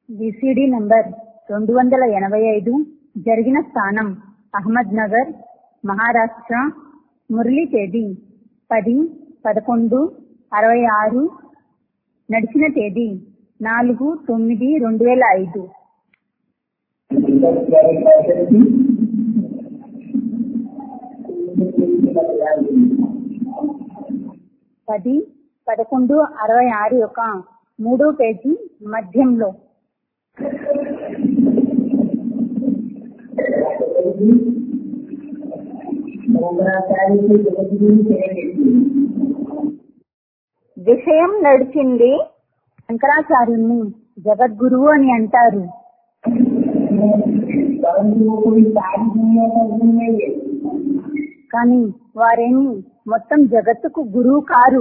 VCD number రెండు వందల ఎనభై ఐదు జరిగిన స్థానం అహ్మద్ నగర్ మహారాష్ట్ర మురళీ తేదీ పది పదకొండు అరవై ఆరు నడిచిన తేదీ నాలుగు తొమ్మిది రెండు వేల ఐదు పది పదకొండు అరవై ఆరు యొక్క మూడో పేజీ మధ్యంలో విషయం నడిచింది శంకరాచార్యుల్ని జగద్గురువు అని అంటారు परंतु वो कोई सारी दुनिया का गुरु नहीं है కానీ వారేమి మొత్తం జగత్తుకు గురువు కారు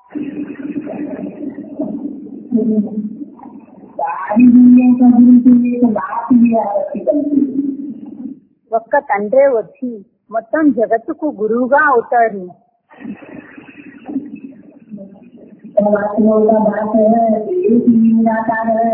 सारी दुनिया का गुरु के लिए तो बात ही आ सकती बनती है ఒక్క తండ్రే వచ్చి మొత్తం జగత్తుకు గురువుగా అవుతారు परमात्मा का बात है एक ही निराकार है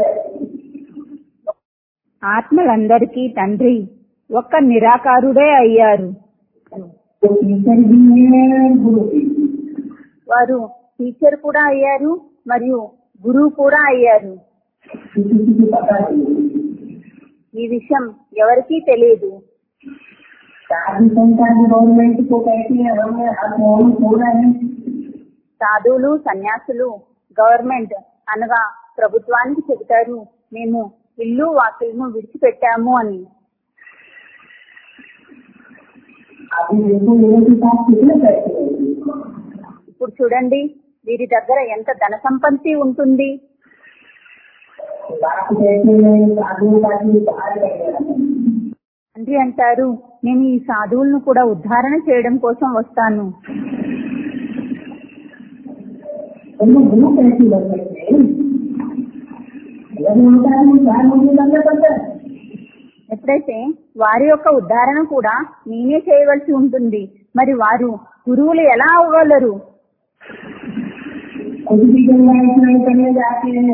ఆత్మలందరికీ తండ్రి ఒక్క నిరాకారుడే అయ్యారు तो टीचर भी है गुरु भी వారు టీచర్ కూడా అయ్యారు మరియు గురువు కూడా అయ్యారు किसी किसी पता नहीं ఈ విషయం ఎవరికీ తెలియదు साधु संतान गवर्नमेंट को कहते हैं हमने हर मोहन खोला है సాధువులు సన్యాసులు గవర్నమెంట్ అనగా ప్రభుత్వానికి చెబుతారు మేము ఇల్లు వాకిలను విడిచిపెట్టాము అని अभी देखो लोगों के पास कितने पैसे हैं ఇప్పుడు చూడండి వీరి దగ్గర ఎంత ధన సంపత్తి ఉంటుంది बात कहते हैं साधुओं का भी बाहर कर తండ్రి అంటారు నేను ఈ సాధువులను కూడా ఉద్ధారణ చేయడం కోసం వస్తాను उनको गुरु कैसे बन सकते हैं यदि होता है चार महीने लगना पड़ता है ఎప్పుడైతే వారి యొక్క ఉద్ధారణ కూడా నేనే చేయవలసి ఉంటుంది మరి వారు గురువులు ఎలా అవ్వగలరు खुद भी गंगा स्नान करने जाते हैं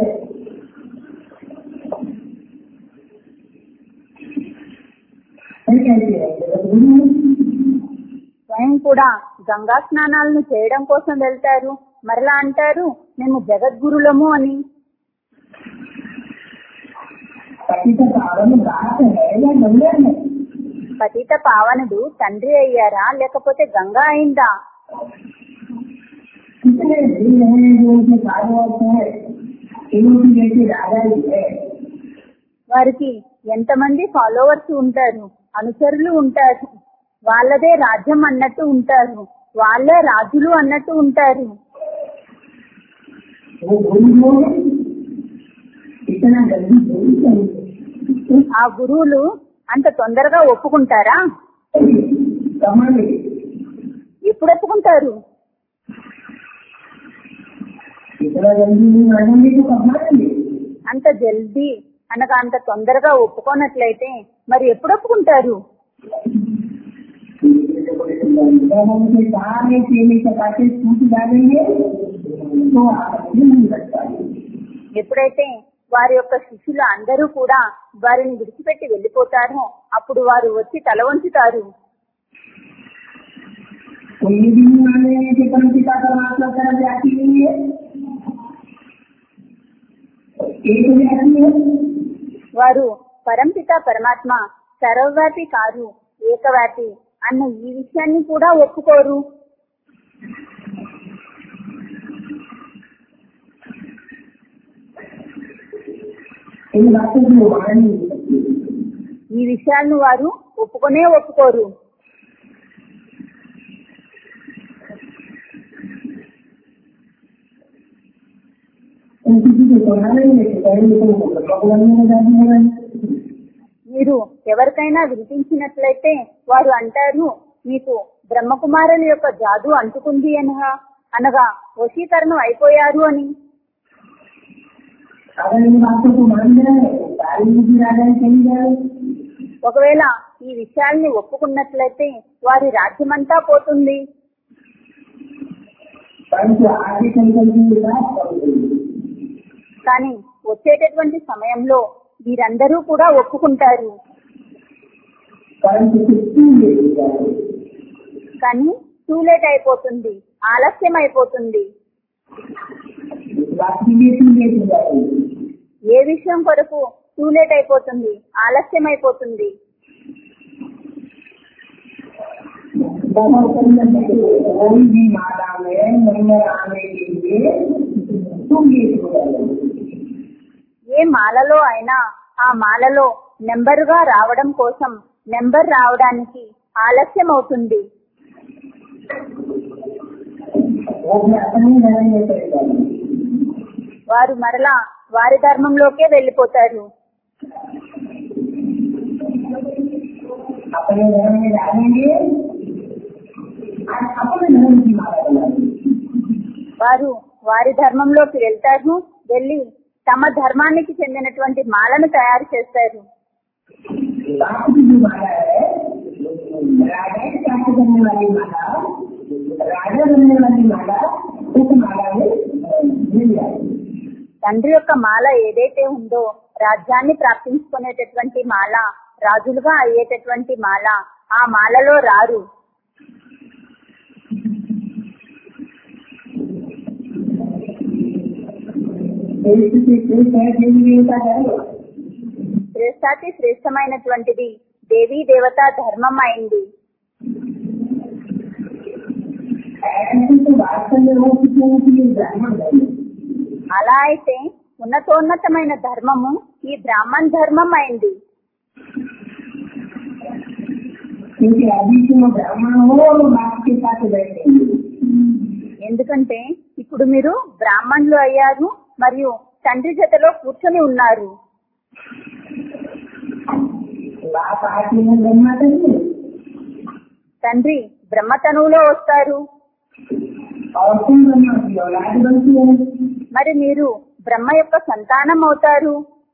फिर कहते हैं जब गुरु స్వయం కూడా గంగా స్నానాలను చేయడం కోసం వెళ్తారు మరలా అంటారు మేము జగద్గురులము అని पति का पावन बात है या गंगा है పతిత పావనుడు తండ్రి అయ్యారా లేకపోతే గంగా అయిందా कितने दिन हैं जो उनके कार्यवत है इनकी जैसे राजा जी है వారికి ఎంతమంది ఫాలోవర్స్ ఉంటారు అనుచరులు ఉంటారు వాళ్ళదే రాజ్యం అన్నట్టు ఉంటారు వాళ్ళే రాజులు అన్నట్టు ఉంటారు वो गुरु जो है इतना जल्दी गुरु चाहिए ఆ గురువులు అంత తొందరగా ఒప్పుకుంటారా कमाने ఎప్పుడు ఒప్పుకుంటారు इतना जल्दी नहीं मानेंगे तो कब मानेंगे అంత జల్దీ అనగా అంత తొందరగా ఒప్పుకోనట్లయితే మరి ఎప్పుడు ఒప్పుకుంటారు जब उनके सारे केले चपाटे टूट जाएंगे तो आपत्ति नहीं लगता है ఎప్పుడైతే వారి యొక్క శిష్యులు అందరూ కూడా వారిని విడిచిపెట్టి వెళ్ళిపోతారో అప్పుడు వారు వచ్చి తల వంచుతారు तो ये भी नहीं मानेंगे कि परम पिता परमात्मा तरफ जाती नहीं है एक जाती है వారు పరంపిత పరమాత్మ సర్వవ్యాపి కాదు ఏకవ్యాపి అన్న ఈ విషయాన్ని కూడా ఒప్పుకోరు इन बातों को मान नहीं सकते ఈ విషయాలను వారు ఒప్పుకొనే ఒప్పుకోరు उन किसी को पढ़ाने में पहले तो भगवान में जाती है మీరు ఎవరికైనా వినిపించినట్లయితే వారు అంటారు మీకు బ్రహ్మకుమారుని యొక్క జాదు అంటుకుంది అనగా అనగా వశీకరణం అయిపోయారు అని अगर इन बातों को मान जाए सारी बुद्धि राजा चली जाए ఒకవేళ ఈ విషయాల్ని ఒప్పుకున్నట్లయితే వారి రాజ్యమంతా పోతుంది परंतु आगे चल कर के बात करेंगे కానీ వచ్చేటటువంటి సమయంలో వీరందరూ కూడా ఒప్పుకుంటారు परंतु कुछ ले जाए కానీ టూ లేట్ అయిపోతుంది ఆలస్యం అయిపోతుంది बात के लिए क्यों ले जाए ఏ విషయం కొరకు టూ లేట్ అయిపోతుంది ఆలస్యం అయిపోతుంది बहुत सुंदर है कोई भी माला में नंबर आने के लिए तुम ये ఏ మాలలో అయినా ఆ మాలలో నెంబరుగా రావడం కోసం నెంబర్ రావడానికి ఆలస్యం అవుతుంది वो भी अपने घर में चले जाए వారు మరలా వారి ధర్మంలోకే వెళ్ళిపోతారు अपने घर में डालेंगे और अपने धर्म की माला बनाएंगे వారు వారి ధర్మంలోకి వెళ్తారు వెళ్ళి తమ ధర్మానికి చెందినటువంటి మాలను తయారు చేస్తారు बाप की जो माला है राजा प्राप्त करने वाली माला राजा बनने वाली माला उस माला में मिल जाएगी తండ్రి యొక్క మాల ఏదైతే ఉందో రాజ్యాన్ని ప్రాప్తించుకునేటటువంటి మాల రాజులుగా అయ్యేటటువంటి మాల ఆ మాలలో రారు श्रेष्ठ से श्रेष्ठ है देवी देवता है శ్రేష్టాతి శ్రేష్టమైనటువంటిది దేవీ దేవతా ధర్మం అయింది ऐसे तो वास्तव में हो चुके हैं कि ये ब्राह्मण धर्म है। అలా అయితే ఉన్నతోన్నతమైన ధర్మము ఈ బ్రాహ్మణ్ ధర్మం అయింది क्योंकि अभी तुम ब्राह्मण हो और बाप के साथ बैठेंगे ఎందుకంటే ఇప్పుడు మీరు బ్రాహ్మణులు అయ్యారు మరియు తండ్రి జతలో కూర్చొని ఉన్నారు बाप आके में ब्रह्मा करेंगे తండ్రి బ్రహ్మతనువులో వస్తారు और तुम ब्रह्मा की औलाद बनती है మరి మీరు బ్రహ్మ యొక్క సంతానం అవుతారు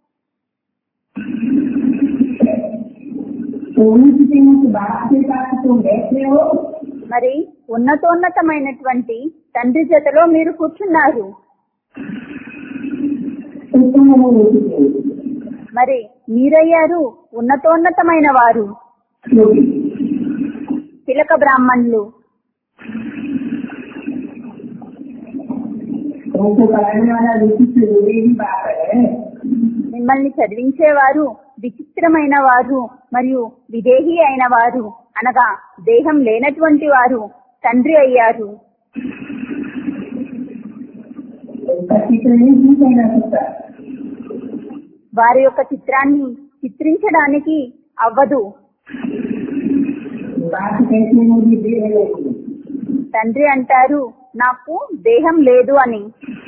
तो ऊंच से ऊंच बाप के साथ तुम बैठे हो మరి ఉన్నతోన్నతమైనటువంటి తండ్రి జతలో మీరు కూర్చున్నారు तो तुम वो ऊंच से ऊंच। మరి మీరయ్యారు ఉన్నతోన్నతమైన వారు क्योंकि తిలక బ్రాహ్మణులు तुमको पढ़ाने वाला विशिष्ट विवेकी बाप है మిమ్మల్ని చదివించేవారు విచిత్రమైన వారు మరియు విదేహి అయిన వారు అనగా దేహం లేనటువంటి వారు తండ్రి అయ్యారు उसका चित्र नहीं पूछा जा सकता వారి యొక్క చిత్రాన్ని చిత్రించడానికి అవ్వదు बात कैसे मुझे दे रहे हो తండ్రి అంటారు నాకు దేహం లేదు అని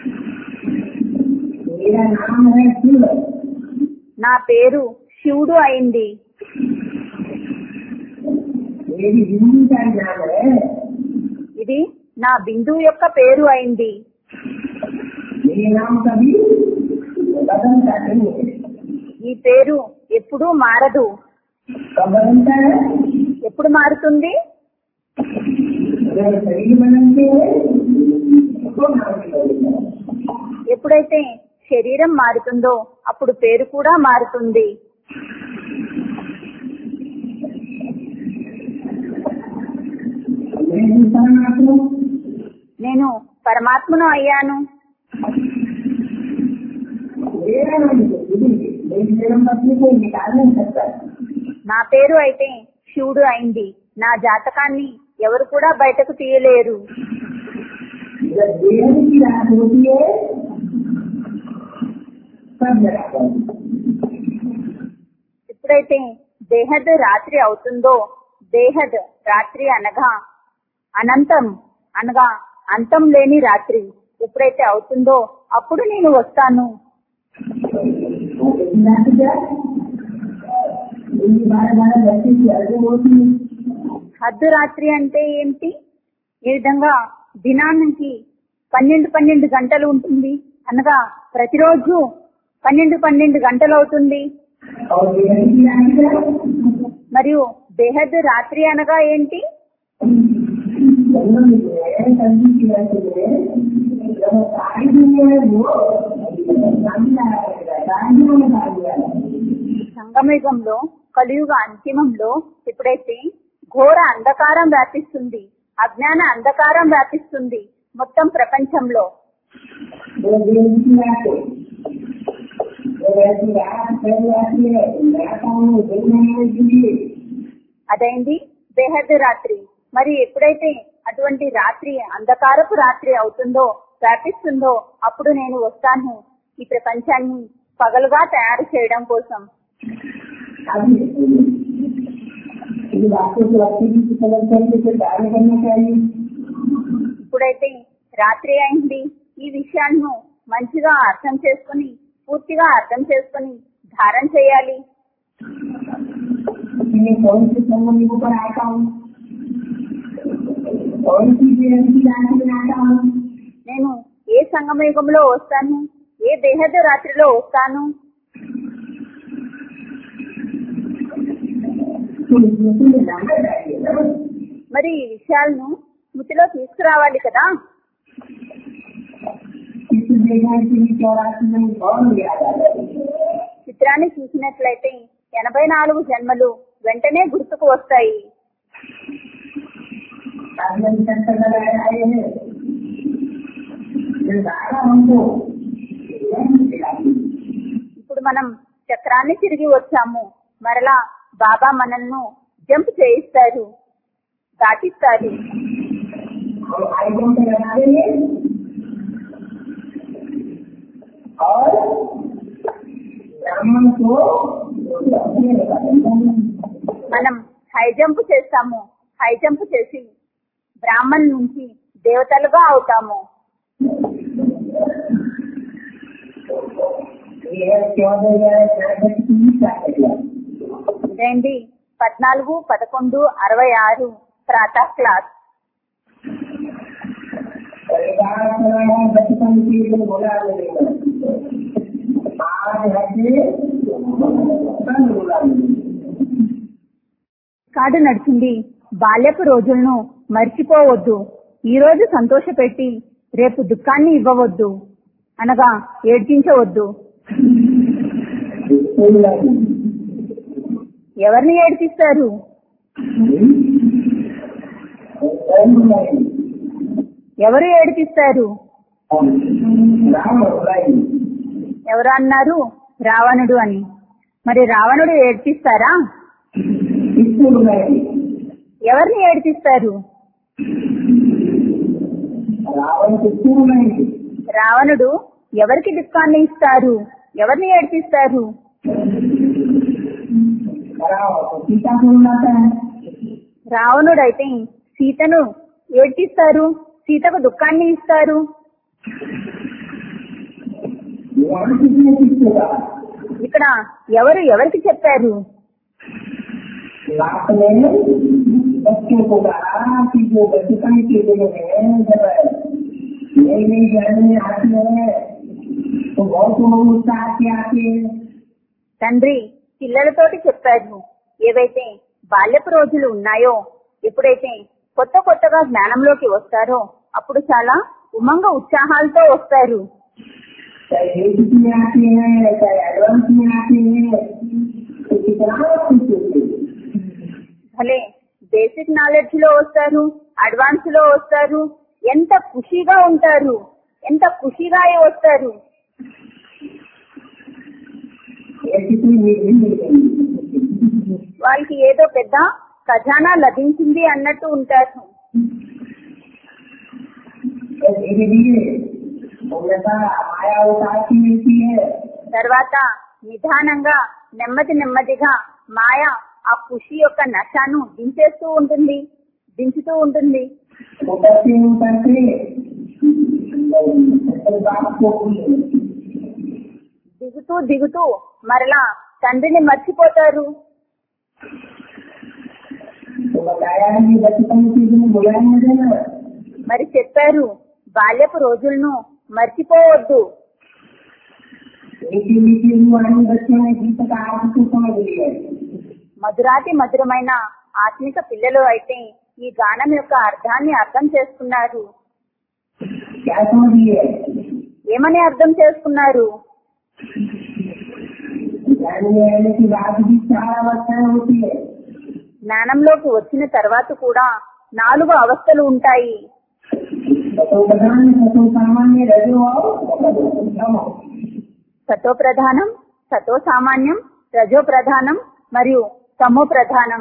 मेरा नाम है शिव నా పేరు శివుడు అయింది मेरी हिंदी का नाम है ఇది నా బిందువు యొక్క పేరు అయింది मेरे नाम कभी बदलता नहीं है ఈ పేరు ఎప్పుడూ మారదు कब बदलता है ఎప్పుడు మారుతుంది जब शरीर बनते हैं तो नाम बदलता है ఎప్పుడైతే శరీరం మారుతుందో అప్పుడు పేరు కూడా మారుతుంది मैं इंसान आपको నేను పరమాత్మను అయ్యాను मेरा नाम है मेरी जन्म अपने को निकाल नहीं सकता నా పేరు అయితే శివుడు అయింది నా జాతకాన్ని ఎవరు కూడా బయటకు తీయలేరు जब देह की रात होती है तब जगाता है ఎప్పుడైతే దేహద్ రాత్రి అవుతుందో దేహద్ రాత్రి అనగా అనంతం అనగా అంతం లేని రాత్రి ఎప్పుడైతే అవుతుందో అప్పుడు నేను వస్తాను रात क्या इनकी बारह बारह घंटे की अर्घ होती है హద్దు రాత్రి అంటే ఏంటి ఈ విధంగా దినానికి పన్నెండు పన్నెండు గంటలు ఉంటుంది అనగా ప్రతిరోజు పన్నెండు పన్నెండు గంటలు అవుతుంది और देह की रात क्या మరియు బేహద్ రాత్రి అనగా ఏంటి जन्म जो है संधि की रात में जब सारी दुनिया है वो सामने आया रहेगा राज्यों में आ गया సంగమయుగంలో కలియుగ అంతిమంలో ఎప్పుడైతే ఘోర అంధకారం వ్యాపిస్తుంది అజ్ఞాన అంధకారం వ్యాపిస్తుంది మొత్తం ప్రపంచంలో वो दिन की रात है वो ऐसी रात पहले आती है मैं कहूँ दिन मनाने के लिए అదైంది బేహద్ రాత్రి మరి ఎప్పుడైతే అటువంటి రాత్రి అంధకారపు రాత్రి అవుతుందో వ్యాపిస్తుందో అప్పుడు నేను వస్తాను ఈ ప్రపంచాన్ని పగలుగా తయారు చేయడం కోసం अभी इन बातों को अच्छी की समझ करके फिर कार्य करना चाहिए ఇప్పుడైతే రాత్రి అయింది ఈ విషయాలను మంచిగా అర్థం చేసుకుని పూర్తిగా అర్థం చేసుకుని ధారణ చేయాలి मैं कौन से संबंध पर आता हूँ कौन सी की राशि में आता हूँ నేను ఏ సంగమయుగంలో వస్తాను ఏ దేహద రాత్రిలో వస్తాను तो स्मृति में लाना चाहिए ना మరి ఈ విషయాలను స్మృతిలో తీసుకురావాలి కదా किसी जगह की चौरासी में कौन याद आ जाए చిత్రాన్ని చూసినట్లయితే ఎనభై నాలుగు జన్మలు వెంటనే గుర్తుకు వస్తాయి आदमी संत लगाए आए हैं फिर दादा हमको ఇప్పుడు మనం చక్రాన్ని తిరిగి వచ్చాము మరలా బాబా మనల్ని జంప్ చేయిస్తారు దాటిస్తారు और आइटम पे लगा देंगे और ब्राह्मण को अपने लगा देंगे మనం హై జంప్ చేస్తాము హై జంప్ చేసి బ్రాహ్మణ్ నుంచి దేవతలుగా అవుతాము ये चौदह हजार पैंसठ की पैकेट ఇదేంటి పద్నాలుగు పదకొండు అరవై ఆరు ప్రాతः క్లాస్ परिवार चलाया बचपन के लिए बोला मिलेगा आज है कल बोला కాడు నడిచింది బాల్యపు రోజులను మర్చిపోవద్దు ఈ రోజు సంతోషపెట్టి రేపు దుఃఖాన్ని ఇవ్వవద్దు అనగా ఏడ్చించవద్దు ఎవరిని ఏడ్పిస్తారు ఎవరు ఏడిపిస్తారు राम भाई ఎవరు అన్నారు రావణుడు అని మరి రావణుడు ఏడ్పిస్తారా इसको बुलाएंगे ఎవరిని ఏడిపిస్తారు रावण को क्यों बुलाएंगे రావణుడు ఎవరికి దుఃఖాన్ని ఇస్తారు ఎవరిని ఏడిపిస్తారు रावण को सीता को बुलाता है రావణుడైతే సీతను ఏడ్పిస్తారు సీతకు దుఃఖాన్ని ఇస్తారు यहाँ किसने किसको कहा ఇక్కడ ఎవరు ఎవరికి చెప్పారు बाप ने बच्चों को कहा कि जो बचपन के दिन है जब नई नई जानने आती है तो बहुत लोग उत्साह के आते हैं తండ్రి పిల్లలతోటి చెప్పారు ఏవైతే బాల్యపు రోజులు ఉన్నాయో ఎప్పుడైతే కొత్త కొత్తగా జ్ఞానంలోకి వస్తారో అప్పుడు చాలా ఉమంగ ఉత్సాహాలతో వస్తారు चाहे बेसिक में आते हैं चाहे एडवांस में आते हैं तो कितना खुश होते हैं భలే బేసిక్ నాలెడ్జ్ లో వస్తారు అడ్వాన్స్ లో వస్తారు ఎంత ఖుషిగా ఉంటారు ఎంత ఖుషిగా వస్తారు ये कितनी नहीं मिलेंगी వాళ్ళకి ఏదో పెద్ద ఖజానా లభించింది అన్నట్టు ఉంటారు तो धीरे धीरे उन्नता माया उतारती मिलती है తర్వాత నిదానంగా నెమ్మది నెమ్మదిగా మాయ ఆ ఖుషి యొక్క నశాను దించేస్తూ ఉంటుంది దించుతూ ఉంటుంది उतरते उतरते तो बाप को దిగుతూ దిగుతూ మరలా తండ్రిని మర్చిపోతారు तो बताया है कि बचपन के दिन बुलाएंगे देना మరి చెప్పారు బాల్యపు రోజులను మర్చిపోవద్దు मीठी मीठी रुहानी बच्चों ने गीत का अर्थ को समझ लिया है। మధురాతి మధురమైన ఆత్మిక పిల్లలు అయితే ఈ గానం యొక్క అర్థాన్ని అర్థం చేసుకున్నారు क्या समझ लिए ఏమని అర్థం చేసుకున్నారు ज्ञान में आने के बाद भी चार अवस्थाएं होती है జ్ఞానంలోకి వచ్చిన తర్వాత కూడా నాలుగు అవస్థలు ఉంటాయి सतो प्रधान सतो सामान्य रजो और तमो। సతో ప్రధానం సతో సామాన్యం రజో ప్రధానం మరియు తమో ప్రధానం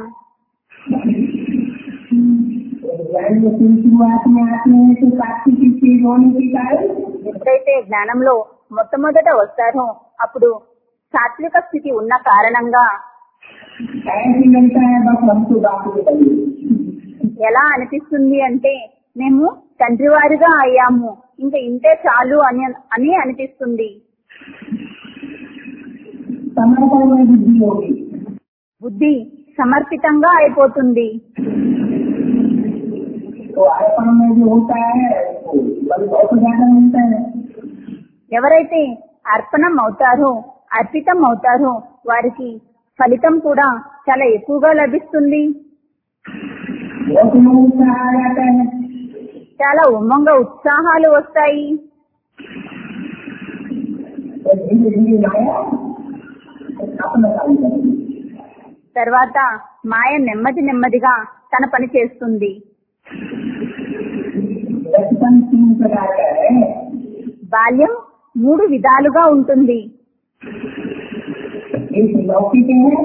ज्ञान में शुरू शुरुआत में आते हैं तो काफी की चीज होने के कारण ఎప్పుడైతే జ్ఞానంలో మొట్టమొదట వస్తారో అప్పుడు సాత్విక స్థితి ఉన్న కారణంగా ऐसे लगता है बस हमको बात बताइए ఎలా అనిపిస్తుంది అంటే మేము తండ్రి వారిగా అయ్యాము ఇంకా ఇంతే చాలు అని అని అనిపిస్తుంది समर्पण में बुद्धि होगी బుద్ధి సమర్పితంగా అయిపోతుంది तो अर्पण में जो होता है वो बल बहुत ज्यादा मिलता है ఎవరైతే అర్పణం అవుతారో అర్పితం అవుతారో వారికి ఫలితం కూడా చాలా ఎక్కువగా లభిస్తుంది बहुत मन उत्साह आ जाता है చాలా ఉమ్మంగా ఉత్సాహాలు వస్తాయి तो धीरे धीरे माया अपना काम करेगी తర్వాత మాయ నెమ్మది నెమ్మదిగా తన పని చేస్తుంది बचपन तीन प्रकार का है బాల్యం మూడు విధాలుగా ఉంటుంది एक लौकिक है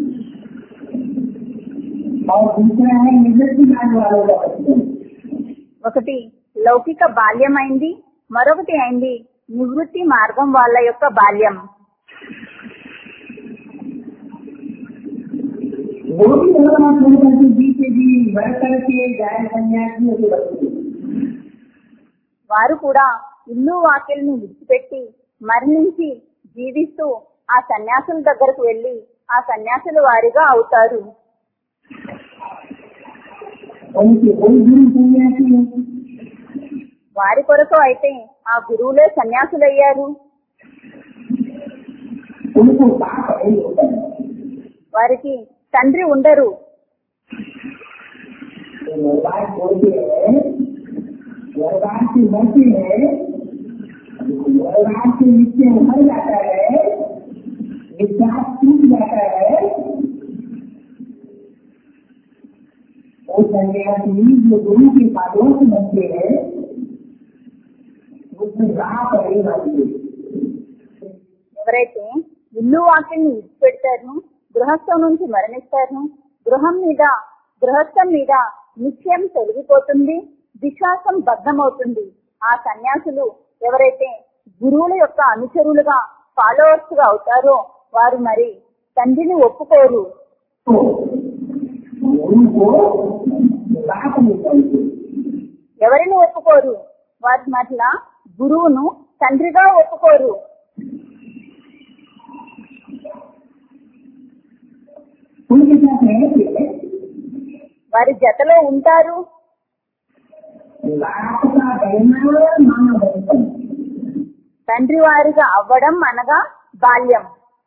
और दूसरा है निवृत्ति मार्ग वालों का बचपन ఒకటి లౌకిక బాల్యమైంది మరొకటి అయింది నివృత్తి మార్గం వాళ్ళ యొక్క బాల్యం वो भी भगवान छोड़ करके जीते जी बढ़ करके जाए सन्यासियों के बच्चे వారు కూడా ఇల్లు వాకిల్ని విడిచిపెట్టి మరణించి జీవిస్తూ ఆ సన్యాసుల దగ్గరకు వెళ్లి ఆ సన్యాసుల వారిగా అవుతారు उनके कोई गुरु सन्यासी है వారి కొరకు అయితే ఆ గురువులే సన్యాసులయ్యారు उनको पाप नहीं होता है వారికి తండ్రి ఉండరు तो निर्वाण बोलते हैं निर्वाण से बढ़ते हैं निर्वाण से नीचे उभर जाता है विश्वास टूट जाता है वो सन्यासी जो गुरु के पादों से बनते हैं उसमें रात नहीं मानते ఎవరైతే ఇల్లు వాకిల్ని విడిచిపెడతారు గృహస్థం నుంచి మరణిస్తారు గృహం మీద గృహస్థం మీద నిశ్చయం తొలగిపోతుంది విశ్వాసం బద్ధమవుతుంది ఆ సన్యాసులు ఎవరైతే గురువుల యొక్క అనుచరులుగా ఫాలోవర్స్ గా అవుతారో వారు మరి తండ్రిని ఒప్పుకోరు तो गुरु को रात नहीं करते ఎవరిని ఒప్పుకోరు వారి మట్ల గురువును తండ్రిగా ఒప్పుకోరు उनके साथ रहते వారి జతలో ఉంటారు रात का बहना मानव बचपन తండ్రి వారిగా అవ్వడం అనగా బాల్యం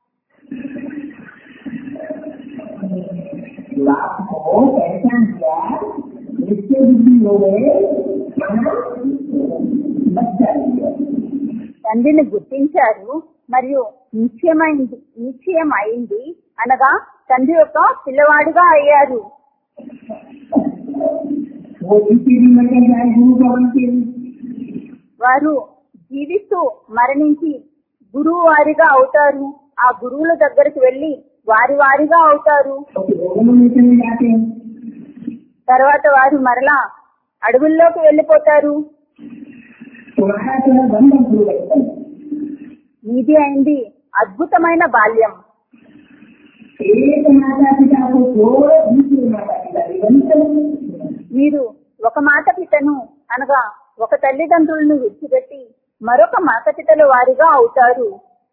रात को पहचान किया निश्चय बुद्धि हो गए माना बच्चा लिया తండ్రిని గుర్తించారు మరియు నిశ్చయమైంది నిశ్చయం అయింది అనగా తండ్రి యొక్క పిల్లవాడిగా అయ్యారు वो जिसके भी मर जाए गुरु का बनते వారు జీవిస్తూ మరణించి గురువు వారిగా అవుతారు ఆ గురువుల దగ్గరికి వెళ్లి వారి వారిగా అవుతారు तो दोनों में चले जाते हैं తర్వాత వారు మరలా అడవుల్లోకి వెళ్లిపోతారు तुम्हारा जो है बंधन शुरू बचपन ఇది అయింది అద్భుతమైన బాల్యం एक माता पिता को छोड़ दूसरे माता पिता भी बनते हैं మీరు ఒక మాట పితను అనగా ఒక తల్లిదండ్రులను విడిచిపెట్టి మరొక మాత పితల వారిగా అవుతారు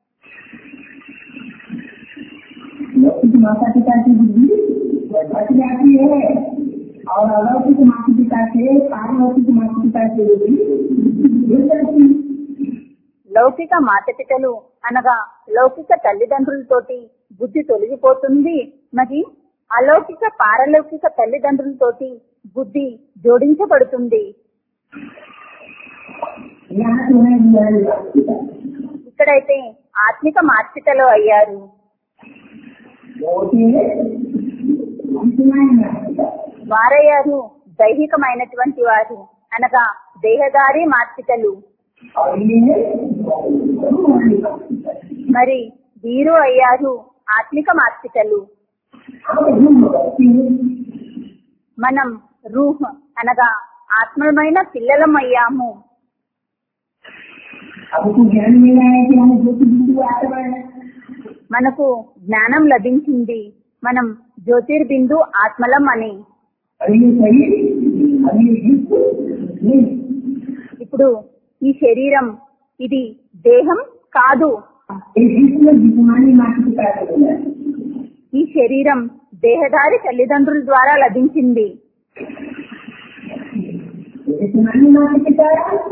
लौकिक माता पिता की बुद्धि घट जाती है और अलौकिक माता पिता से पारलौकिक माता पिता से बुद्धि गिर जाती है లౌకిక మాత పితలు అనగా లౌకిక తల్లిదండ్రులతోటి బుద్ధి తొలగిపోతుంది మరి అలౌకిక పారలౌకిక తల్లిదండ్రులతోటి బుద్ధి జోడించబడుతుంది यहाँ जो है ज्ञान माता पिता ఇక్కడైతే ఆత్మిక మార్పితలు అయ్యారు वो होते हैं अंतमान नास्तिका వారయ్యారు దైహికమైనటువంటి వారు అనగా దేహదారి మార్పితలు और ये है रूहानी नास्तिका మరి వీరు అయ్యారు ఆత్మిక మార్పితలు हम रूह बच्चे हैं మనం రూహ్ అనగా ఆత్మమైన పిల్లలం అయ్యాము हमको ज्ञान मिला है कि हम ज्योति बिंदु आत्मा है మనకు జ్ఞానం లభించింది మనం జ్యోతిర్బిందు ఆత్మలం అని और ये सही अब ये जिसको नहीं ఇప్పుడు ఈ శరీరం ఇది దేహం కాదు ये जिसमें जिसमानी मानसिकता से मिला है ఈ శరీరం దేహదారి తల్లిదండ్రుల ద్వారా లభించింది जिसमानी मानसिकता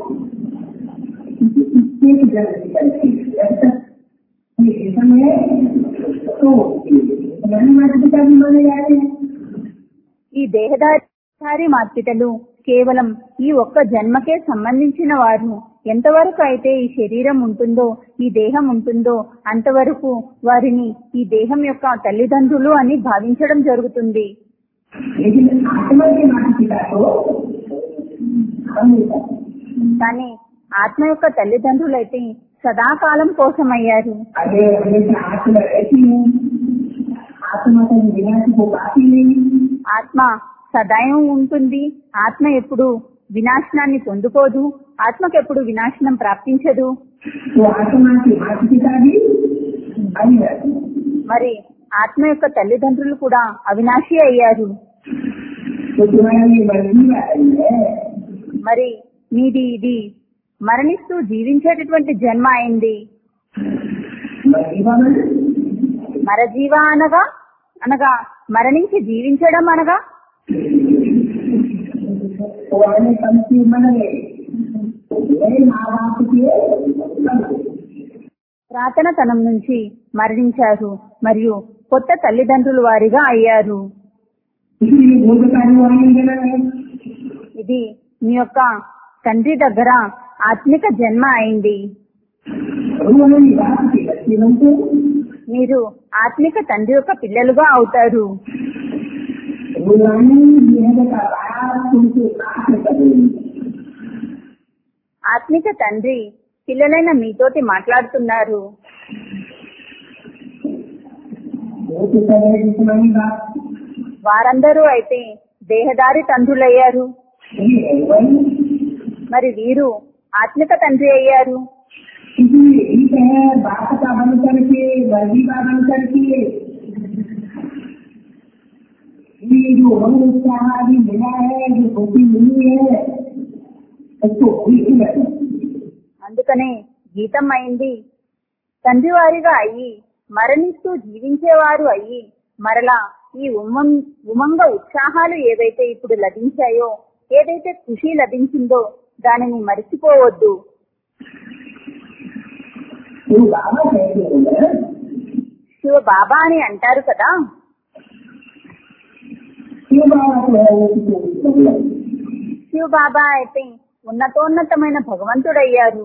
इसके की जरूरत निकलती है जब तक ये जिसम है तो जिसमानी मानसिकता भी माने जाते हैं ఈ దేహదారి మార్పిటలు కేవలం ఈ ఒక్క జన్మకే సంబంధించిన వారు ఎంతవరకు అయితే ఈ శరీరం ఉంటుందో ఈ దేహం ఉంటుందో అంతవరకు వారిని ఈ దేహం యొక్క తల్లిదండ్రులు అని భావించడం జరుగుతుంది लेकिन आत्मा की मानसिकता तो हमेशा కానీ ఆత్మ యొక్క తల్లిదండ్రులైతే సదాకాలం కోసం అయ్యారు अरे हमेशा आत्मा रहती है आत्मा का विनाश को पाती नहीं ఆత్మ సదాయం ఉంటుంది ఆత్మ ఎప్పుడు వినాశనాన్ని పొందుకోదు ఆత్మకెప్పుడు వినాశనం ప్రాప్తించదు तो आत्मा की मानसिकता भी अविनाशी है। మరి ఆత్మ యొక్క తల్లిదండ్రులు కూడా అవినాశి అయ్యారు तो तुम्हारा ये मर्जी आई है మరి మీది ఇది మరణిస్తూ జీవించేటటువంటి జన్మ అయింది मर्जी का मन మరజీవ అనగా అనగా మరణించి జీవించడం అనగా तो आने कम की मन है मेरे माँ बाप के कम है। ప్రాతనతనం నుంచి మరణించారు మరియు కొత్త తల్లిదండ్రులు వారిగా అయ్యారు इसलिए भूत का रूहानी जन्म है ఇది మీ యొక్క తండ్రి దగ్గర ఆత్మిక జన్మ అయింది रूहानी बाप के बच्चे बनते हैं। మీరు ఆత్మిక తండ్రి యొక్క పిల్లలుగా అవుతారు रूहानी देह का बाप तुमसे बात करेंगे ఆత్మిక తండ్రి పిల్లలైన మీతోటి మాట్లాడుతున్నారు वो तो करे जिसमानी बाप వారందరూ అయితే దేహదారి తండ్రులయ్యారు ये है वही మరి వీరు ఆత్మిక తండ్రి అయ్యారు इसलिए ठीक है बाप का बन करके मर्जी का बन करके ये जो हम उत्साह आदि मिला है जो खुशी मिली है उसको भूल ही नहीं అందుకనే గీతం అయింది తండ్రి వారిగా అయ్యి మరణిస్తూ జీవించేవారు అయ్యి మరలా ఈ ఉమం ఉమంగ ఉత్సాహాలు ఏవైతే ఇప్పుడు లభించాయో ఏదైతే ఖుషి లభించిందో దానిని మరిచిపోవద్దు तो बाबा कहते हैं శివ బాబా అని అంటారు కదా क्यों बाबा को है वो किसी को नहीं लगता। శివ బాబా అయితే ఉన్నతోన్నతమైన భగవంతుడయ్యారు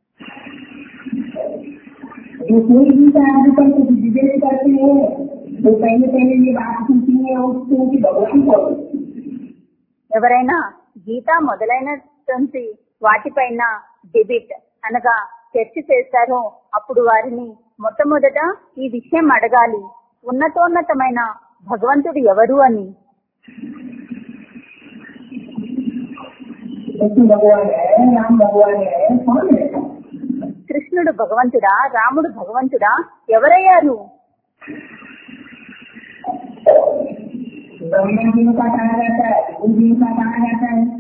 जो कोई भी आदि पर कुछ विवेक करते हैं तो पहले पहले ये बात सुनती है उसको कि भगवान कौन है? ఎవరైనా గీత మొదలైనటువంటి వాటిపైన డిబిట్ అనగా చర్చ చేస్తారో అప్పుడు వారిని మొట్టమొదట ఈ విషయం అడగాలి ఉన్నతోన్నతమైన భగవంతుడు ఎవరు అని कृष्ण भगवान है राम भगवान है कौन है కృష్ణుడు భగవంతుడా రాముడు భగవంతుడా ఎవరయ్యారు ब्रह्मा जी का कहा जाता है गुरु जी का कहा जाता है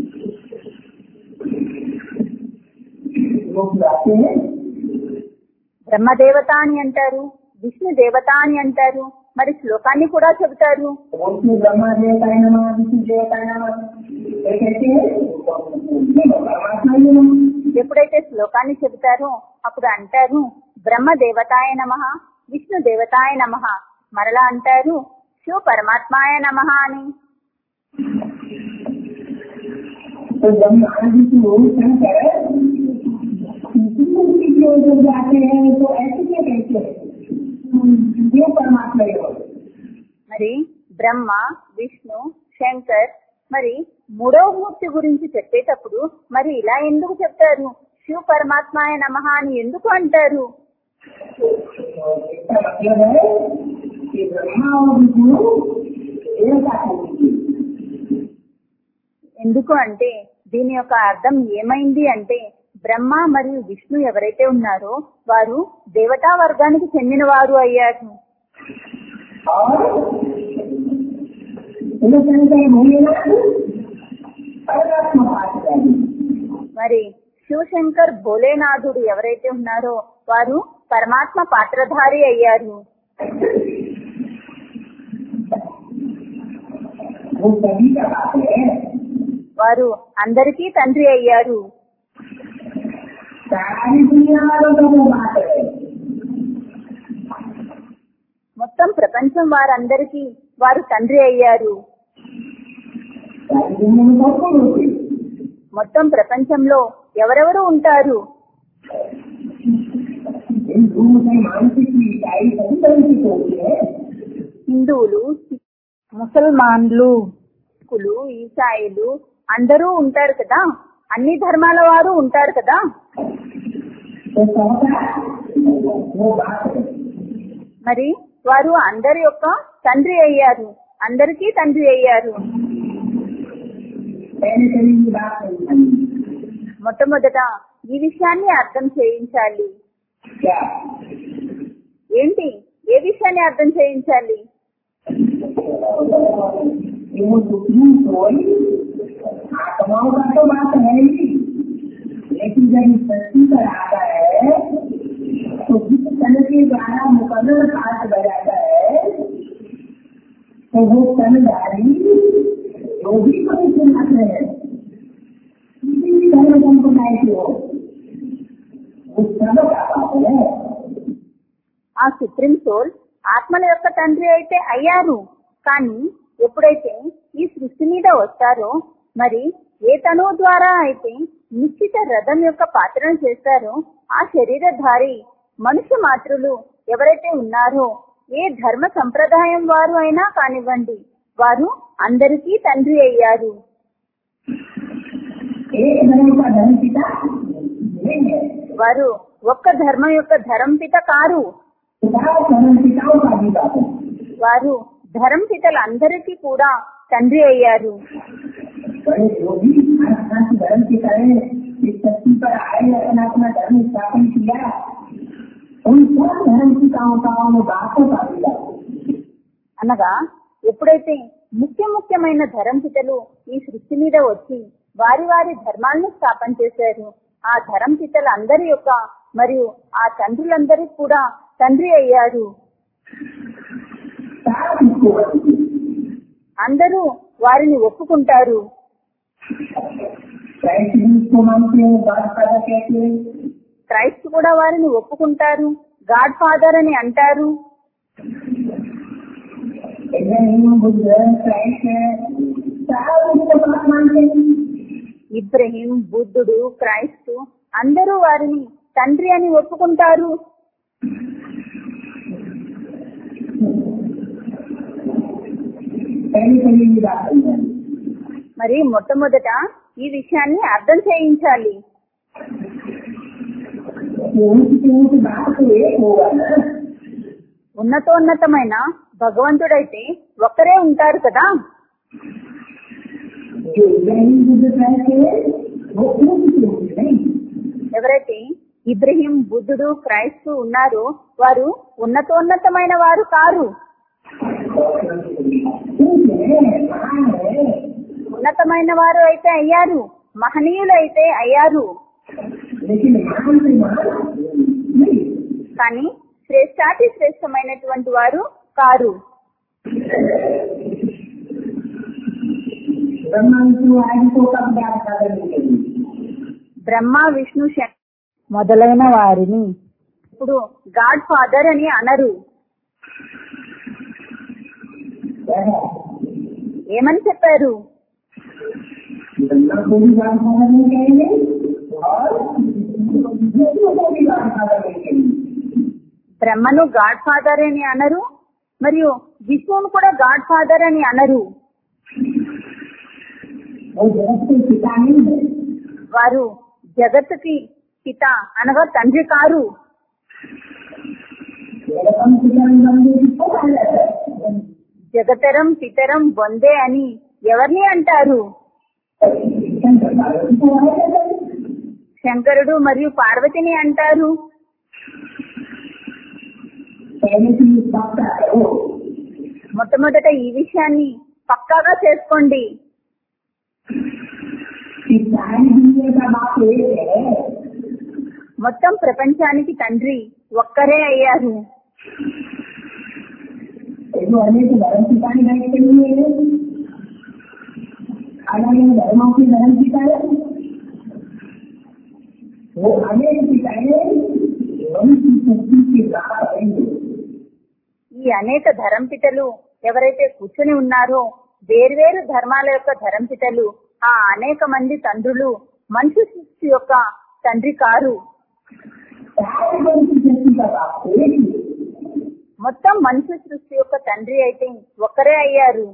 लोग जाते हैं బ్రహ్మదేవత అని అంటారు విష్ణు దేవత అని అంటారు మరి శ్లోకాన్ని కూడా చెబుతారు बोलते ब्रह्मा देवता है नमः विष्णु देवता है नमः ये कहते हैं ये परमात्मा ही नमः ఎప్పుడైతే శ్లోకాన్ని చెబుతారో అప్పుడు అంటారు బ్రహ్మ దేవతాయ నమ విష్ణు దేవతాయ నమ మరలా అంటారు శివ పరమాత్మాయ నమ అని तो ब्रह्मा विष्णु शंकर विष्णु की जो जो जाते हैं तो ऐसे क्या कहते हैं ये परमात्मा बात नहीं हो మరి బ్రహ్మ విష్ణు శంకర్ మరి మూడవ మూర్తి గురించి చెప్పేటప్పుడు మరి ఇలా ఎందుకు చెప్తారు శివ పరమాత్మాయ నమః అని ఎందుకు అంటారు तो इसका मतलब है कि ब्रह्मा और विष्णु एक आदमी ఎందుకు అంటే దీని యొక్క అర్థం ఏమైంది అంటే బ్రహ్మ మరియు విష్ణు ఎవరైతే ఉన్నారో వారు దేవతా వర్గానికి చెందిన వారు అయ్యారు और इन्हें शंकर भोलेनाथ परमात्मा पाठ करेंगे మరి శివశంకర్ భోలేనాథుడు ఎవరైతే ఉన్నారో వారు పరమాత్మ పాత్రధారి అయ్యారు वो सभी का बात है వారు అందరికీ తండ్రి అయ్యారు सारी दुनिया वालों का वो बात है మొత్తం ప్రపంచం వారందరికీ వారు తండ్రి అయ్యారు सारी दुनिया में कौन कौन होती మొత్తం ప్రపంచంలో ఎవరెవరు ఉంటారు हिंदू मुसलमान की ईसाई सभी तरह की होती है హిందువులు ముసల్మాన్లు సిక్కులు ఈసాయిలు అందరూ ఉంటారు కదా అన్ని ధర్మాల వారు ఉంటారు కదా तो सबका वो बात है మరి వారు అందరి యొక్క తండ్రి అయ్యారు అందరికీ తండ్రి అయ్యారు पहले कभी की बात नहीं మొట్టమొదట ఈ విషయాన్ని అర్థం చేయించాలి क्या ఏంటి ఏ విషయాన్ని అర్థం చేయించాలి कि वो सुप्रीम कोई आत्माओं का तो बात है ही लेकिन जब इस धरती पर आता है तो जिस तन के द्वारा मुकदर हाथ बजाता है तो वो तनधारी जो भी मनुष्य मात्र है किसी भी धर्म संप्रदाय की हो वो सब का बात है ఆ సుప్రీం సోల్ ఆత్మల యొక్క తండ్రి అయితే అయ్యారు కానీ ఎప్పుడైతే ఈ సృష్టి మీద వస్తారో మరి ఏ తనువు ద్వారా అయితే నిశ్చిత రథం యొక్క పాత్రను చేస్తారో ఆ శరీరధారి మనుష్య మాతృలు ఎవరైతే ఉన్నారో ఏ ధర్మ సంప్రదాయం వారు అయినా కానివ్వండి వారు అందరికీ తండ్రి అయ్యారు एक धर्म का धर्म पिता नहीं है వారు ఒక్క ధర్మం యొక్క ధరంపిత కారు पिता धर्म पिताओं का भी बात है వారు ధరంపితలందరికీ కూడా తండ్రి అయ్యారు बड़े जो भी स्थान धर्म की तरह इस धरती पर आए अपना अपना धर्म स्थापन किया उन सब धर्म पिताओं का उन बातों का भी बात है। అనగా ఎప్పుడైతే ముఖ్య ముఖ్యమైన ధరంపితలు ఈ సృష్టి మీద వచ్చి వారి వారి ధర్మాలను స్థాపన చేశారు ఆ ధరంపితలు అందరి యొక్క మరియు ఆ తండ్రులందరికీ కూడా తండ్రి అయ్యారు साथ इसको बदलती है। అందరూ వారిని ఒప్పుకుంటారు कैसे भी इसको मानते हैं बात पैदा कहते हैं క్రైస్తు కూడా వారిని ఒప్పుకుంటారు గాడ్ ఫాదర్ అని అంటారు इब्राहिम बुद्ध क्राइस्ट है सब इसको बात मानते हैं ఇబ్రహీం బుద్ధుడు క్రైస్తు అందరూ వారిని తండ్రి అని ఒప్పుకుంటారు पहले पहले ये बात समझानी మరి మొట్టమొదట ఈ విషయాన్ని అర్థం చేయించాలి कि ऊंची ऊंची बात तो एक होगा ना ఉన్నతోన్నతమైన భగవంతుడైతే ఒక్కరే ఉంటారు కదా जो इब्राहिम बुद्ध क्राइस्ट है वो ऊंची ऊंची नहीं ఎవరైతే ఇబ్రహీం బుద్ధుడు క్రైస్తు ఉన్నారో వారు ఉన్నతోన్నతమైన వారు కారు ऊंचे है महान है ఉన్నతమైన వారు అయితే అయ్యారు మహనీయులు అయితే అయ్యారు लेकिन महान से महान नहीं కానీ శ్రేష్టాతి శ్రేష్టమైనటువంటి వారు కారు ब्रह्मा विष्णु आदि को कब ज्ञान साधन मिलेगी బ్రహ్మ విష్ణు శం- మొదలైన వారిని ఇప్పుడు గాడ్ ఫాదర్ అని అనరు ఏమని చెప్పారు ब्रह्मा को भी ज्ञान साधन नहीं कहेंगे और विष्णु को भी ज्ञान साधन नहीं कहेंगे బ్రహ్మను గాడ్ ఫాదర్ అని అనరు మరియు విష్ణువును కూడా గాడ్ ఫాదర్ అని అనరు वो जगत के पिता नहीं है వారు జగత్తుకి పిత అనగా తండ్రి కారు जगतम पितरम बंधु किसको कहा जाता है జగతరం పితరం వందే అని ఎవరిని అంటారు शंकर पार्वती को कहा जाता है శంకరుడు మరియు పార్వతిని అంటారు पहले की इस बात का करो మొట్టమొదట ఈ విషయాన్ని పక్కాగా చేసుకోండి कि सारी दुनिया का बाप एक है మొత్తం ప్రపంచానికి తండ్రి ఒక్కరే అయ్యారు ये जो अनेक धर्म सिखाने जाने के लिए है अलग अलग धर्मों की धर्म सिखाए वो अनेक सिखाए मनुष्य शक्ति के बाप रहेंगे ఈ అనేక ధరంపితలు ఎవరైతే కూర్చుని ఉన్నారో వేర్వేరు ధర్మాల యొక్క ధరంపితలు ఆ అనేక మంది తండ్రులు మనిషి సృష్టి యొక్క తండ్రి కారు सारे मनुष्य शक्ति का बाप एक ही है। మొత్తం మనిషి సృష్టి యొక్క తండ్రి అయితే ఒక్కరే అయ్యారు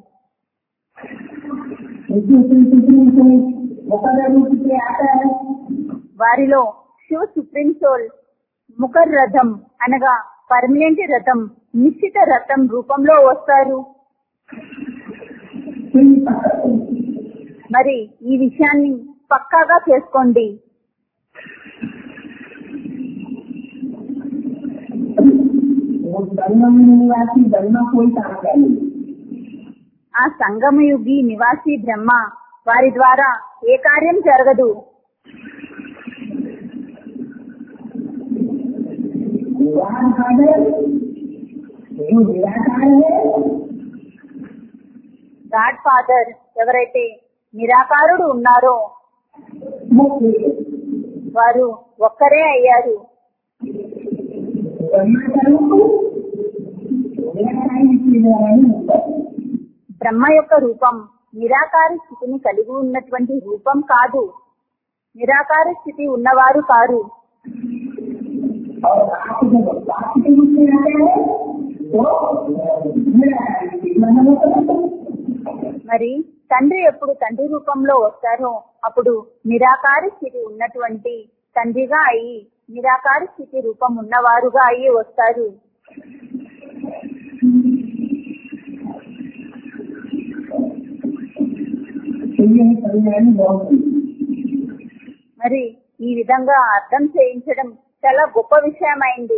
इसमें श्री सुप्रीम से मुकर्र रूप से आता है వారిలో శివ సుప్రీం సోల్ ముఖర్ రథం అనగా పర్మనెంట్ రథం నిశ్చిత రథం రూపంలో వస్తారు श्री पकड़ మరి ఈ విషయాన్ని పక్కాగా చేసుకోండి वो संगम निवासी जन्म कोई काम करेंगे ఆ సంగమయుగి నివాసి బ్రహ్మ వారి ద్వారా ఏ కార్యం జరగదు भगवान फादर जो निराकार है గాడ్ ఫాదర్ ఎవరైతే నిరాకారుడు ఉన్నారో वो एक है। వారు ఒక్కరే అయ్యారు ब्रह्मा का रूप निराकार के द्वारा ही होता है బ్రహ్మ యొక్క రూపం నిరాకార స్థితిని కలిగి ఉన్నటువంటి రూపం కాదు నిరాకార స్థితి ఉన్నవారు కారు और आप जब बात के रूप में आते हैं तो निराकार के मतलब होता है మరి తండ్రి ఎప్పుడు తండ్రి రూపంలో వస్తారో అప్పుడు నిరాకార స్థితి ఉన్నటువంటి తండ్రిగా అయి నిరాకార స్థితి రూపం ఉన్నవారుగా అయి వస్తారు तो ये कल्याण बहुत है। మరి ఈ విధంగా అర్థం చేయించడం చాలా గొప్ప విషయమైంది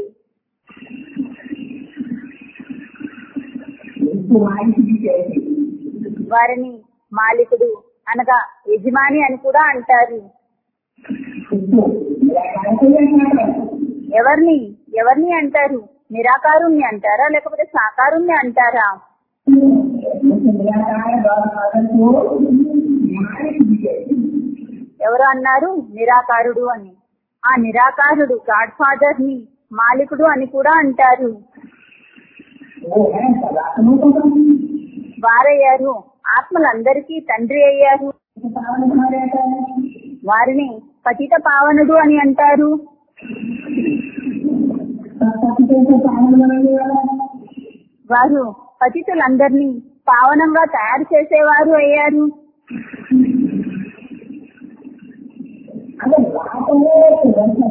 इसको मालिक भी कहते हैं వారిని మాలికుడు అనగా యజమాని అని కూడా అంటారు इसको निराकार को निराकार है ఎవరిని ఎవరిని అంటారు నిరాకారుణ్ణి అంటారా లేకపోతే సాకారుణ్ణి అంటారా उस निराकार गौर साधन को मालिक भी कहते हैं ఎవరు అన్నారు నిరాకారుడు అని ఆ నిరాకారుడు గాడ్ ఫాదర్ ని మాలికుడు అని కూడా అంటారు वो है सदात्मों का వారయ్యారు ఆత్మలందరికీ తండ్రి అయ్యారు पावन कहा जाता है వారిని పతిత పావనుడు అని అంటారు सत्संगों को पावन बनाने वाला వారు పతితులందరినీ పావనంగా తయారు చేసేవారు అయ్యారు अगर बात है तो वैसा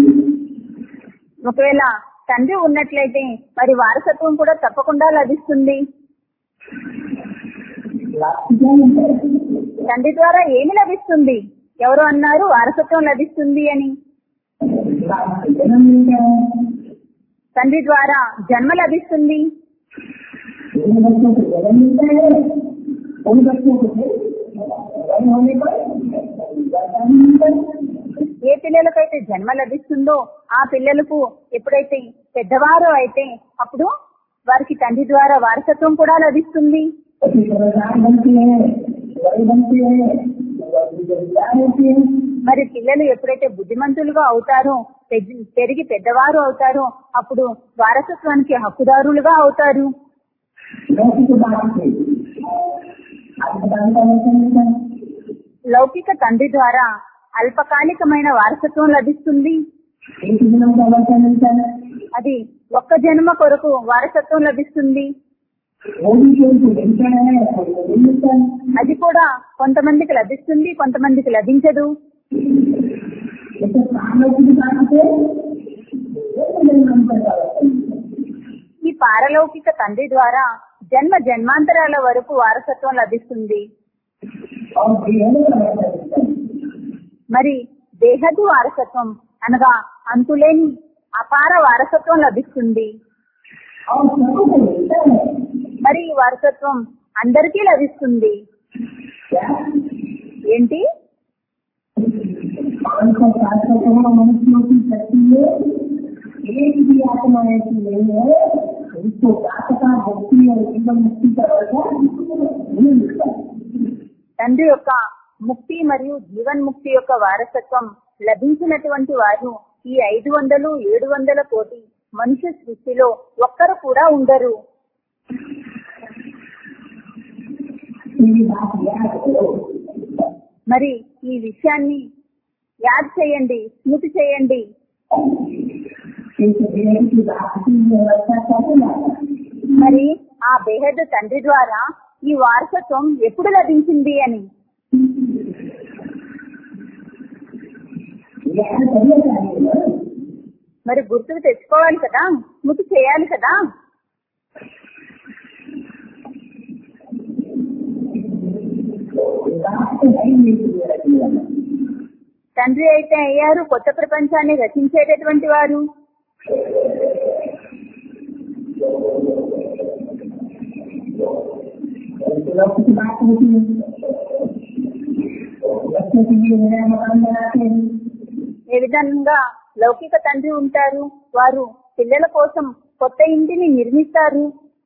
ఒకవేళ తండ్రి ఉన్నట్లయితే మరి వారసత్వం కూడా తప్పకుండా లభిస్తుంది తండ్రి ద్వారా ఏమి లభిస్తుంది ఎవరు అన్నారు వారసత్వం లభిస్తుంది అని जन्म मिलता है తండ్రి ద్వారా జన్మ లభిస్తుంది जिन बच्चों को जन्म मिलता है उन बच्चों को फिर बड़े होने पर वैसा ही मिलता है ఏ పిల్లలకైతే జన్మ లభిస్తుందో ఆ పిల్లలకు ఎప్పుడైతే పెద్దవారు అయితే అప్పుడు వారికి తండ్రి ద్వారా వారసత్వం కూడా లభిస్తుంది ऐसी समझदार बनती है बड़े बनते हैं समझदार होती है మరి पिల్లలు ఎప్పుడైతే బుద్ధిమంతులుగా అవుతారో పెద్ద- పెరిగి పెద్దవారు అవుతారో అప్పుడు వారసత్వానికి హక్కుదారులుగా అవుతారు लौकिक बात से आज बताने का मौका मिलता है లౌకిక తండ్రి ద్వారా అల్పకాలికమైన వారసత్వం లభిస్తుంది एक जन्म का मौका मिलता है అది ఒక్క జన్మ కొరకు వారసత్వం లభిస్తుంది वो भी कोई को मिलता है कोई को नहीं मिलता है అది కూడా కొంతమందికి లభిస్తుంది కొంతమందికి లభించదు जैसे प्राणों की दुकान से वो तो नहीं मन करता है ఈ పారలౌకిక తండ్రి ద్వారా జన్మ జన్మాంతరాల వరకు వారసత్వం లభిస్తుంది और बेहद का मतलब है మరి దేహదు వారసత్వం అనగా అంతులేని అపార వారసత్వం లభిస్తుంది और सबको मिलता है మరి ఈ వారసత్వం అందరికీ లభిస్తుంది क्या ఏంటి पाँच सौ सात सौ करोड़ मनुष्यों की शक्ति में एक भी आत्मा ऐसी नहीं है जिसको प्रातः भक्ति और जीवन मुक्ति का दर्जा नहीं मिलता తండ్రి యొక్క ముక్తి మరియు జీవన్ముక్తి యొక్క వారసత్వం లభించినటువంటి వారు ఈ ఐదు వందలు ఏడు వందల కోటి మనుష్య సృష్టిలో ఒక్కరు కూడా ఉండరు मेरी बात याद करो మరి ఈ విషయాన్ని యాద్ చేయండి స్మృతి చేయండి इस देह की बात की व्यवस्था कैसे लाना మరి ఆ బేహద్ తండ్రి ద్వారా ఈ వారసత్వం ఎప్పుడు లభించింది అని यह करिए चाहिए ना మరి గుర్తుకు తెచ్చుకోవాలి కదా స్మృతి చేయాలి కదా बात तो नहीं मिलती है తండ్రి అయితే అయ్యారు కొత్త ప్రపంచాన్ని రచించేటటువంటి వారు लोग की बात होती है बच्चों के लिए नया मकान बनाते हैं ఏ విధంగా లౌకిక తండ్రి ఉంటారు వారు పిల్లల కోసం కొత్త ఇంటిని నిర్మిస్తారు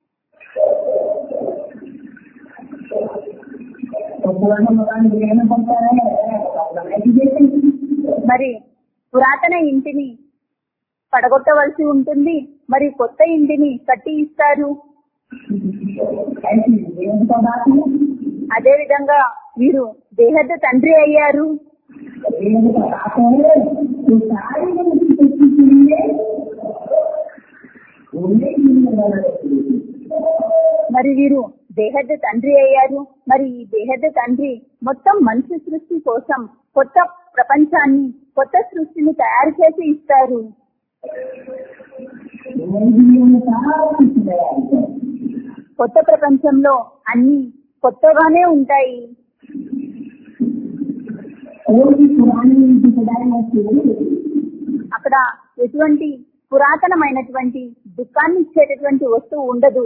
तो पुराना मकान गिराना पड़ता है नया मकान बनाए भी देते हैं మరి పురాతన ఇంటిని పడగొట్టవలసి ఉంటుంది మరి కొత్త ఇంటిని కట్టి ఇస్తారు ऐसी देव का बात है అదే విధంగా వీరు దేహద తండ్రి అయ్యారు देव का बात है तो सारी मनुष्य सृष्टि के लिए उन्हें ही बनाने के लिए మరి వీరు దేహద తండ్రి అయ్యారు మరి ఈ దేహద తండ్రి మొత్తం మనిషి సృష్టి కోసం కొత్త ప్రపంచాన్ని కొత్త సృష్టిని తయారు చేసి ఇస్తారు जिंदगी में सारा कुछ नया है కొత్త ప్రపంచంలో అన్ని కొత్తగానే ఉంటాయి कोई भी पुरानी जिम्मेदारी ऐसी नहीं है అక్కడ ఎటువంటి పురాతనమైనటువంటి దుఃఖాన్ని ఇచ్చేటటువంటి వస్తువు ఉండదు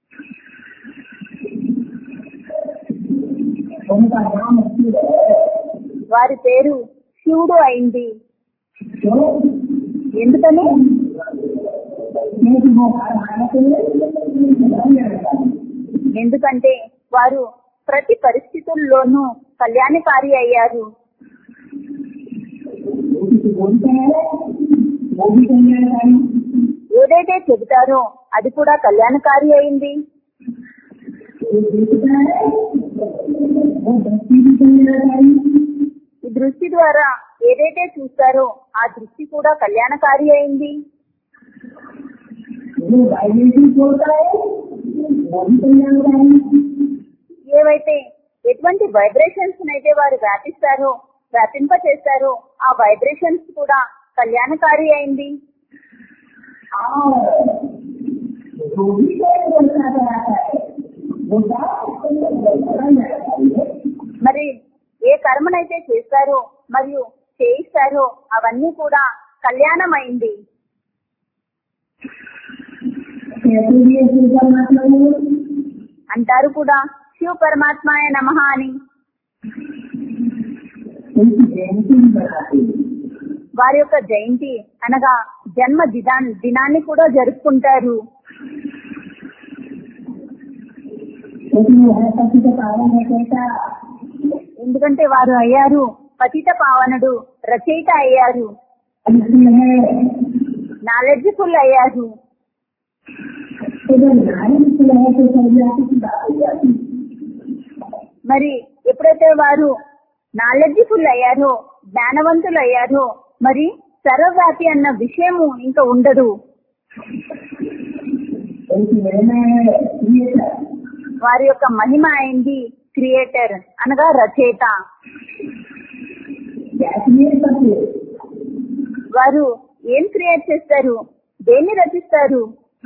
उनका नाम शिव है వారి పేరు శివుడు అయింది क्यों ఎందుకని क्योंकि वो हर हालत में बन जाता है ఎందుకంటే వారు ప్రతి పరిస్థితుల్లోనూ కళ్యాణకారి అయ్యారు वो किसी बोलते हैं वो भी कल्याणकारी ఏదైతే చెబుతారో అది కూడా కళ్యాణకారి అయింది जो देखता है वो दृष्टि भी कल्याणकारी ఈ దృష్టి ద్వారా ఏదైతే చూస్తారో ఆ దృష్టి కూడా కళ్యాణకారి అయింది जो वाइब्रेशन छोड़ता है वो भी कल्याणकारी ఏవైతే ఎటువంటి వైబ్రేషన్స్ అయితే వారు వ్యాపిస్తారో వ్యాపింప చేస్తారో ఆ వైబ్రేషన్స్ కూడా కళ్యాణకారి అయింది और जो भी कोई बोलता कराता है वो सब कल्याणकारी है మరి ఏ కర్మనైతే చేస్తారో మరియు చేయిస్తారో అవన్నీ కూడా కళ్యాణమైంది कैसे भी ऐसे परमात्मा है అంటారు కూడా శివ పరమాత్మాయ నమ అని उनकी जयंती भी बनाते हैं వారి యొక్క జయంతి అనగా జన్మ దినా దినాన్ని కూడా జరుపుకుంటారు क्योंकि वो है पति का पावन है कहता ఎందుకంటే వారు అయ్యారు పతిత పావనుడు రచయిత అయ్యారు अनुकूल है నాలెడ్జ్ఫుల్ అయ్యారు तो जब नारी अनुकूल है तो सर्वव्यापी की बात हो जाती है మరి ఎప్పుడైతే వారు నాలెడ్జ్ఫుల్ అయ్యారో జ్ఞానవంతులు అయ్యారో మరి సర్వవ్యాపి అన్న విషయము ఇంకా ఉండదు उनकी महिमा है क्रिएटर వారి యొక్క మహిమ అయింది క్రియేటర్ అనగా రచయిత क्या क्रिएट करते हो? వారు ఏం క్రియేట్ చేస్తారు దేన్ని రచిస్తారు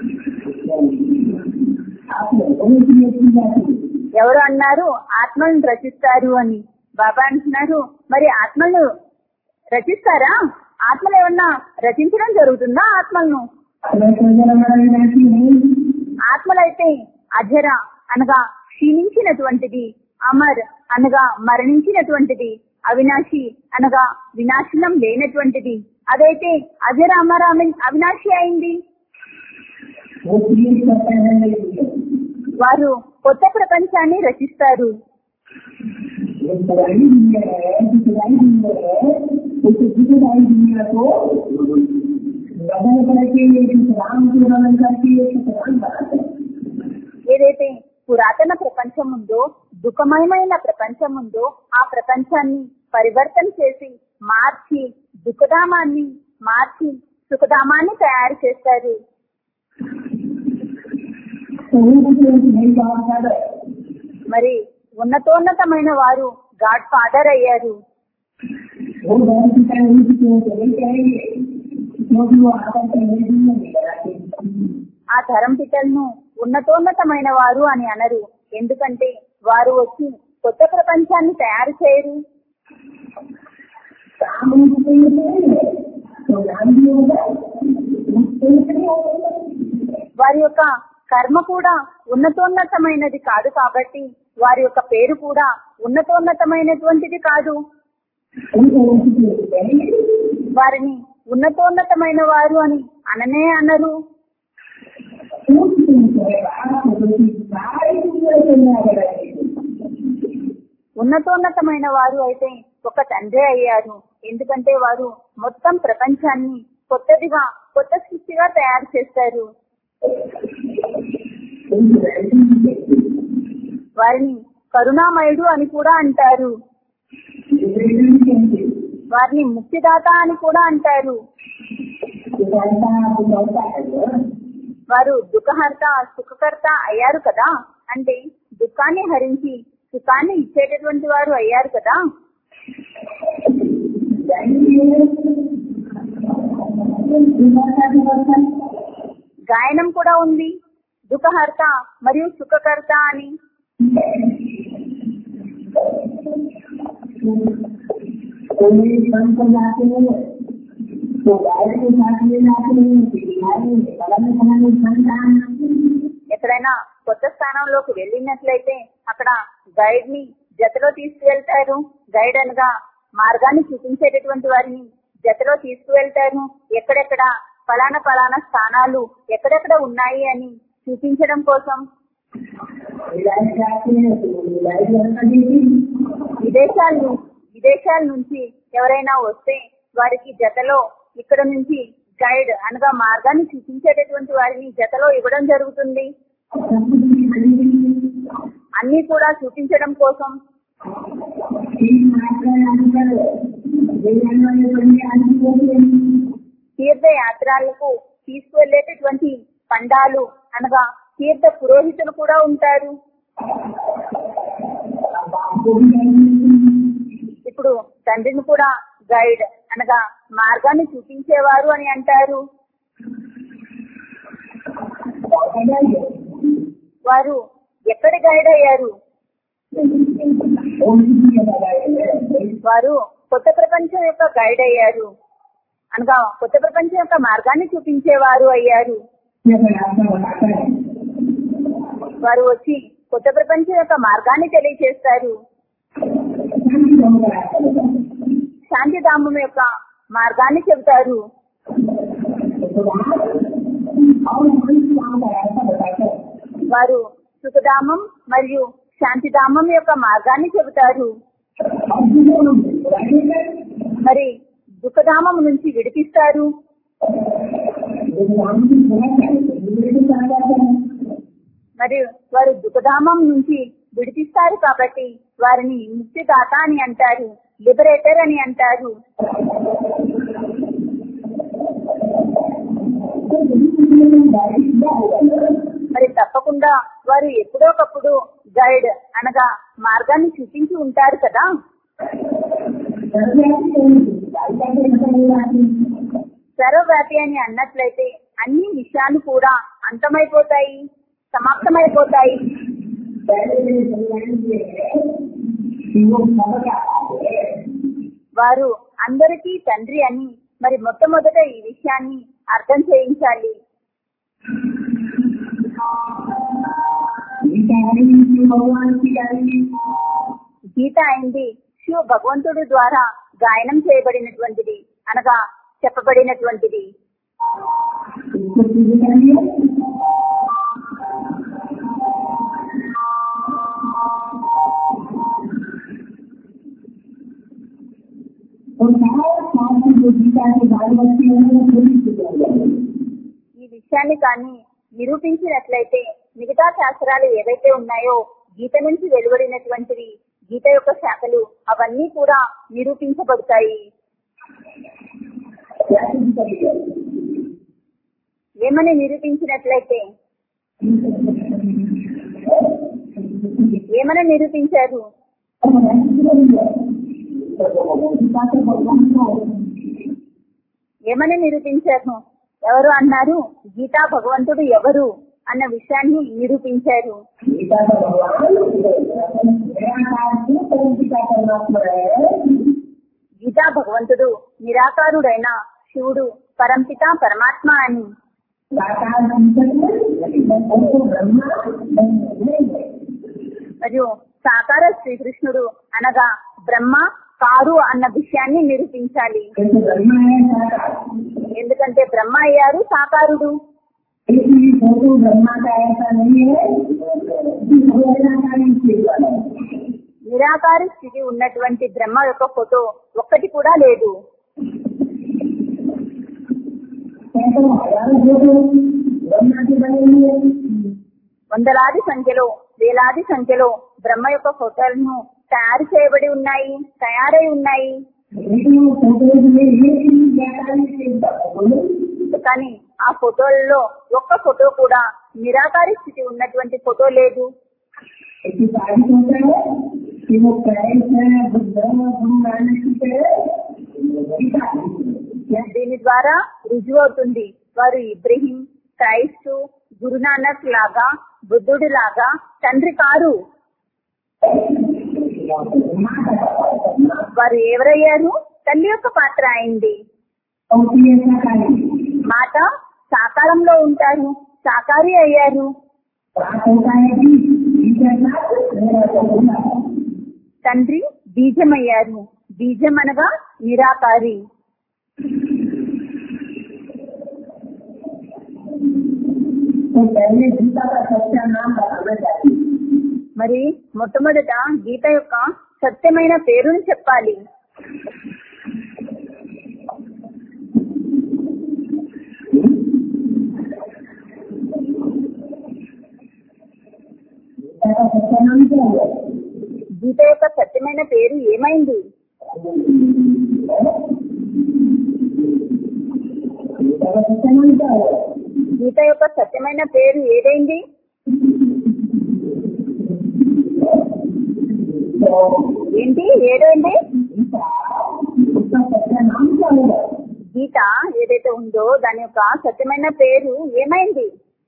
आप लोगों ने क्रिएट की जाती है ఎవరు అన్నారు ఆత్మలను రచిస్తారు అని బాబా అంటున్నారు మరి ఆత్మలను రచిస్తారా ఆత్మలు ఏమన్నా రచించడం జరుగుతుందా ఆత్మలను अगर वगैरह मरण जाती नहीं ఆత్మలైతే అజర అనగా క్షీణించినటువంటిది అమర్ అనగా మరణించినటువంటిది అవినాశి అనగా వినాశనం లేనటువంటిది అదైతే అజర అమర అమి- అవినాశి అయింది वो क्रिएट करता है नहीं వారు కొత్త ప్రపంచాన్ని రచిస్తారు ये पुरानी दुनिया है जो पुरानी दुनिया है उस पुरानी दुनिया को बदल करके कुछ राम को बदल करके कुछ राम बनाते हैं ఏదైతే పురాతన ప్రపంచం ఉందో దుఃఖమయమైన ప్రపంచం ఉందో ఆ ప్రపంచాన్ని పరివర్తన చేసి మార్చి దుఃఖధామాన్ని మార్చి సుఖధామాన్ని తయారు చేస్తారు तो वो कुछ नहीं जवाब कर మరి ఉన్నతోన్నతమైన వారు గాడ్ ఫాదర్ అయ్యారు वो बहुत सी टाइम उनकी क्यों चले जाएंगे क्योंकि वो आकर के नहीं दुनिया में लगाते ఆ ధరం పితలను ఉన్నతోన్నతమైన వారు అని అనరు ఎందుకంటే వారు వచ్చి కొత్త ప్రపంచాన్ని తయారు చేయరు काम उनको चाहिए नहीं है तो नाम भी होगा उसको नहीं होगा వారి యొక్క కర్మ కూడా ఉన్నతోన్నతమైనది కాదు కాబట్టి వారి యొక్క పేరు కూడా ఉన్నతోన్నతమైనటువంటిది కాదు उनको उनकी कहेंगे వారిని ఉన్నతోన్నతమైన వారు అని అననే అనరు सारी दुनिया से ना लगाएंगे ఉన్నతోన్నతమైన వారు అయితే ఒక తండ్రి అయ్యారు ఎందుకంటే వారు మొత్తం ప్రపంచాన్ని కొత్తదిగా కొత్త సృష్టిగా తయారు చేస్తారు వారిని కరుణామయుడు అని కూడా అంటారు వారిని ముక్తిదాత అని కూడా అంటారు వారు దుఃఖహర్త సుఖకర్త అయ్యారు కదా అంటే దుఃఖాన్ని హరించి సుఖాన్ని ఇచ్చేటటువంటి వారు అయ్యారు కదా గాయనం కూడా ఉంది దుఃఖహర్త మరియు సుఖకర్త అని कोई काम पर जाते हैं तो गाड़ी के साथ में जाते हैं बिहारी में कलम बनाने संतान ఎక్కడైనా కొత్త స్థానంలోకి వెళ్ళినట్లయితే అక్కడ గైడ్ ని జతలో తీసుకువెళ్తారు గైడ్ అనగా మార్గాన్ని చూపించేటటువంటి వారిని జతలో తీసుకువెళ్తారు ఎక్కడెక్కడ ఫలానా ఫలానా స్థానాలు ఎక్కడెక్కడ ఉన్నాయి అని చూపించడం కోసం इलाज जाते हैं तो इलाज करना देती విదేశాల ను- విదేశాల నుంచి ఎవరైనా వస్తే వారికి జతలో ఇక్కడ నుంచి గైడ్ అనగా మార్గాన్ని చూపించేటటువంటి వారిని జతలో ఇవ్వడం జరుగుతుంది सब कुछ खरीदी అన్ని కూడా చూపించడం కోసం तीन मात्रा आजकल विज्ञान वाले बंदे आदमी होते हैं తీర్థయాత్రలకు తీసుకువెళ్లేటటువంటి పండాలు అనగా తీర్థ పురోహితులు కూడా ఉంటారు अब आपको भी जाएंगे ఇప్పుడు తండ్రిని కూడా గైడ్ అనగా మార్గాన్ని చూపించేవారు అని అంటారు వారు ఎక్కడి గైడ్ అయ్యారు వారు కొత్త ప్రపంచం యొక్క గైడ్ అయ్యారు అనగా కొత్త ప్రపంచం యొక్క మార్గాన్ని చూపించేవారు అయ్యారు వారు వచ్చి కొత్త ప్రపంచం యొక్క మార్గాన్ని తెలియచేస్తారు శాంతిధామం యొక్క మార్గాన్ని చెబుతారు వారు సుఖధామం మరియు శాంతిధామం యొక్క మార్గాన్ని చెబుతారు మరి దుఃఖధామం నుంచి విడిపిస్తారు మరి వారు దుఃఖధామం నుంచి విడిపిస్తారు కాబట్టి వారిని ముక్తిదాత అని అంటారు లిబరేటర్ అని అంటారు तो यदि किसी ने डायरी किया होगा ना మరి తప్పకుండా వారు ఎప్పుడోకప్పుడు గైడ్ అనగా మార్గాన్ని చూపించి ఉంటారు కదా సర్వవ్యాపి అని అన్నట్లయితే అన్ని విషయాలు కూడా అంతమైపోతాయి సమాప్తమైపోతాయి వారు అందరికీ తండ్రి అని మరి మొట్టమొదట ఈ విషయాన్ని అర్థం చేయించాలి भगवान की गाड़ी గీత అయింది శివ భగవంతుడి ద్వారా గాయనం చేయబడినటువంటిది అనగా చెప్పబడినటువంటిది इसको सीधे करेंगे और सारा साल की जो गीता के बारे बच्चे हैं वो पूरी चुके हो जाएंगे ఈ విషయాన్ని కానీ నిరూపించినట్లయితే మిగతా శాస్త్రాలు ఏవైతే ఉన్నాయో గీత నుంచి వెలువడినటువంటివి గీత యొక్క శాఖలు అవన్నీ కూడా నిరూపించబడతాయి क्या चीज करेंगे ఏమని నిరూపించినట్లయితే ఏమని నిరూపించారు गीता के भगवान को ఏమని నిరూపించారు ఎవరు అన్నారు గీతా భగవంతుడు ఎవరు అన్న విషయాన్ని నిరూపించారు गीता का भगवान निराकार से परम पिता परमात्मा है గీతా భగవంతుడు నిరాకారుడైన శివుడు పరంపిత పరమాత్మ అని साकार जीवन में ब्रह्मा नहीं है మరియు సాకార శ్రీకృష్ణుడు అనగా బ్రహ్మ కారు అన్న విషయాన్ని నిరూపించాలి क्योंकि ब्रह्मा है साकार ఎందుకంటే బ్రహ్మ అయ్యారు సాకారుడు एक भी फोटो ब्रह्मा का ऐसा नहीं है कि वो निराकारी स्थिति वाला है నిరాకార స్థితి ఉన్నటువంటి బ్రహ్మ యొక్క ఫోటో ఒక్కటి కూడా లేదు सैकड़ों हजारों फोटो ब्रह्मा के बने हुए हैं వందలాది సంఖ్యలో వేలాది సంఖ్యలో బ్రహ్మ యొక్క ఫోటోలను తయారు చేయబడి ఉన్నాయి తయారై ఉన్నాయి लेकिन वो फोटोज में ये चीज निराकारी स्थिति बोलो కానీ ఆ ఫోటోలలో ఒక్క ఫోటో కూడా నిరాకారి స్థితి ఉన్నటువంటి ఫోటో లేదు इसकी तारीफ होता है कि वो क्राइस्ट है बुद्ध गुरु नानक की तरह गीता है। దీని ద్వారా రుజువు అవుతుంది వారు ఇబ్రహీం క్రైస్తు గురునానక్ లాగా బుద్ధుడి లాగా తండ్రి కారు వారు ఎవరయ్యారు తల్లి యొక్క పాత్ర అయింది और ये ऐसा कार्य మాట సాకారంలో ఉంటారు సాకారి అయ్యారు प्राप्त होता है कि टीचर साथ मेरा तो होगा తండ్రి బీజమయ్యారు బీజం అనగా నిరాకారి तो पहले गीता का सच्चा नाम बताना चाहिए మరి మొట్టమొదట గీత యొక్క సత్యమైన పేరుని చెప్పాలి गीता का सच्चा नाम क्या है గీత యొక్క సత్యమైన పేరు ఏమైంది गीता का सच्चा नाम क्या है గీత యొక్క సత్యమైన పేరు ఏదైంది तो ఏంటి ఏదైంది गीता उसका सच्चा नाम क्या होगा గీత ఏదైతే ఉందో దాని యొక్క సత్యమైన పేరు ఏమైంది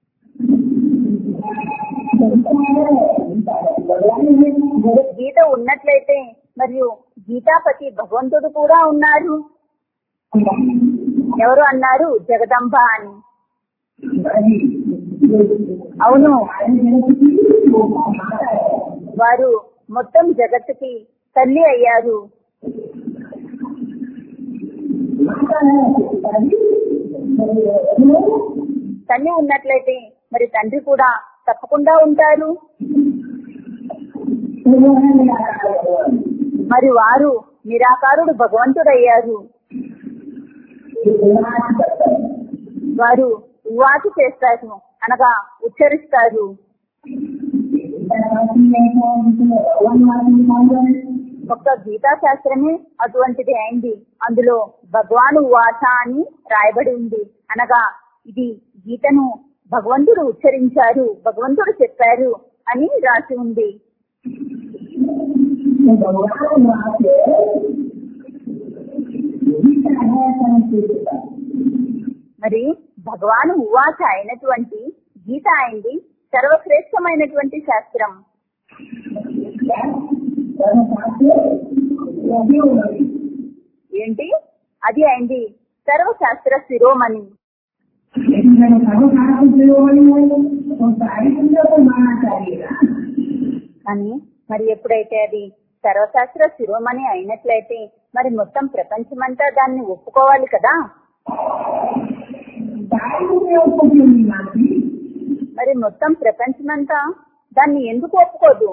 गीता है गीता है भगवान है మరి గీత ఉన్నట్లయితే మరియు గీతాపతి భగవంతుడు కూడా ఉన్నారు ఎవరు అన్నారు జగదంబ అని అవును వారు మొత్తం జగత్తుకి తల్లి అయ్యారు తల్లి ఉన్నట్లయితే మరి తండ్రి కూడా తప్పకుండా ఉంటారు మరి వారు నిరాకారుడు భగవంతుడయ్యారు వారు ఉవాచ చేస్తారు అనగా ఉచ్చరిస్తారు ఒక్క గీతా శాస్త్రమే అటువంటిది అయింది అందులో భగవాను ఉవాచ అని రాయబడి ఉంది అనగా ఇది గీతను భగవంతుడు ఉచ్చరించారు భగవంతుడు చెప్పారు అని రాసి ఉంది तो भगवान वहाँ से गीता है संस्कृत మరి భగవాను ఉవాచ అయినటువంటి గీత అయింది సర్వశ్రేష్టమైనటువంటి శాస్త్రం ఏంటి అది అయింది సర్వశాస్త్ర శిరోమణి लेकिन जब सर्वसाधारण प्रयोग नहीं तो सारी चीजों को मानना चाहिए ना కానీ మరి ఎప్పుడైతే అది సర్వశాస్త్ర శిరోమణి అయినట్లయితే మరి మొత్తం ప్రపంచమంతా దాన్ని ఒప్పుకోవాలి కదా सारी चीजें को क्यों नहीं मानती మరి మొత్తం ప్రపంచమంతా దాన్ని ఎందుకు ఒప్పుకోదు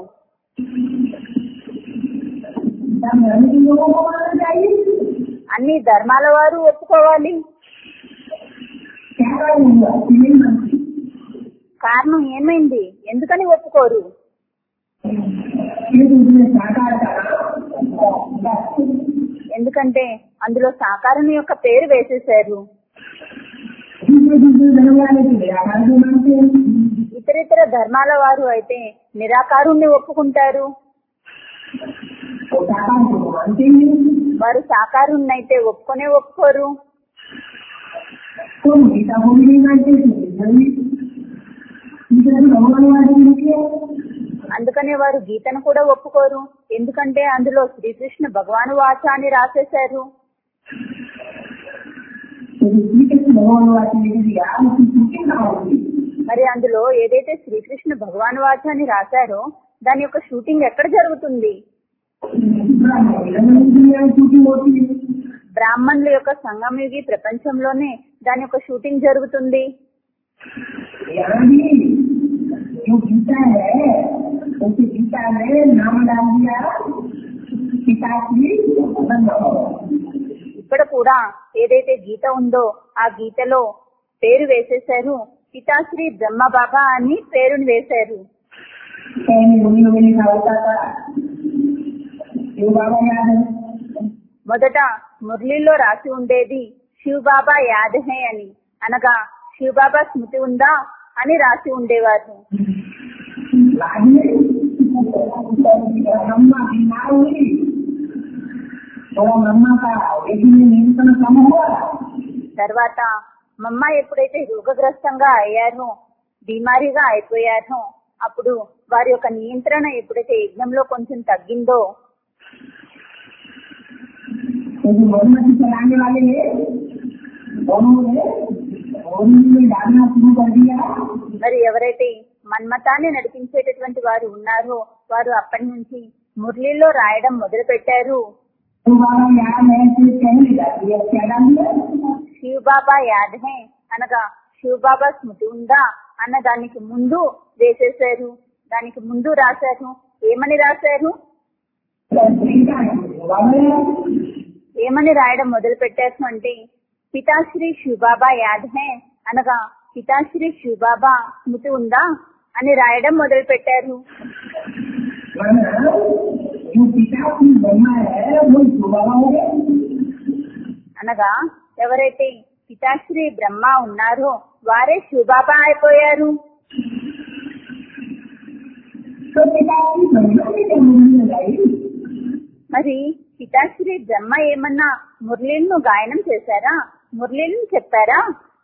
सब धर्म के लोगों को मानना चाहिए అన్ని ధర్మాల వారు ఒప్పుకోవాలి क्या कारण हुआ कि नहीं मानती కారణం ఏమైంది ఎందుకని ఒప్పుకోరు ये उसने साकार करा ఎందుకంటే అందులో సాకారం యొక్క పేరు వేసేశారు दूसरे दूसरे धर्म वाले तो निराकार को मानते हैं ఇతర ఇతర ధర్మాల వారు అయితే నిరాకారుణ్ణి ఒప్పుకుంటారు वो साकार को मानते ही नहीं వారు సాకారుణ్ణి అయితే ఒప్పుకొనే ఒప్పుకోరు तो गीता को भी नहीं मानते तो गीता भी गीता तो भगवान वाले लिखे हैं అందుకనే వారు గీతను కూడా ఒప్పుకోరు ఎందుకంటే అందులో శ్రీకృష్ణ భగవాను వాచ అని రాసేశారు तो श्री कृष्ण भगवान वाले लिख दिया उसकी छुट्टी कहाँ होगी మరి అందులో ఏదైతే శ్రీకృష్ణ భగవాన్ వాచ అని రాశారో దాని యొక్క షూటింగ్ ఎక్కడ జరుగుతుంది दुनिया में छुट्टी होती है బ్రాహ్మణుల యొక్క సంగమయుగి ప్రపంచంలోనే దాని యొక్క షూటింగ్ జరుగుతుంది यहाँ भी जो गीता है उसी गीता में नाम डाल दिया पिता की ब्रह्म ఇక్కడ కూడా ఏదైతే గీత ఉందో ఆ గీతలో పేరు వేసేశారు పితాశ్రీ బ్రహ్మ బాబా అని పేరుని వేశారు पहले उन्हीं लोगों ने लिखा होता था शिव बाबा याद है మొదట మురళీలో రాసి ఉండేది శివ్ బాబా యాద్ హే అని అనగా శివ్ బాబా స్మృతి ఉందా అని రాసి ఉండేవారు बाद में मम्मा बीमार हुई थोड़ा मम्मा का देखने नियंत्रण कम हुआ తర్వాత మమ్మ ఎప్పుడైతే రోగగ్రస్తంగా అయ్యారో బీమారీగా అయిపోయారో అప్పుడు వారి యొక్క నియంత్రణ ఎప్పుడైతే యజ్ఞంలో కొంచెం తగ్గిందో तो जो मोमबत्ती चलाने वाले हैं उन्होंने होली में डालना शुरू कर दिया మరి ఎవరైతే మన్మతాన్ని నడిపించేటటువంటి వారు ఉన్నారో వారు అప్పటి నుంచి మురళీలో రాయడం మొదలు పెట్టారు तो बाबा याद है फिर कहने जाती है क्या डाल दिया శివ్ బాబా యాద్ హే అనగా శివ్ బాబా స్మృతి ఉందా అన్న దానికి ముందు వేసేశారు దానికి ముందు రాశారు ఏమని రాశారు तो देखा है, बाबा याद ఏమని రాయడం మొదలు పెట్టారు అంటే పితాశ్రీ శివబాబా యాద్ హే అనగా పితాశ్రీ శివబాబా స్మృతి ఉందా అని రాయడం మొదలు పెట్టారు माना जो पिता की ब्रह्मा है वो शिव बाबा हो गए అనగా ఎవరైతే పితాశ్రీ బ్రహ్మ ఉన్నారో వారే శివబాబా అయిపోయారు तो पिता की ब्रह्मा ने जब मुरली लगाई మరి పితాశ్రీ బ్రహ్మ ఏమన్నా మురళీలను గాయనం చేశారా మురళీలను చెప్పారా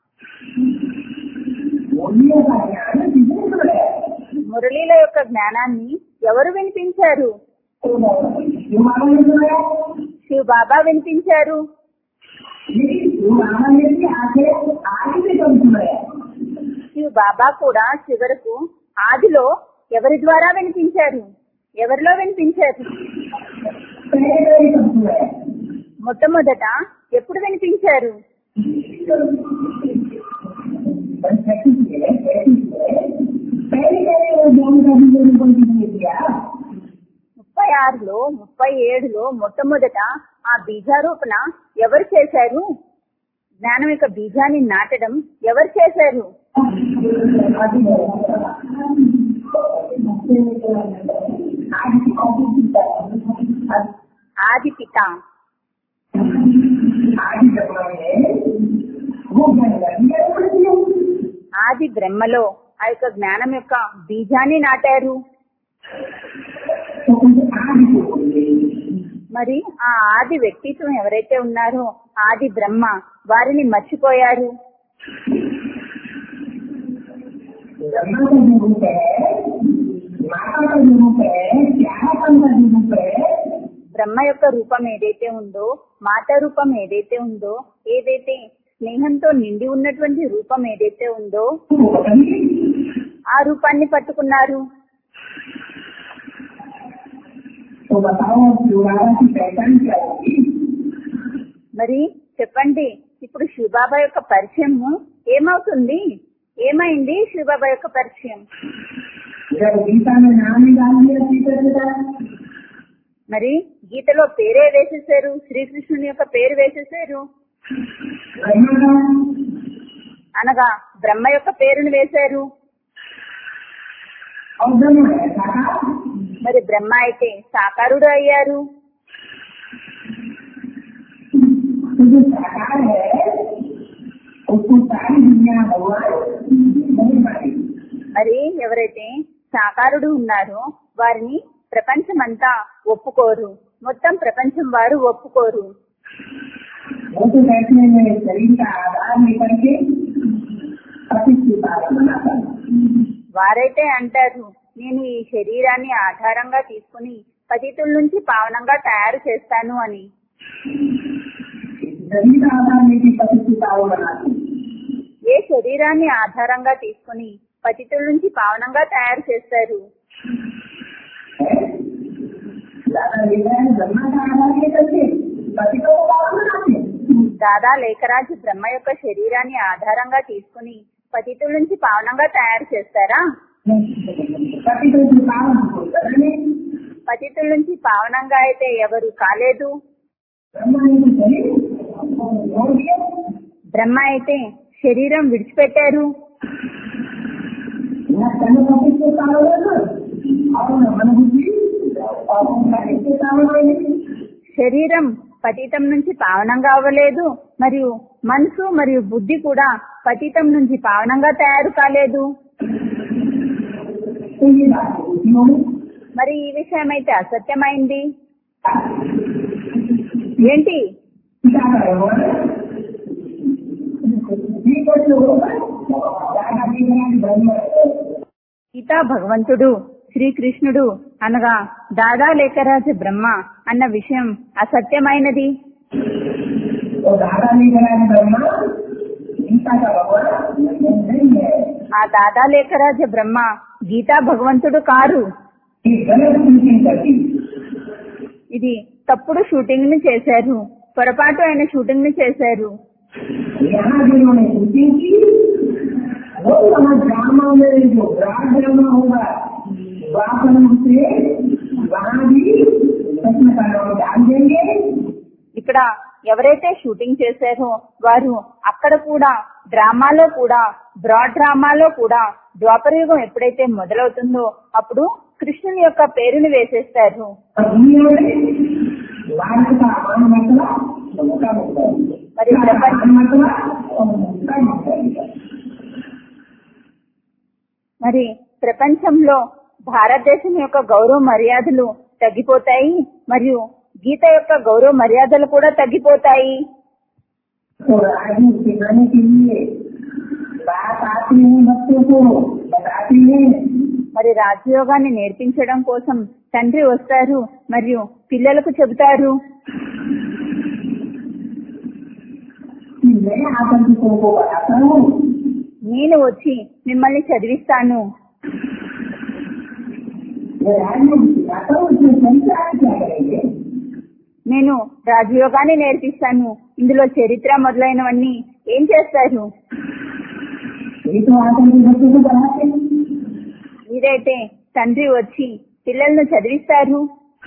मुरलियों का ज्ञान किसने सुनाया మురళీల యొక్క జ్ఞానాన్ని ఎవరు వినిపించారు शिव बाबा ने सुनाया శివ బాబా వినిపించారు लेकिन शिव बाबा ने भी आगे आगे से कब सुनाया శివ బాబా కూడా చివరకు ఆదిలో ఎవరి ద్వారా వినిపించారు ఎవరిలో వినిపించారు पहले पहले कब सुनाया మొట్టమొదట ఎప్పుడు వినిపించారు पर प्रैक्टिस है प्रैक्टिस है पहले पहले वो ज्ञान का भी मैंने कोई किसने किया ముప్పై ఆరులో ముప్పై ఏడులో మొట్టమొదట ఆ బీజారోపణ ఎవరు చేశారు జ్ఞానం యొక్క బీజాన్ని నాటడం ఎవరు చేశారు आज ఆది పిత आज जमाने में वो ज्ञान लगी पड़ती है ఆది బ్రహ్మలో ఆ యొక్క జ్ఞానం యొక్క బీజాన్ని నాటారు तो उनसे आदि को बोलिए మరి ఆ ఆది వ్యక్తిత్వం ఎవరైతే ఉన్నారో ఆది బ్రహ్మ వారిని మర్చిపోయారు ब्रह्मा का जो रूप है माता का जो रूप है ज्ञानापन का जो रूप है బ్రహ్మ యొక్క రూపం ఏదైతే ఉందో మాత రూపం ఏదైతే ఉందో ఏదైతే స్నేహంతో నిండి ఉన్నటువంటి రూపం ఏదైతే ఉందో वो बताइए ఆ రూపాన్ని పట్టుకున్నారు तो बताओ शिवराजा की पहचान क्या होगी మరి చెప్పండి ఇప్పుడు శివబాబా యొక్క పరిచయము ఏమవుతుంది ఏమైంది శివబాబా యొక్క పరిచయం जब गीता में नाम ही डाल दिया सीता जी का మరి గీతలో పేరే వేసేసారు శ్రీకృష్ణుని యొక్క పేరు వేసేసారు ब्रह्मा का అనగా బ్రహ్మ యొక్క పేరును వేశారు और ब्रह्म है साकार మరి బ్రహ్మ అయితే సాకారుడు అయ్యారు तो जो साकार है उसको सारी दुनिया भगवान नहीं माने మరి ఎవరైతే సాకారుడు ఉన్నారో వారిని ప్రపంచమంతా ఒప్పుకోరు మొత్తం ప్రపంచం వారు ఒప్పుకోరు वो तो बैठने में शरीर का आधार लेकर के प्रतिष्ठिता बनाता है వారైతే అంటారు నేను ఈ శరీరాన్ని ఆధారంగా తీసుకుని పతితుల నుంచి పావనంగా తయారు చేస్తాను అని शरीर का आधार लेके प्रतिष्ठिता वो बनाते हैं ఏ శరీరాన్ని ఆధారంగా తీసుకుని పతితుల నుంచి పావనంగా తయారు చేస్తారు ज्यादा विधान ब्रह्मा का आधार लेकर के पतितों को पावन बनाते हैं దాదా లేఖరాజు బ్రహ్మ యొక్క శరీరాన్ని ఆధారంగా తీసుకుని పతితుల నుంచి పావనంగా తయారు చేస్తారా पतितों को पावन को करने పతితుల నుంచి పావనంగా అయితే ఎవరు కాలేదు ब्रह्मा ने तो शरीर छोड़ दिया బ్రహ్మ అయితే శరీరం విడిచిపెట్టారు न तन पति के पावन और न मन बुद्धि और न के पावन శరీరం పతితం నుంచి పావనంగా అవ్వలేదు మరియు మనసు మరియు బుద్ధి కూడా పతితం నుంచి పావనంగా తయారు కాలేదు तो ये बात होती होगी మరి ఈ విషయం అయితే అసత్యమైంది ఏంటి क्या करो ये कुछ होगा ज्यादा विधान ब्रह्म గీతా భగవంతుడు శ్రీకృష్ణుడు అనగా దాదా లేఖరాజు బ్రహ్మ అన్న విషయం అసత్యమైనది तो दादा ने बनाया ब्रह्मा गीता का भगवान नहीं है ఆ దాదా లేఖరాజు బ్రహ్మ గీతా భగవంతుడు కారు ये गलत थिंकिंग करती ఇది तప్పుడు షూటింగ్ ని చేశారు పొరపాటు అయిన షూటింగ్ ని చేశారు यहाँ जिन्होंने शूटिंग की वो वहाँ ड्रामा में जो ब्राड ड्रामा होगा वापन से वहाँ भी कृष्ण का नाम डाल देंगे ఇక్కడ ఎవరైతే షూటింగ్ చేశారో వారు అక్కడ కూడా డ్రామాలో కూడా బ్రాడ్ డ్రామాలో కూడా ద్వాపరయుగం ఎప్పుడైతే మొదలవుతుందో అప్పుడు కృష్ణుని యొక్క పేరుని వేసేస్తారు और दुनिया में भारत का मान मतला उनका मतलब మరి ప్రపంచ मान मतला और उनका मतलब మరి ప్రపంచంలో భారతదేశం యొక్క గౌరవ మర్యాదలు తగ్గిపోతాయి మరియు గీత యొక్క గౌరవ మర్యాదలు కూడా తగ్గిపోతాయి तो राजू सिखाने के लिए बात आती है बच्चों को बताती है మరి రాజయోగాన్ని నేర్పించడం కోసం తండ్రి వస్తారు మరియు పిల్లలకు చెబుతారు कि मैं आकर के तुमको बताता हूँ నేను వచ్చి మిమ్మల్ని చదివిస్తాను मैं राजयोग सिखाता हूँ इसमें संख्या क्या करेंगे నేను రాజయోగాన్ని నేర్పిస్తాను ఇందులో చరిత్ర మొదలైనవన్నీ ఏం చేస్తారు ये तो आकर के बच्चों को पढ़ाते हैं మీరైతే తండ్రి వచ్చి పిల్లలను చదివిస్తారు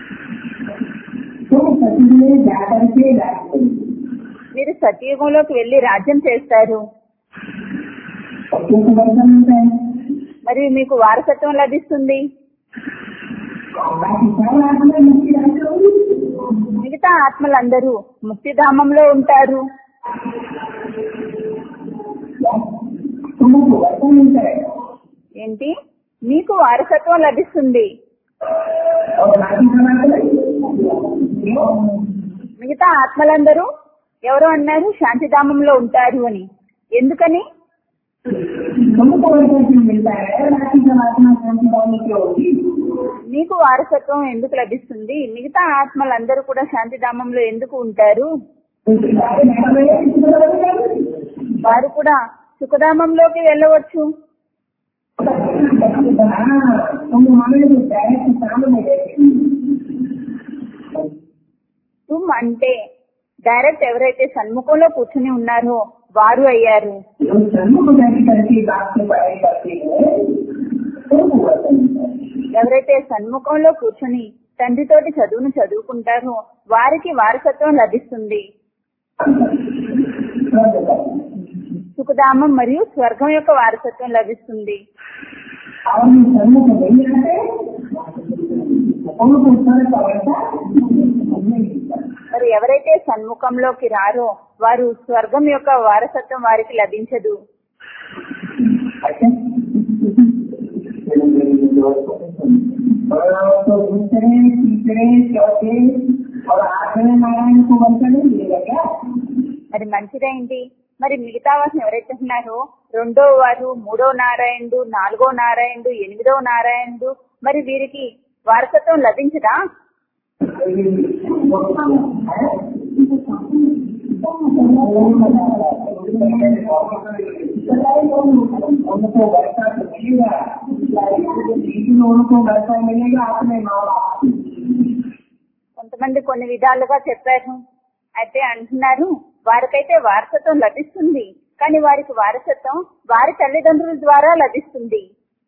तो सचिव में जाकर के राज करेंगे మీరు సత్యయుగంలోకి వెళ్లి రాజ్యం చేస్తారు बच्चों को वर्षन मिलता है మరియు మీకు వారసత్వం లభిస్తుంది बाकी सारा आत्मा मुक्ति राज्य होगी మిగతా ఆత్మలందరూ ముక్తిధామంలో ఉంటారు तुमको वैसा मिलता है ఏంటి మీకు వారసత్వం లభిస్తుంది और बाकी समाज क्यों మిగతా ఆత్మలందరూ ఎవరో అన్నారు శాంతిధామంలో ఉంటారు అని ఎందుకని तुमको वैसा क्यों मिलता है बाकी समाज में शांति पाने की होगी మీకు వారసత్వం ఎందుకు లభిస్తుంది మిగతా ఆత్మలందరూ కూడా శాంతిధామంలో ఎందుకు ఉంటారు వారు కూడా సుఖధామంలోకి వెళ్ళవచ్చు तुम माने तो डायरेक्ट सामने रहते తుమ్ అంటే డైరెక్ట్ ఎవరైతే సన్ముఖంలో కూర్చుని ఉన్నారో వారు అయ్యారు जो सन्मुख जाति करके बात से पढ़ाई करते हैं तो वो वचन है ఎవరైతే సన్ముఖంలో కూర్చుని తండ్రితోటి చదువును చదువుకుంటారో వారికి వారసత్వం లభిస్తుంది సుఖధామం మరియు స్వర్గం యొక్క వారసత్వం లభిస్తుంది और जो सन्मुख नहीं आते उनको उत्तर का वैसा नहीं मिलता మరి ఎవరైతే సన్ముఖంలోకి రారో వారు స్వర్గం యొక్క వారసత్వం వారికి లభించదు अच्छा तो दूसरे तीसरे चौथे और आठवें नारायण को वंश नहीं मिलेगा क्या మరి మంచిదేంటి మరి మిగతా వారిని ఎవరైతే ఉన్నారో రెండో వారు మూడో నారాయణుడు నాలుగో నారాయణుడు ఎనిమిదో నారాయణుడు మరి వీరికి వారసత్వం లభించదా उनको वैसा तो मिलेगा लेकिन उनको वैसा मिलेगा अपने माँ बाप కొంతమంది కొన్ని విధాలుగా చెప్పారు అయితే అంటున్నారు వారికైతే వారసత్వం లభిస్తుంది కానీ వారికి వారసత్వం వారి తల్లిదండ్రుల ద్వారా లభిస్తుంది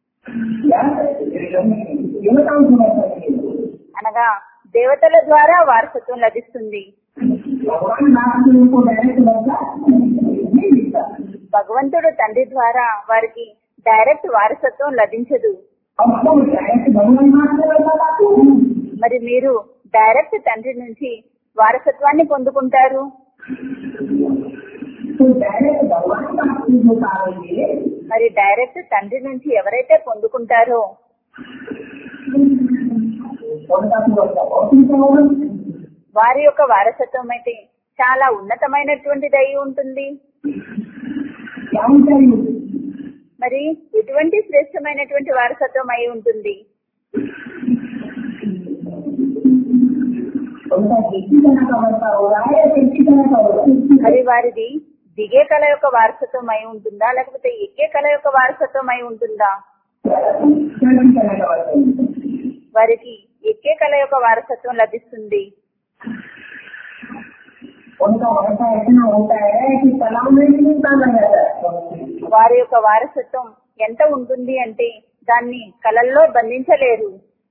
देवताओं को वैसा मिलेगा అనగా దేవతల ద్వారా వారసత్వం లభిస్తుంది भगवान नाम से उनको डायरेक्ट वैसा नहीं मिलता భగవంతుడు తండ్రి ద్వారా వారికి డైరెక్ట్ వారసత్వం లభించదు अब तो डायरेक्ट भगवान नाम से वैसा पाते हैं మరి మీరు డైరెక్ట్ తండ్రి నుంచి వారసత్వాన్ని పొందుకుంటారు तो डायरेक्ट भगवान नाम से जो पाएंगे మరి డైరెక్ట్ తండ్రి నుంచి ఎవరైతే పొందుకుంటారో उनका तो वैसा बहुत ऊंचा होगा వారి యొక్క వారసత్వం అయితే చాలా ఉన్నతమైనటువంటిది అయి ఉంటుంది क्या ऊंचाई होगी మరి ఎటువంటి శ్రేష్టమైనటువంటి వారసత్వం అయి ఉంటుంది उनका किसी तरह का वर्षा हो रहा है या किसी तरह का होगा మరి వారిది దిగే కళ యొక్క వారసత్వం అయి ఉంటుందా లేకపోతే ఎక్కే కళ యొక్క వారసత్వం అయి ఉంటుందా किसी तरह का वर्षा होगा వారికి ఎక్కే కళ యొక్క వారసత్వం లభిస్తుంది उनका वर्षा इतना होता है कि तालाब में भी नहीं उतारा जाता है వారి యొక్క వారసత్వం ఎంత ఉంటుంది అంటే దాన్ని కళల్లో బంధించలేరు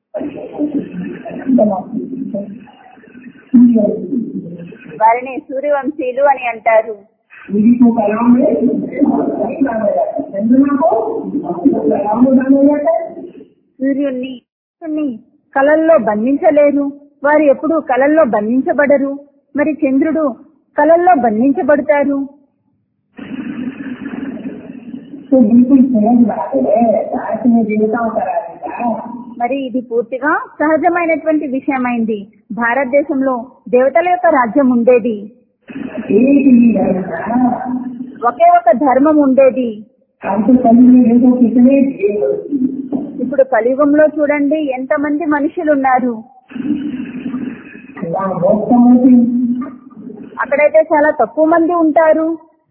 వారిని సూర్యవంశీయులు అని అంటారు सूर्य को कलाम में नहीं डाला जाता चंद्रमा को कलाम में डाला जाता है సూర్యుణ్ణి సూర్యుణ్ణి కళల్లో బంధించలేరు వారు ఎప్పుడు కళల్లో బంధించబడరు మరి చంద్రుడు కళల్లో బంధించబడతారు तो बिल्कुल सहज बात है भारत में देवताओं का राज्य था మరి ఇది పూర్తిగా సహజమైనటువంటి విషయమైంది భారతదేశంలో దేవతల యొక్క రాజ్యం ఉండేది एक ही धर्म था ఒకే ఒక ధర్మం ఉండేది हम तो कभी में देखो कितने देव ఇప్పుడు కలియుగంలో చూడండి ఎంతమంది మనుషులు ఉన్నారు वहाँ बहुत कम होते అక్కడైతే చాలా తక్కువ మంది ఉంటారు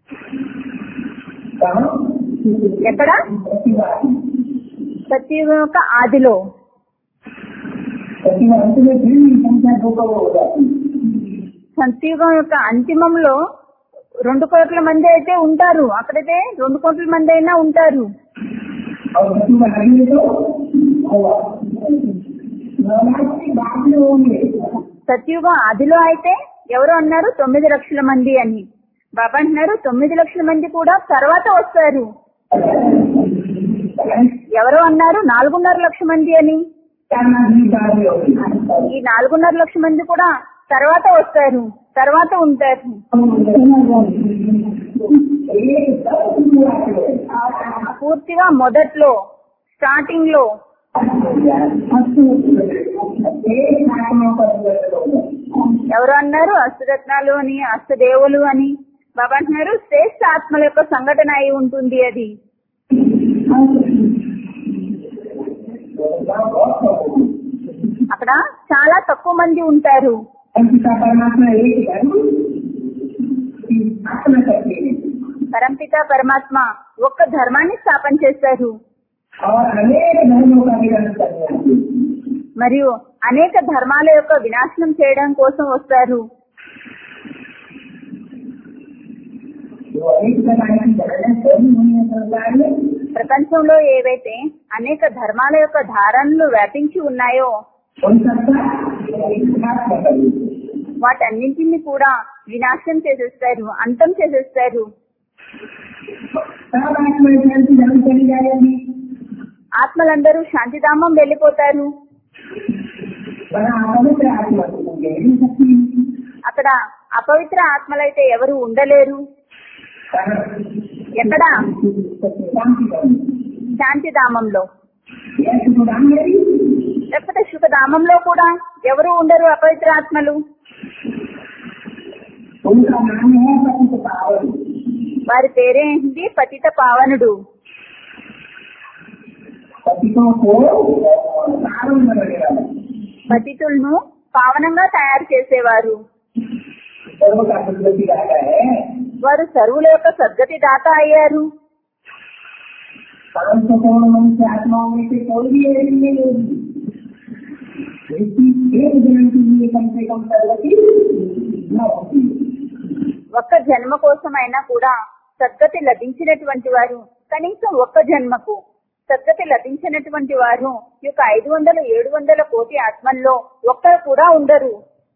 कहाँ ఎక్కడ प्रतिभा సత్యుగం యొక్క ఆదిలో प्रतिभा अंत में फिर भी संख्या दो करोड़ हो जाती है సత్యుగం యొక్క అంతిమంలో రెండు కోట్ల మంది అయితే ఉంటారు అక్కడైతే రెండు కోట్ల మంది అయినా ఉంటారు और प्रतिभा लगेंगे तो होगा नवरात्र के बाद में होंगे సత్యుగం ఆదిలో అయితే ఎవరు అన్నారు తొమ్మిది లక్షల మంది అని బాబా అంటున్నారు తొమ్మిది లక్షల మంది కూడా తర్వాత వస్తారు ఎవరు అన్నారు నాలుగున్నర లక్ష మంది అని करना भी बाद में होगी ఈ నాలుగున్నర లక్ష మంది కూడా తర్వాత వస్తారు తర్వాత ఉంటారు एक दस शुरुआत है పూర్తిగా మొదట్లో స్టార్టింగ్ లో एक आत्मा पर ఎవరు అన్నారు అష్టరత్నాలు అని అష్టదేవులు అని బాబా అంటున్నారు శ్రేష్ఠ ఆత్మల యొక్క సంఘటన అయి ఉంటుంది అది అక్కడ చాలా తక్కువ మంది ఉంటారు अंकिता परमात्मा एक धर्म की स्थापना करते हैं పరంపిత పరమాత్మ ఒక్క ధర్మాన్ని స్థాపన చేశారు और अनेक धर्मों का विनाश करते हैं మరియు అనేక ధర్మాల యొక్క వినాశనం చేయడం కోసం వస్తారు जो अनेक प्रकार की धर्में सही हुई है संसार में ప్రపంచంలో ఏవైతే అనేక ధర్మాల యొక్క ధారణలు వ్యాపించి ఉన్నాయో उन सबका विनाश कर వాటన్నింటినీ కూడా వినాశనం చేసేస్తారు అంతం చేసేస్తారు सब आत्मा शांति धर्म चली जाएगी ఆత్మలందరూ శాంతిధామం వెళ్ళిపోతారు बड़ा पवित्र आत्मा को पूजे नहीं सकती అక్కడ అపవిత్ర ఆత్మలైతే ఎవరు ఉండలేరు ఎక్కడ शांति धर्म శాంతిధామంలో यह सुधान मेरी లేకపోతే సుఖధామంలో కూడా ఎవరు ఉండరు అపవిత్ర ఆత్మలు उनका नाम है पतित पावन వారి పేరేంటి పతిత పావనుడు पतितों को पावन बनाने वाला పతితులను పావనంగా తయారు చేసేవారు सर्व का प्रगति रहता है వారు సరువుల యొక్క సద్గతి దాత అయ్యారు पांच सौ करोड़ मनुष्य आत्माओं में से कोई भी ऐसी नहीं होगी जिसकी एक जन्म के लिए कम से कम प्रगति न होती ఒక్క జన్మ కోసమైనా కూడా సద్గతి లభించినటువంటి వారు కనీసం ఒక్క జన్మకు సద్గతి లభించినటువంటి వారు ఈ యొక్క ఐదు వందల ఏడు వందల కోటి ఆత్మల్లో ఒక్కరు కూడా ఉండరు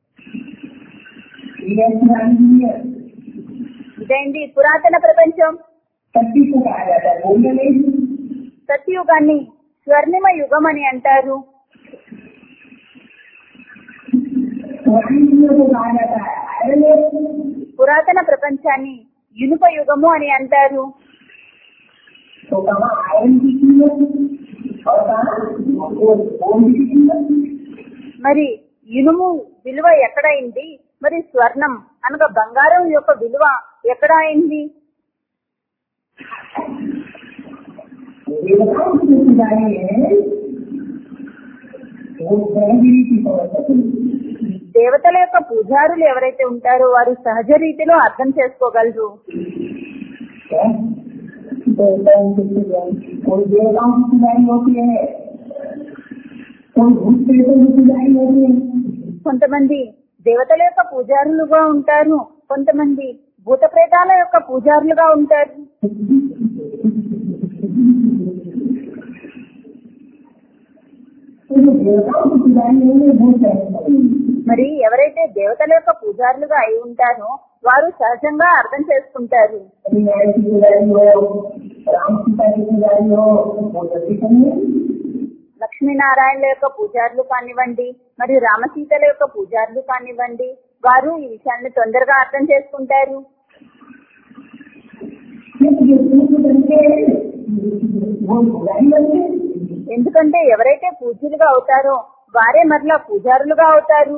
ये पुरानी दुनिया ఇదేంటి పురాతన ప్రపంచం शक्ति को कहा जाता है बोलने नहीं సత్యుగాన్ని స్వర్ణిమ యుగం అని అంటారు पुरानी दुनिया को कहा जाता है आयरन एज పురాతన ప్రపంచాన్ని ఇనుప యుగము అని అంటారు तो कहा आयरन की कीमत और कहा गोल्ड की कीमत మరి ఇనుము విలువ ఎక్కడైంది మరి స్వర్ణం అనగా బంగారం యొక్క విలువ ఎక్కడ అయింది देवताओं की पुजारी है वो सहगिरी की समझ सकते దేవతల యొక్క పూజారులు ఎవరైతే ఉంటారో వారు సహజ రీతిలో అర్థం చేసుకోగలరు देवताओं की पुजारी कोई देवताओं की पुजारी होती है कोई भूत प्रेतों की पुजारी होती है కొంతమంది దేవతల యొక్క పూజారులుగా ఉంటారు కొంతమంది భూత ప్రేతాల యొక్క పూజారులుగా ఉంటారు तो जो देवताओं की पुजारी होंगे वो सहज మరి ఎవరైతే దేవతల యొక్క పూజారులుగా అయి ఉంటారో వారు సహజంగా అర్థం చేసుకుంటారు न्याय की पुजारी हो राम सीता की पुजारी हो वो जल्दी करेंगे లక్ష్మీనారాయణల యొక్క పూజారులు కానివ్వండి మరియు రామసీతల యొక్క పూజారులు కానివ్వండి వారు ఈ విషయాన్ని తొందరగా అర్థం చేసుకుంటారు क्योंकि जो सूत्र बनते हैं वो पुजारी बनते हैं ఎందుకంటే ఎవరైతే పూజ్యులుగా అవుతారో వారే మరలా పూజారులుగా అవుతారు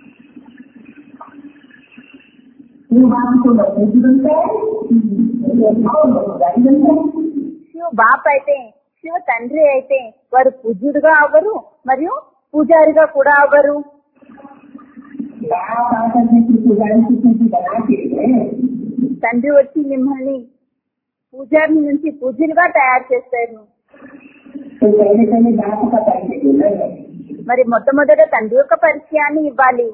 ये बात को नौकरी बनता है और पुजारी बनता है శివ బాప్ అయితే శివ తండ్రి అయితే వారు పూజ్యుడుగా అవ్వరు మరియు పూజారిగా కూడా అవ్వరు बाप आकर के पुजारी की सूची बना के తండ్రి వచ్చి మిమ్మల్ని పూజారి నుంచి పూజ్యులుగా తయారు చేస్తారు तो पहले पहले बाप का परिचय देना है మరి మొట్టమొదట తండ్రి యొక్క పరిచయాన్ని ఇవ్వాలి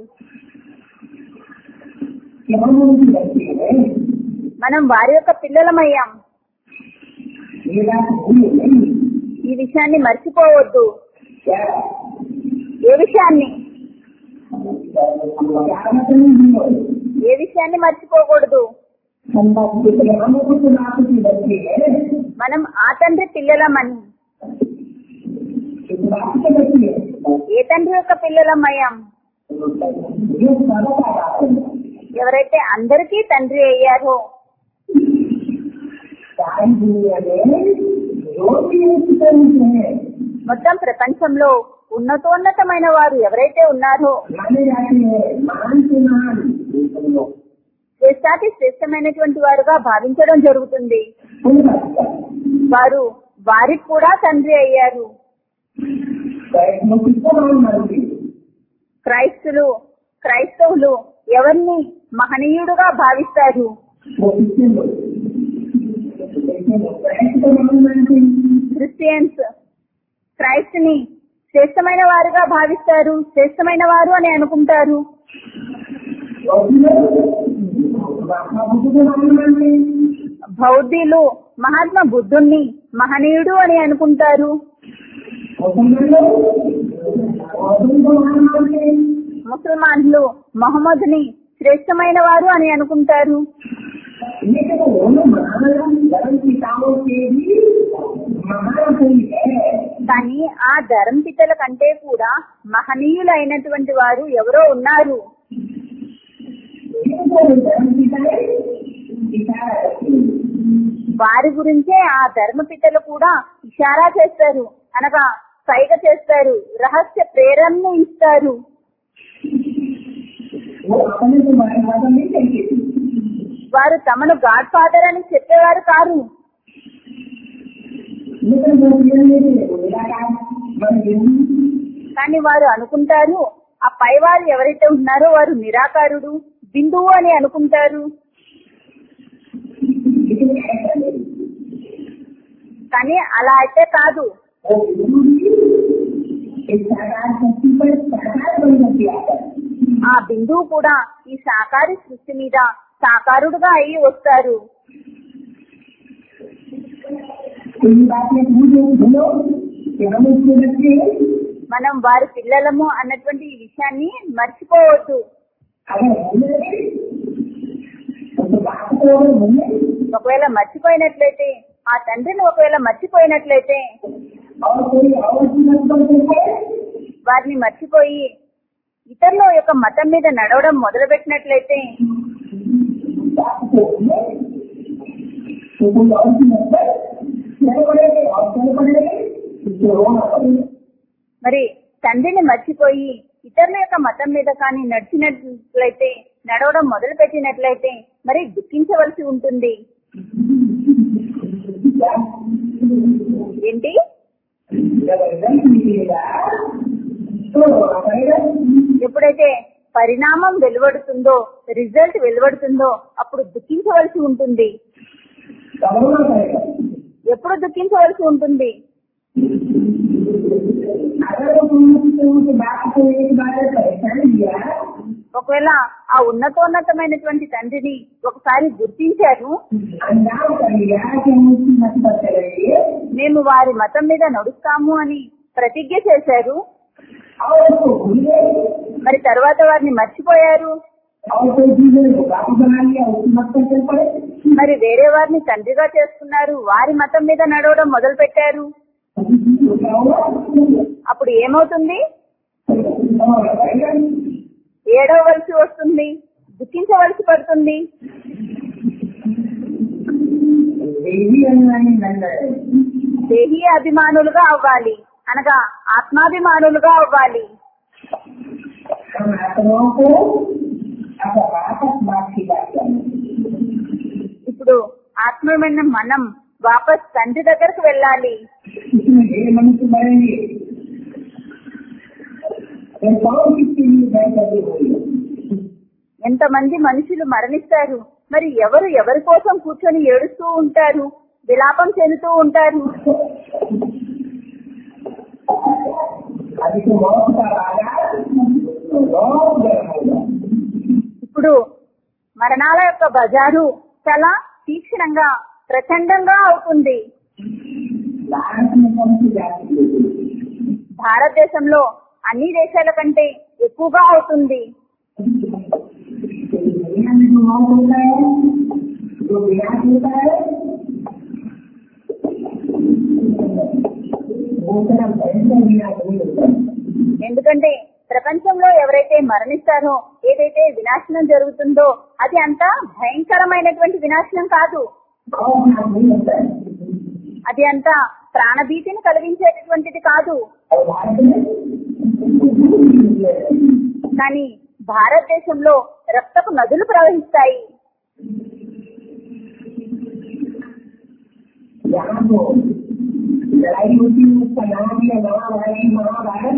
कि हम उनकी बच्चे हैं మనం వారి యొక్క పిల్లలమయ్యాం ये बात भूल नहीं ఈ విషయాన్ని మర్చిపోవద్దు क्या ఏ విషయాన్ని क्या मतलब नहीं हो ఏ విషయాన్ని మర్చిపోకూడదు हम हम कुछ बाप की बच्चे हैं మనం ఆ తండ్రి పిల్లలమని इस बाप के बच्चे हैं ఏ తండ్రి యొక్క పిల్లలమయ్యాం जो सर्वता बाप है ఎవరైతే అందరికీ తండ్రి అయ్యారో सारी दुनिया में जो भी उच्चतम है మొత్తం ప్రపంచంలో ఉన్నతోన్నతమైన వారు ఎవరైతే ఉన్నారో माने जाते हैं महान से महान ये सब लोग శ్రేష్టాతి శ్రేష్టమైనటువంటి వారుగా భావించడం జరుగుతుంది उनका अच्छा వారు వారికి కూడా తండ్రి అయ్యారు लोग किसको मान मानते हैं? క్రైస్తులు క్రైస్తవులు ఎవరిని మహనీయుడుగా భావిస్తారు वो किसके लोग कैसे लोग क्राइस्ट को मान मानते हैं? క్రిస్టియన్స్ క్రైస్ట్ ని శ్రేష్టమైన వారుగా భావిస్తారు శ్రేష్టమైన వారు అని అనుకుంటారు और भी लोग महात्मा बुद्ध को मान मानते हैं బౌద్ధులు మహాత్మా బుద్ధుణ్ణి మహనీయుడు అని అనుకుంటారు मुसलमान लोग मौजूद को मान मानते हैं ముసల్మాన్లు మహమ్మద్ని శ్రేష్టమైన వారు అని అనుకుంటారు लेकिन दोनों महान धर्म पिताओं के भी महान कोई है కానీ ఆ ధరం పితల కంటే కూడా మహనీయులైనటువంటి వారు ఎవరో ఉన్నారు जिनको भी धर्म पिताएं इशारा करते हैं వారి గురించే ఆ ధర్మ పితలు కూడా ఇషారా చేస్తారు అనగా సైగ చేస్తారు రహస్య ప్రేరణను ఇస్తారు वो अपने को मारे वादा नहीं कहते थे వారు తమను గాడ్ ఫాదర్ అని చెప్పేవారు కారు लेकिन वो जीवन में वो निराकार मन हिंदू కానీ వారు అనుకుంటారు ఆ పైవారు ఎవరైతే ఉన్నారో వారు నిరాకారుడు బిందువు అని అనుకుంటారు लेकिन ऐसा नहीं కానీ అలా అయితే కాదు वो हिंदू भी इस साकार शक्ति पर साकार बन जाती आता है ఆ బిందువు కూడా ఈ సాకారి సృష్టి మీద సాకారుడుగా అయి వస్తారు तो ये बात में मुझे सुनो कि हम उसके बच्चे మనం వారి పిల్లలము అన్నటువంటి ఈ విషయాన్ని మర్చిపోవద్దు अगर भूले तो बात को अगर भूले ఒకవేళ మర్చిపోయినట్లయితే ఆ తండ్రిని ఒకవేళ మర్చిపోయినట్లయితే और कोई और की मत कर देते వారిని మర్చిపోయి ఇతరుల యొక్క మతం మీద నడవడం మొదలు పెట్టినట్లయితే बात को भूले तो कोई और की मत कर चल पड़ेंगे और चल पड़ेंगे जो रोना पड़ेगा మరి తండ్రిని మర్చిపోయి ఇతరుల యొక్క మతం మీద కానీ నడిచినట్లయితే నడవడం మొదలు పెట్టినట్లయితే మరి దుఃఖించవలసి ఉంటుంది क्या ఏంటి जब रिजल्ट मिलेगा तो रोना पड़ेगा ఎప్పుడైతే పరిణామం వెలువడుతుందో రిజల్ట్ వెలువడుతుందో అప్పుడు దుఃఖించవలసి ఉంటుంది तब रोना पड़ेगा ఎప్పుడు దుఃఖించవలసి ఉంటుంది अगर वो तुमसे उस बात को एक बार पहचान लिया ఒకవేళ ఆ ఉన్నతోన్నతమైనటువంటి తండ్రిని ఒకసారి గుర్తించారు अंदाज कर लिया कि हम उसकी मत पर चलेंगे మేము వారి మతం మీద నడుస్తాము అని ప్రతిజ్ఞ చేశారు और उसको भूल गए మరి తర్వాత వారిని మర్చిపోయారు और कोई चीजें को बापू बना लिया उसकी मत पर चल पड़े మరి వేరే వారిని తండ్రిగా చేసుకున్నారు వారి మతం మీద నడవడం మొదలు పెట్టారు तो क्या हुआ అప్పుడు ఏమవుతుంది और पड़ेगा ఏడవలసి వస్తుంది దుఃఖించవలసి పడుతుంది देवी अनुयायी बन गए దేహీ అభిమానులుగా అవ్వాలి అనగా ఆత్మాభిమానులుగా అవ్వాలి हम आत्माओं को अब वापस बात की बात करें ఇప్పుడు ఆత్మమైన మనం వాపస్ తండ్రి దగ్గరకు వెళ్ళాలి इसमें ढेर मनुष्य मरेंगे ये कौन किसके लिए जय करते हुए ఎంతమంది మనుషులు మరణిస్తారు మరి ఎవరు ఎవరి కోసం కూర్చొని ఏడుస్తూ ఉంటారు విలాపం చెందుతూ ఉంటారు अभी तो मौत का राजा बहुत गर्म होगा ఇప్పుడు మరణాల యొక్క బజారు చాలా తీక్షణంగా ప్రచండంగా అవుతుంది भारत में कौन सी जाति है? భారతదేశంలో అన్ని దేశాల కంటే ఎక్కువగా అవుతుంది दुनिया में जो मौत होता है जो विनाश होता है वो तरह भयंकर विनाश नहीं होता है ఎందుకంటే ప్రపంచంలో ఎవరైతే మరణిస్తారో ఏదైతే వినాశనం జరుగుతుందో అది అంతా భయంకరమైనటువంటి వినాశనం కాదు खौफनाक नहीं होता है అది అంతా ప్రాణభీతిని కలిగించేటటువంటిది కాదు और भारत में కానీ భారతదేశంలో రక్తపు నదులు ప్రవహిస్తాయి यहाँ तो लड़ाई होती है उसका नाम है महाभारत महाभारत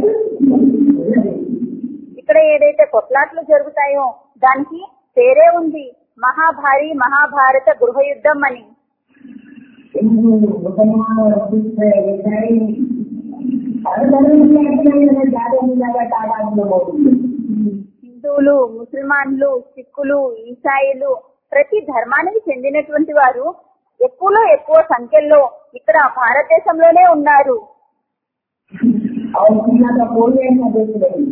ఇక్కడ ఏదైతే కొట్లాట్లు జరుగుతాయో దానికి పేరే ఉంది మహాభారి మహాభారత గృహ యుద్ధం అని हिंदू मुसलमान और सिख ईसाई हर धर्म की आज्ञा में ज्यादा से ज्यादा तादाद में मौजूद है హిందువులు ముస్లిమాన్లు సిక్కులు ఈసాయిలు ప్రతి ధర్మానికి చెందినటువంటి వారు ఎక్కువలో ఎక్కువ సంఖ్యలో ఇక్కడ భారతదేశంలోనే ఉన్నారు और दुनिया का कोई ऐसा देश नहीं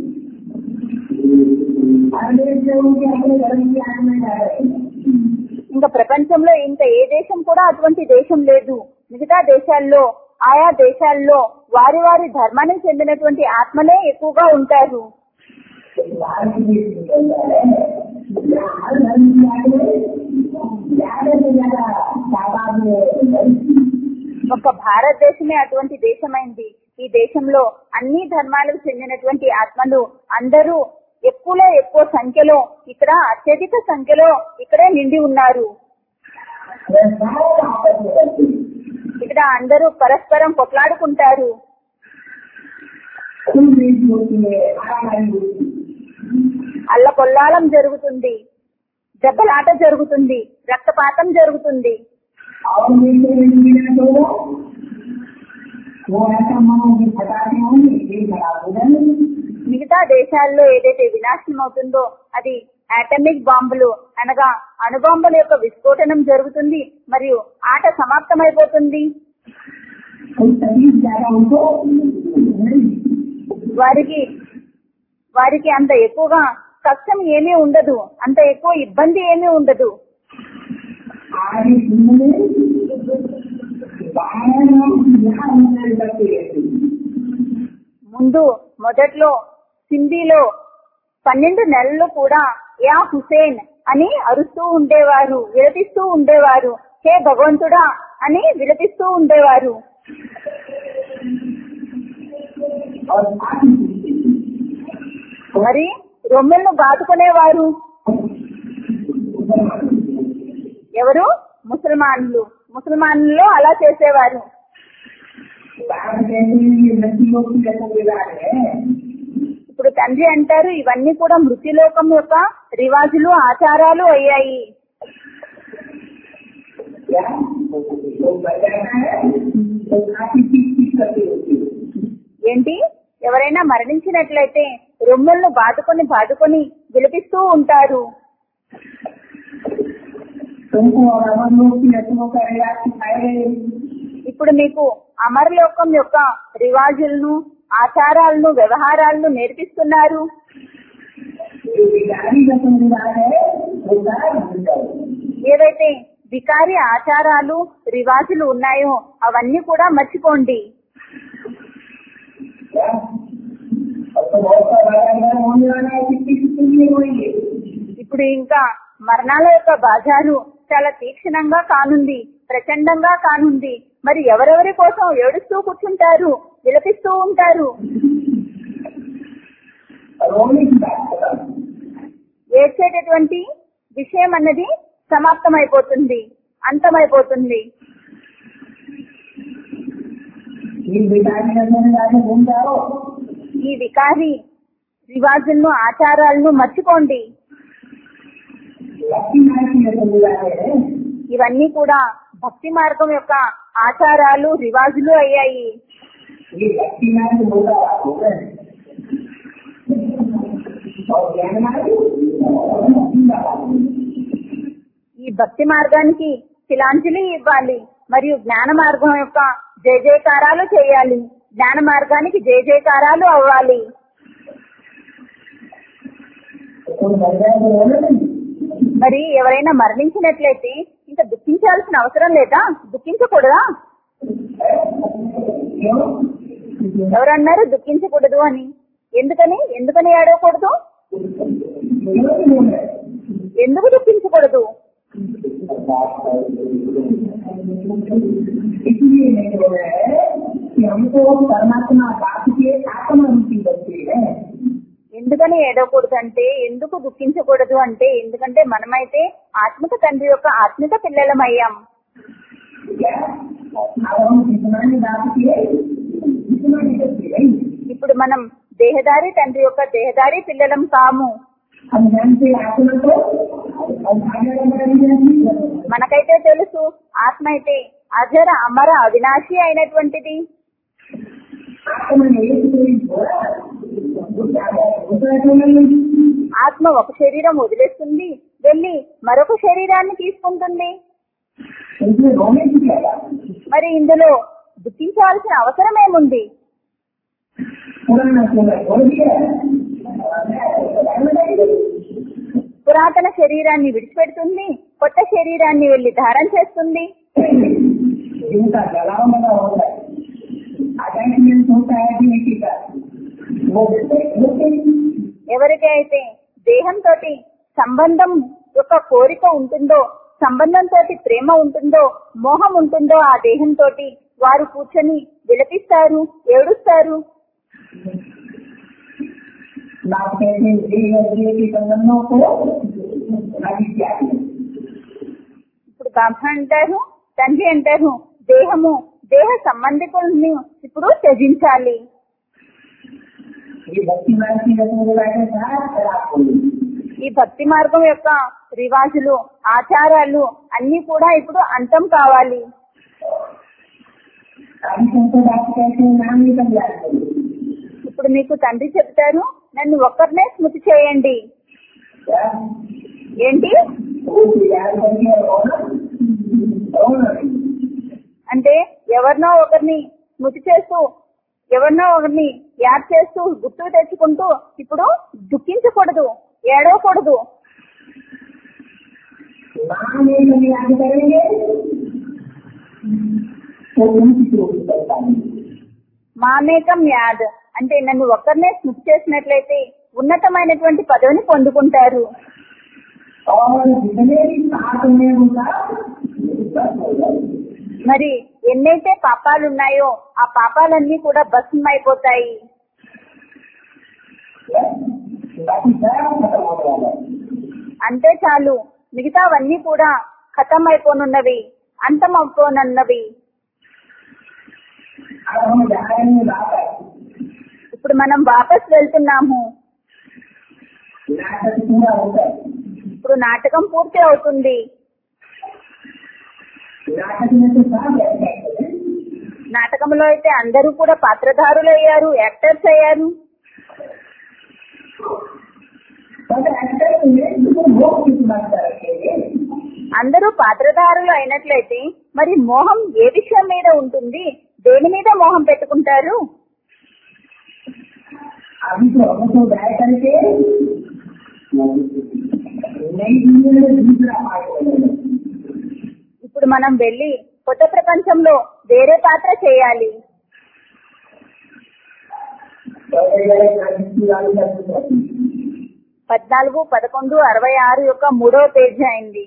हर देश में उनके अपने धर्म की आज्ञा जा रहे हैं ఇంకా ప్రపంచంలో ఇంకా ఏ దేశం కూడా అటువంటి దేశం లేదు మిగతా దేశాల్లో ఆయా దేశాల్లో వారి వారి ధర్మానికి చెందినటువంటి ఆత్మలే ఎక్కువగా ఉంటారు भारत देश निकलता है यहाँ हर धर्म की आज्ञा ज्यादा से ज्यादा तादाद में ఒక భారతదేశమే అటువంటి దేశమైంది ఈ దేశంలో అన్ని ధర్మాలకు చెందినటువంటి ఆత్మలు అందరూ ఎక్కువలో ఎక్కువ సంఖ్యలో ఇక్కడ అత్యధిక సంఖ్యలో ఇక్కడే నిండి ఉన్నారు वे सारे आपस में करते हैं ఇక్కడ అందరూ పరస్పరం కొట్లాడుకుంటారు खून रेस होती है हाराहारी होती है అల్లకొల్లాలం జరుగుతుంది దెబ్బలాట జరుగుతుంది రక్తపాతం జరుగుతుంది और मेरे इंजीनियर को वो ऐसा मानो कि फटाके होंगे ये खराब हो जाएंगे మిగతా దేశాల్లో ఏదైతే వినాశనం అవుతుందో అది అటమిక్ బాంబులు అనగా అణుబాంబుల యొక్క విస్ఫోటనం జరుగుతుంది మరియు ఆట సమాప్తమైపోతుంది कोई तकलीफ ज्यादा उनको नहीं వారికి వారికి అంత ఎక్కువగా కష్టం ఏమీ ఉండదు అంత ఎక్కువ ఇబ్బంది ఏమీ ఉండదు आगे सुनने बारह नाम यहाँ उन्नति करते रहते हैं ముందు మొదట్లో సింధీలో పన్నెండు నెలలు కూడా యా హుసేన్ అని అరుస్తూ ఉండేవారు విలపిస్తూ ఉండేవారు హే భగవంతుడా అని విలపిస్తూ ఉండేవారు और साथ ही మరి రొమ్మెలను బాదుకునేవారు ఎవరు ముసల్మాన్లు ముసల్మాన్లు అలా చేసేవారు बाहर कहते हैं ये नदियों की रसम रिवाज है ఇప్పుడు తండ్రి అంటారు ఇవన్నీ కూడా మృత్యులోకం యొక్క రివాజులు ఆచారాలు అయ్యాయి क्या तो बजाना है तो काफी चीज चीज करती होती है ఏంటి ఎవరైనా మరణించినట్లయితే రొమ్ములను బాదుకొని బాదుకొని విలపిస్తూ ఉంటారు तुमको और अमर लोग की रस्मों का रिवाज सिखाए गए ఇప్పుడు మీకు అమరలోకం యొక్క రివాజులను ఆచారాలను వ్యవహారాలను నేర్పిస్తున్నారు जो विकारी रस्म रिवाज है वो सारा भूल जाओ ఏవైతే వికారి ఆచారాలు రివాజులు ఉన్నాయో అవన్నీ కూడా మర్చిపోండి क्या अब तो बहुत सा बाजार होने वाला है कितनी कितनी लिए होंगे ఇప్పుడు ఇంకా మరణాల యొక్క బాజారు చాలా తీక్షణంగా కానుంది ప్రచండంగా కానుంది మరి ఎవరెవరి కోసం ఏడుస్తూ కూర్చుంటారు విలపిస్తూ ఉంటారు और रोने की बात खत्म ఏడ్చేటటువంటి విషయం అన్నది సమాప్తమైపోతుంది అంతమైపోతుంది ये विकारी रस्म रिवाज भूल जाओ ఈ వికారి రివాజులను ఆచారాలను మర్చిపోండి लक्ष्मी नारायण की रस्म रिवाज है ఇవన్నీ కూడా భక్తి మార్గం యొక్క ఆచారాలు రివాజులు అయ్యాయి ये लक्ष्मी नारायण होगा होगा और ज्ञान मार्ग ఈ భక్తి మార్గానికి శిలాంజలి ఇవ్వాలి మరియు జ్ఞాన మార్గం యొక్క జయ జయకారాలు చేయాలి జ్ఞాన మార్గానికి జయ జయకారాలు అవ్వాలి कोई मर जाए तो रोना नहीं మరి ఎవరైనా మరణించినట్లయితే ఇంకా దుఃఖించాల్సిన అవసరం లేదా దుఃఖించకూడదా क्यों ఎవరన్నారు దుఃఖించకూడదు అని ఎందుకని ఎందుకని ఏడవకూడదు क्यों नहीं बोल रहे ఎందుకు దుఃఖించకూడదు इसलिए नहीं बोल रहे कि हमको परमात्मा बाप के आत्मा रूपी बच्चे हैं ఎందుకని ఏడవకూడదు అంటే ఎందుకు దుఃఖించకూడదు అంటే ఎందుకంటే మనమైతే ఆత్మిక తండ్రి యొక్క ఆత్మిక పిల్లలమయ్యాం क्या अब हम जिसमानी बाप के जिसमानी बच्चे हैं ఇప్పుడు మనం దేహదారి తండ్రి యొక్క దేహదారి పిల్లలం కాము हम जानते हैं आत्मा को और आगे हमारा नहीं మనకైతే తెలుసు ఆత్మ అయితే అజర అమర అవినాశి అయినటువంటిది आत्मा ने एक कोई बोला दूसरा क्यों नहीं ఆత్మ ఒక శరీరం వదిలేస్తుంది వెళ్ళి మరొక శరీరాన్ని తీసుకుంటుంది इसमें रोने की क्या बात మరి ఇందులో దుఃఖించాల్సిన అవసరం ఏముంది पुराना पूरा बोल दिया పురాతన శరీరాన్ని విడిచిపెడుతుంది కొత్త శరీరాన్ని వెళ్లి ధారణ చేస్తుంది जिनका जलाव लगा होता है अटैचमेंट होता है डिग्निटी का वो होते ఎవరికి అయితే దేహంతో సంబంధం యొక్క కోరిక ఉంటుందో సంబంధంతో ప్రేమ ఉంటుందో మోహం ఉంటుందో ఆ దేహంతో వారు కూర్చొని విలపిస్తారు ఏడుస్తారు बात कहते हैं देह और देह के संबंधों को अभी क्या है ఇప్పుడు బాబా అంటారు తండ్రి అంటారు దేహము దేహ సంబంధికుల్ని ఇప్పుడు త్యజించాలి ये भक्ति मार्ग की रस्म के साथ खराब हो गई ఈ భక్తి మార్గం యొక్క రివాజులు ఆచారాలు అన్ని కూడా ఇప్పుడు అంతం కావాలి अभी तुमको बात कहते हैं नाम निकल जाते हैं ఇప్పుడు మీకు తండ్రి చెప్తారు నన్ను ఒక్కరినే స్మృతి చేయండి क्या ఏంటి वो याद करके रोना रोना అంటే ఎవరినో ఒకరిని స్మృతి చేస్తూ ఎవరినో ఒకరిని యాద్ చేస్తూ గుర్తుకు తెచ్చుకుంటూ ఇప్పుడు దుఃఖించకూడదు ఏడవకూడదు नाम एक हम याद करेंगे तो उनकी चोरी करता है మామేకం యాద్ అంటే నన్ను ఒక్కరినే స్మృతి చేసినట్లయితే ఉన్నతమైనటువంటి పదవిని పొందుకుంటారు और जितने भी पाप हैं उनका बस हो जाएगा మరి ఎన్నైతే పాపాలు ఉన్నాయో ఆ పాపాలన్నీ కూడా భస్మం అయిపోతాయి बाकी सब खत्म हो जाएगा అంతే చాలు మిగతావన్నీ కూడా ఖతం అయిపోనున్నవి అంతం అయిపోనున్నవి अब हम जा रहे हैं वापस ఇప్పుడు మనం వాపస్ వెళ్తున్నాము नाटक पूरा होता है ఇప్పుడు నాటకం పూర్తి అవుతుంది नाटक में तो सब बैठ हैं నాటకంలో అయితే అందరూ కూడా పాత్రధారులు అయ్యారు యాక్టర్స్ అయ్యారు पर एक्टर में तो मोक्ष की बात रखेंगे అందరూ పాత్రధారులు అయినట్లయితే మరి మోహం ఏ విషయం మీద ఉంటుంది దేని మీద మోహం పెట్టుకుంటారు अभी तो हमको जाए करके नई दुनिया में दूसरा पार्ट बनेगा ఇప్పుడు మనం వెళ్ళి కొత్త ప్రపంచంలో వేరే పాత్ర చేయాలి पहले गए क्रांति वाली का दूसरा పద్నాలుగు పదకొండు అరవై ఆరు యొక్క మూడవ పేజీ అయింది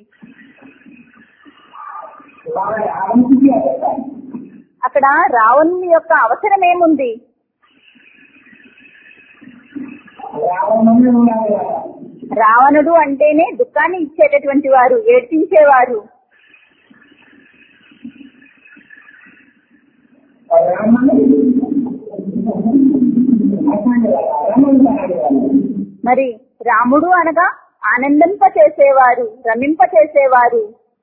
वहाँ रावण की क्या करता है అక్కడ రావణుని యొక్క అవసరం ఏముంది रावण में बोला गया था రావణుడు అంటేనే దుఃఖాన్ని ఇచ్చేటటువంటి వారు ఏడ్చించేవారు और रावण हंसाने वाला रमन कराने वाला మరి రాముడు అనగా ఆనందింప చేసేవారు రమింప చేసేవారు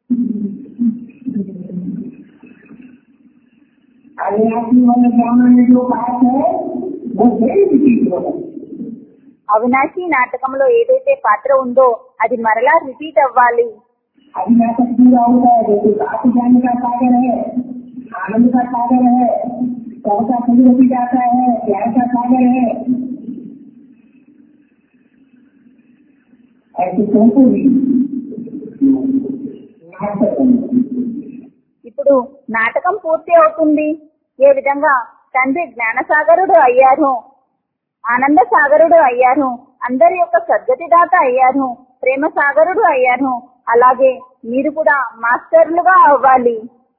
अविनाशी वाले रावण में जो बात है वो फिर रिपीट होगा అవినాశి నాటకంలో ఏదైతే పాత్ర ఉందో అది మరలా రిపీట్ అవ్వాలి अभी नाटक पूरा होता है जैसे बात जाने का सागर है आनंद का सागर है कब का संगति जाता है प्यार का सागर है ऐसे तुमको भी नाटक करना ఇప్పుడు నాటకం పూర్తి అవుతుంది ఏ విధంగా తండ్రి జ్ఞానసాగరుడు అయ్యారు ఆనంద సాగరుడు అయ్యారు అందరి యొక్క సద్గతిదాత అయ్యారు ప్రేమ సాగరుడు అయ్యారు అలాగే మీరు కూడా మాస్టర్లుగా అవ్వాలి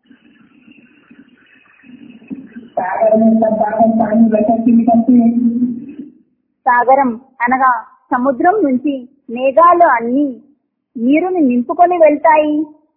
सागर में सब सागर पानी बचत के निकलते हैं సాగరం అనగా సముద్రం నుంచి మేఘాలు అన్ని నీరుని నింపుకొని వెళ్తాయి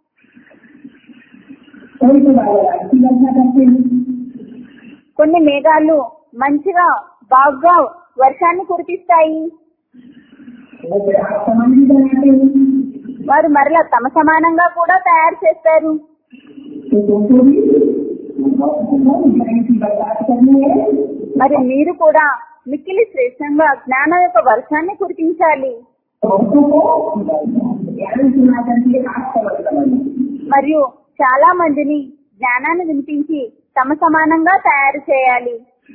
कोई तो बाबा अच्छी वर्षा करते हैं కొన్ని మేఘాలు మంచిగా బాగా వర్షాన్ని కురిపిస్తాయి वो ग्राहक समान भी बनाते हैं వారు మరలా తమ సమానంగా కూడా తయారు చేస్తారు तो तुमको भी ज्ञान की बर्बाद करनी है మరి మీరు కూడా మిక్కిలి శ్రేష్టంగా జ్ఞానం యొక్క వర్షాన్ని కురిపించాలి तो हमको को ज्ञान सुना करके आप समझ बनाना మరియు చాలా మందిని జ్ఞానాన్ని వినిపించి తమ సమానంగా తయారు చేయాలి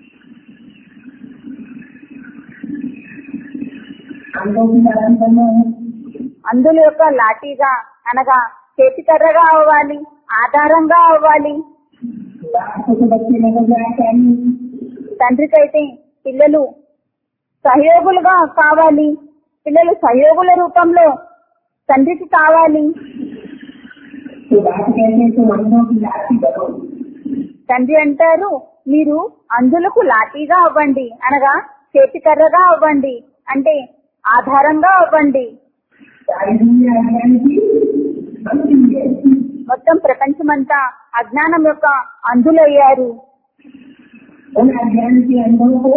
अंधों की लाठी बनना है అందుల యొక్క లాఠీగా అనగా చేతికర్రగా అవ్వాలి ఆధారంగా అవ్వాలి बाप को तो बच्चे नजर जाए चाहिए తండ్రికైతే పిల్లలు సహయోగులుగా కావాలి పిల్లలు సహయోగుల రూపంలో తండ్రికి కావాలి तो बात कहते हैं तुम अंधों की लाठी बनो తండ్రి అంటారు మీరు అందులకు లాఠీగా అవ్వండి అనగా చేతికర్రగా అవ్వండి అంటే ఆధారంగా అవ్వండి सारी दुनिया ज्ञान की अंतिम है మొత్తం ప్రపంచమంతా అజ్ఞానం యొక్క అందులయ్యారు उन अज्ञान के अंधों को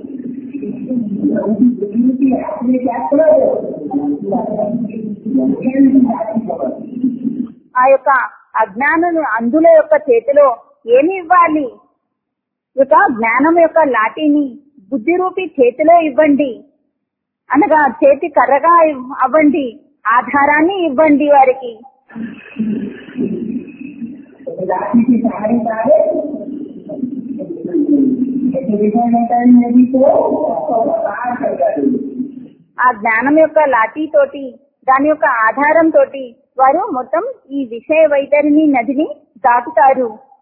उनकी बुद्धि के हाथ में क्या करो ज्ञान की लाठी बनो ఆ యొక్క అజ్ఞానులు అందుల యొక్క చేతిలో ఏమి ఇవ్వాలి ఇక జ్ఞానం యొక్క లాఠీని బుద్ధి రూపి చేతిలో ఇవ్వండి అనగా చేతి కర్రగా ఇవ్- అవ్వండి ఆధారాన్ని ఇవ్వండి వారికి तो लाठी के सहारे सहारे ऐसे विषय रहता है नदी को पार कर जाते ఆ జ్ఞానం యొక్క లాఠీ తోటి దాని యొక్క ఆధారం తోటి వారు మొత్తం ఈ విషయ వైతరిని నదిని దాటుతారు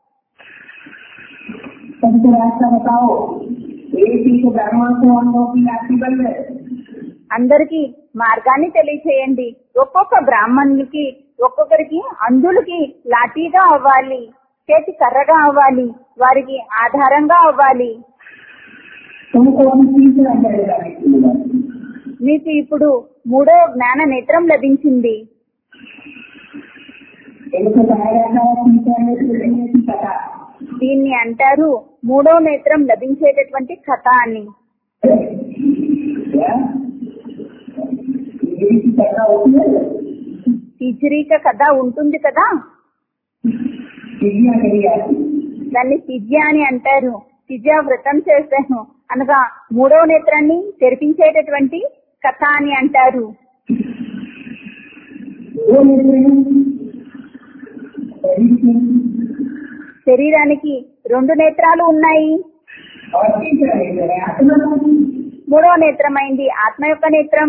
सबको रास्ता बताओ एक ही को ब्राह्मण को अंधों की लाठी बन गए అందరికి మార్గాన్ని తెలియచేయండి ఒక్కొక్క బ్రాహ్మణులకి ఒక్కొక్కరికి అందులకి లాఠీగా అవ్వాలి చేతి కర్రగా అవ్వాలి వారికి ఆధారంగా అవ్వాలి तुमको अभी तीसरा दर्जा मिलेगा మీకు ఇప్పుడు మూడో జ్ఞాన నేత్రం లభించింది इनको कहा जाता है तीसरा नेत्र लेने की कथा దీన్ని అంటారు మూడో నేత్రం లభించేటటువంటి కథ అని क्या ये की कथा होती है హిజరీక కథ ఉంటుంది కదా चिड़िया करी आती దాన్ని తిజ్య అని అంటారు తిజ్య వ్రతం చేస్తాను అనగా మూడో నేత్రాన్ని తెరిపించేటటువంటి కథ అని అంటారు दो नेत्र हैं शरीर की శరీరానికి రెండు నేత్రాలు ఉన్నాయి और तीसरा नेत्र है आत्मा మూడో నేత్రమైంది ఆత్మ యొక్క నేత్రం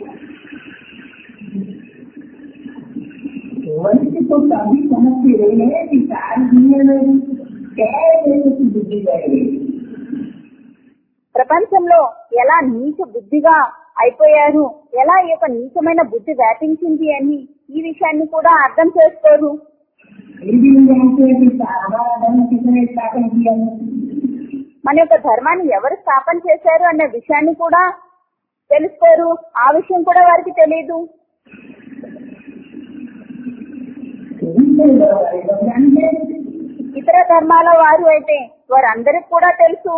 मनुष्य तो सभी समझते रहे हैं कि सारी दुनिया में कैसे उसकी बुद्धि बढ़ेगी ప్రపంచంలో ఎలా నీచ బుద్ధిగా అయిపోయారు ఎలా ఈ యొక్క నీచమైన బుద్ధి వ్యాపించింది అని ఈ విషయాన్ని కూడా అర్థం చేసుకోరు फिर भी हम जानते हैं कि हमारा धर्म किसने स्थापन किया है మన యొక్క ధర్మాన్ని ఎవరు స్థాపన చేశారు అన్న విషయాన్ని కూడా తెలుసుకోరు ఆ విషయం కూడా వారికి తెలియదు दूसरे लोग वाले लोग जानते हैं ఇతర ధర్మాల వారు అయితే వారందరికి కూడా తెలుసు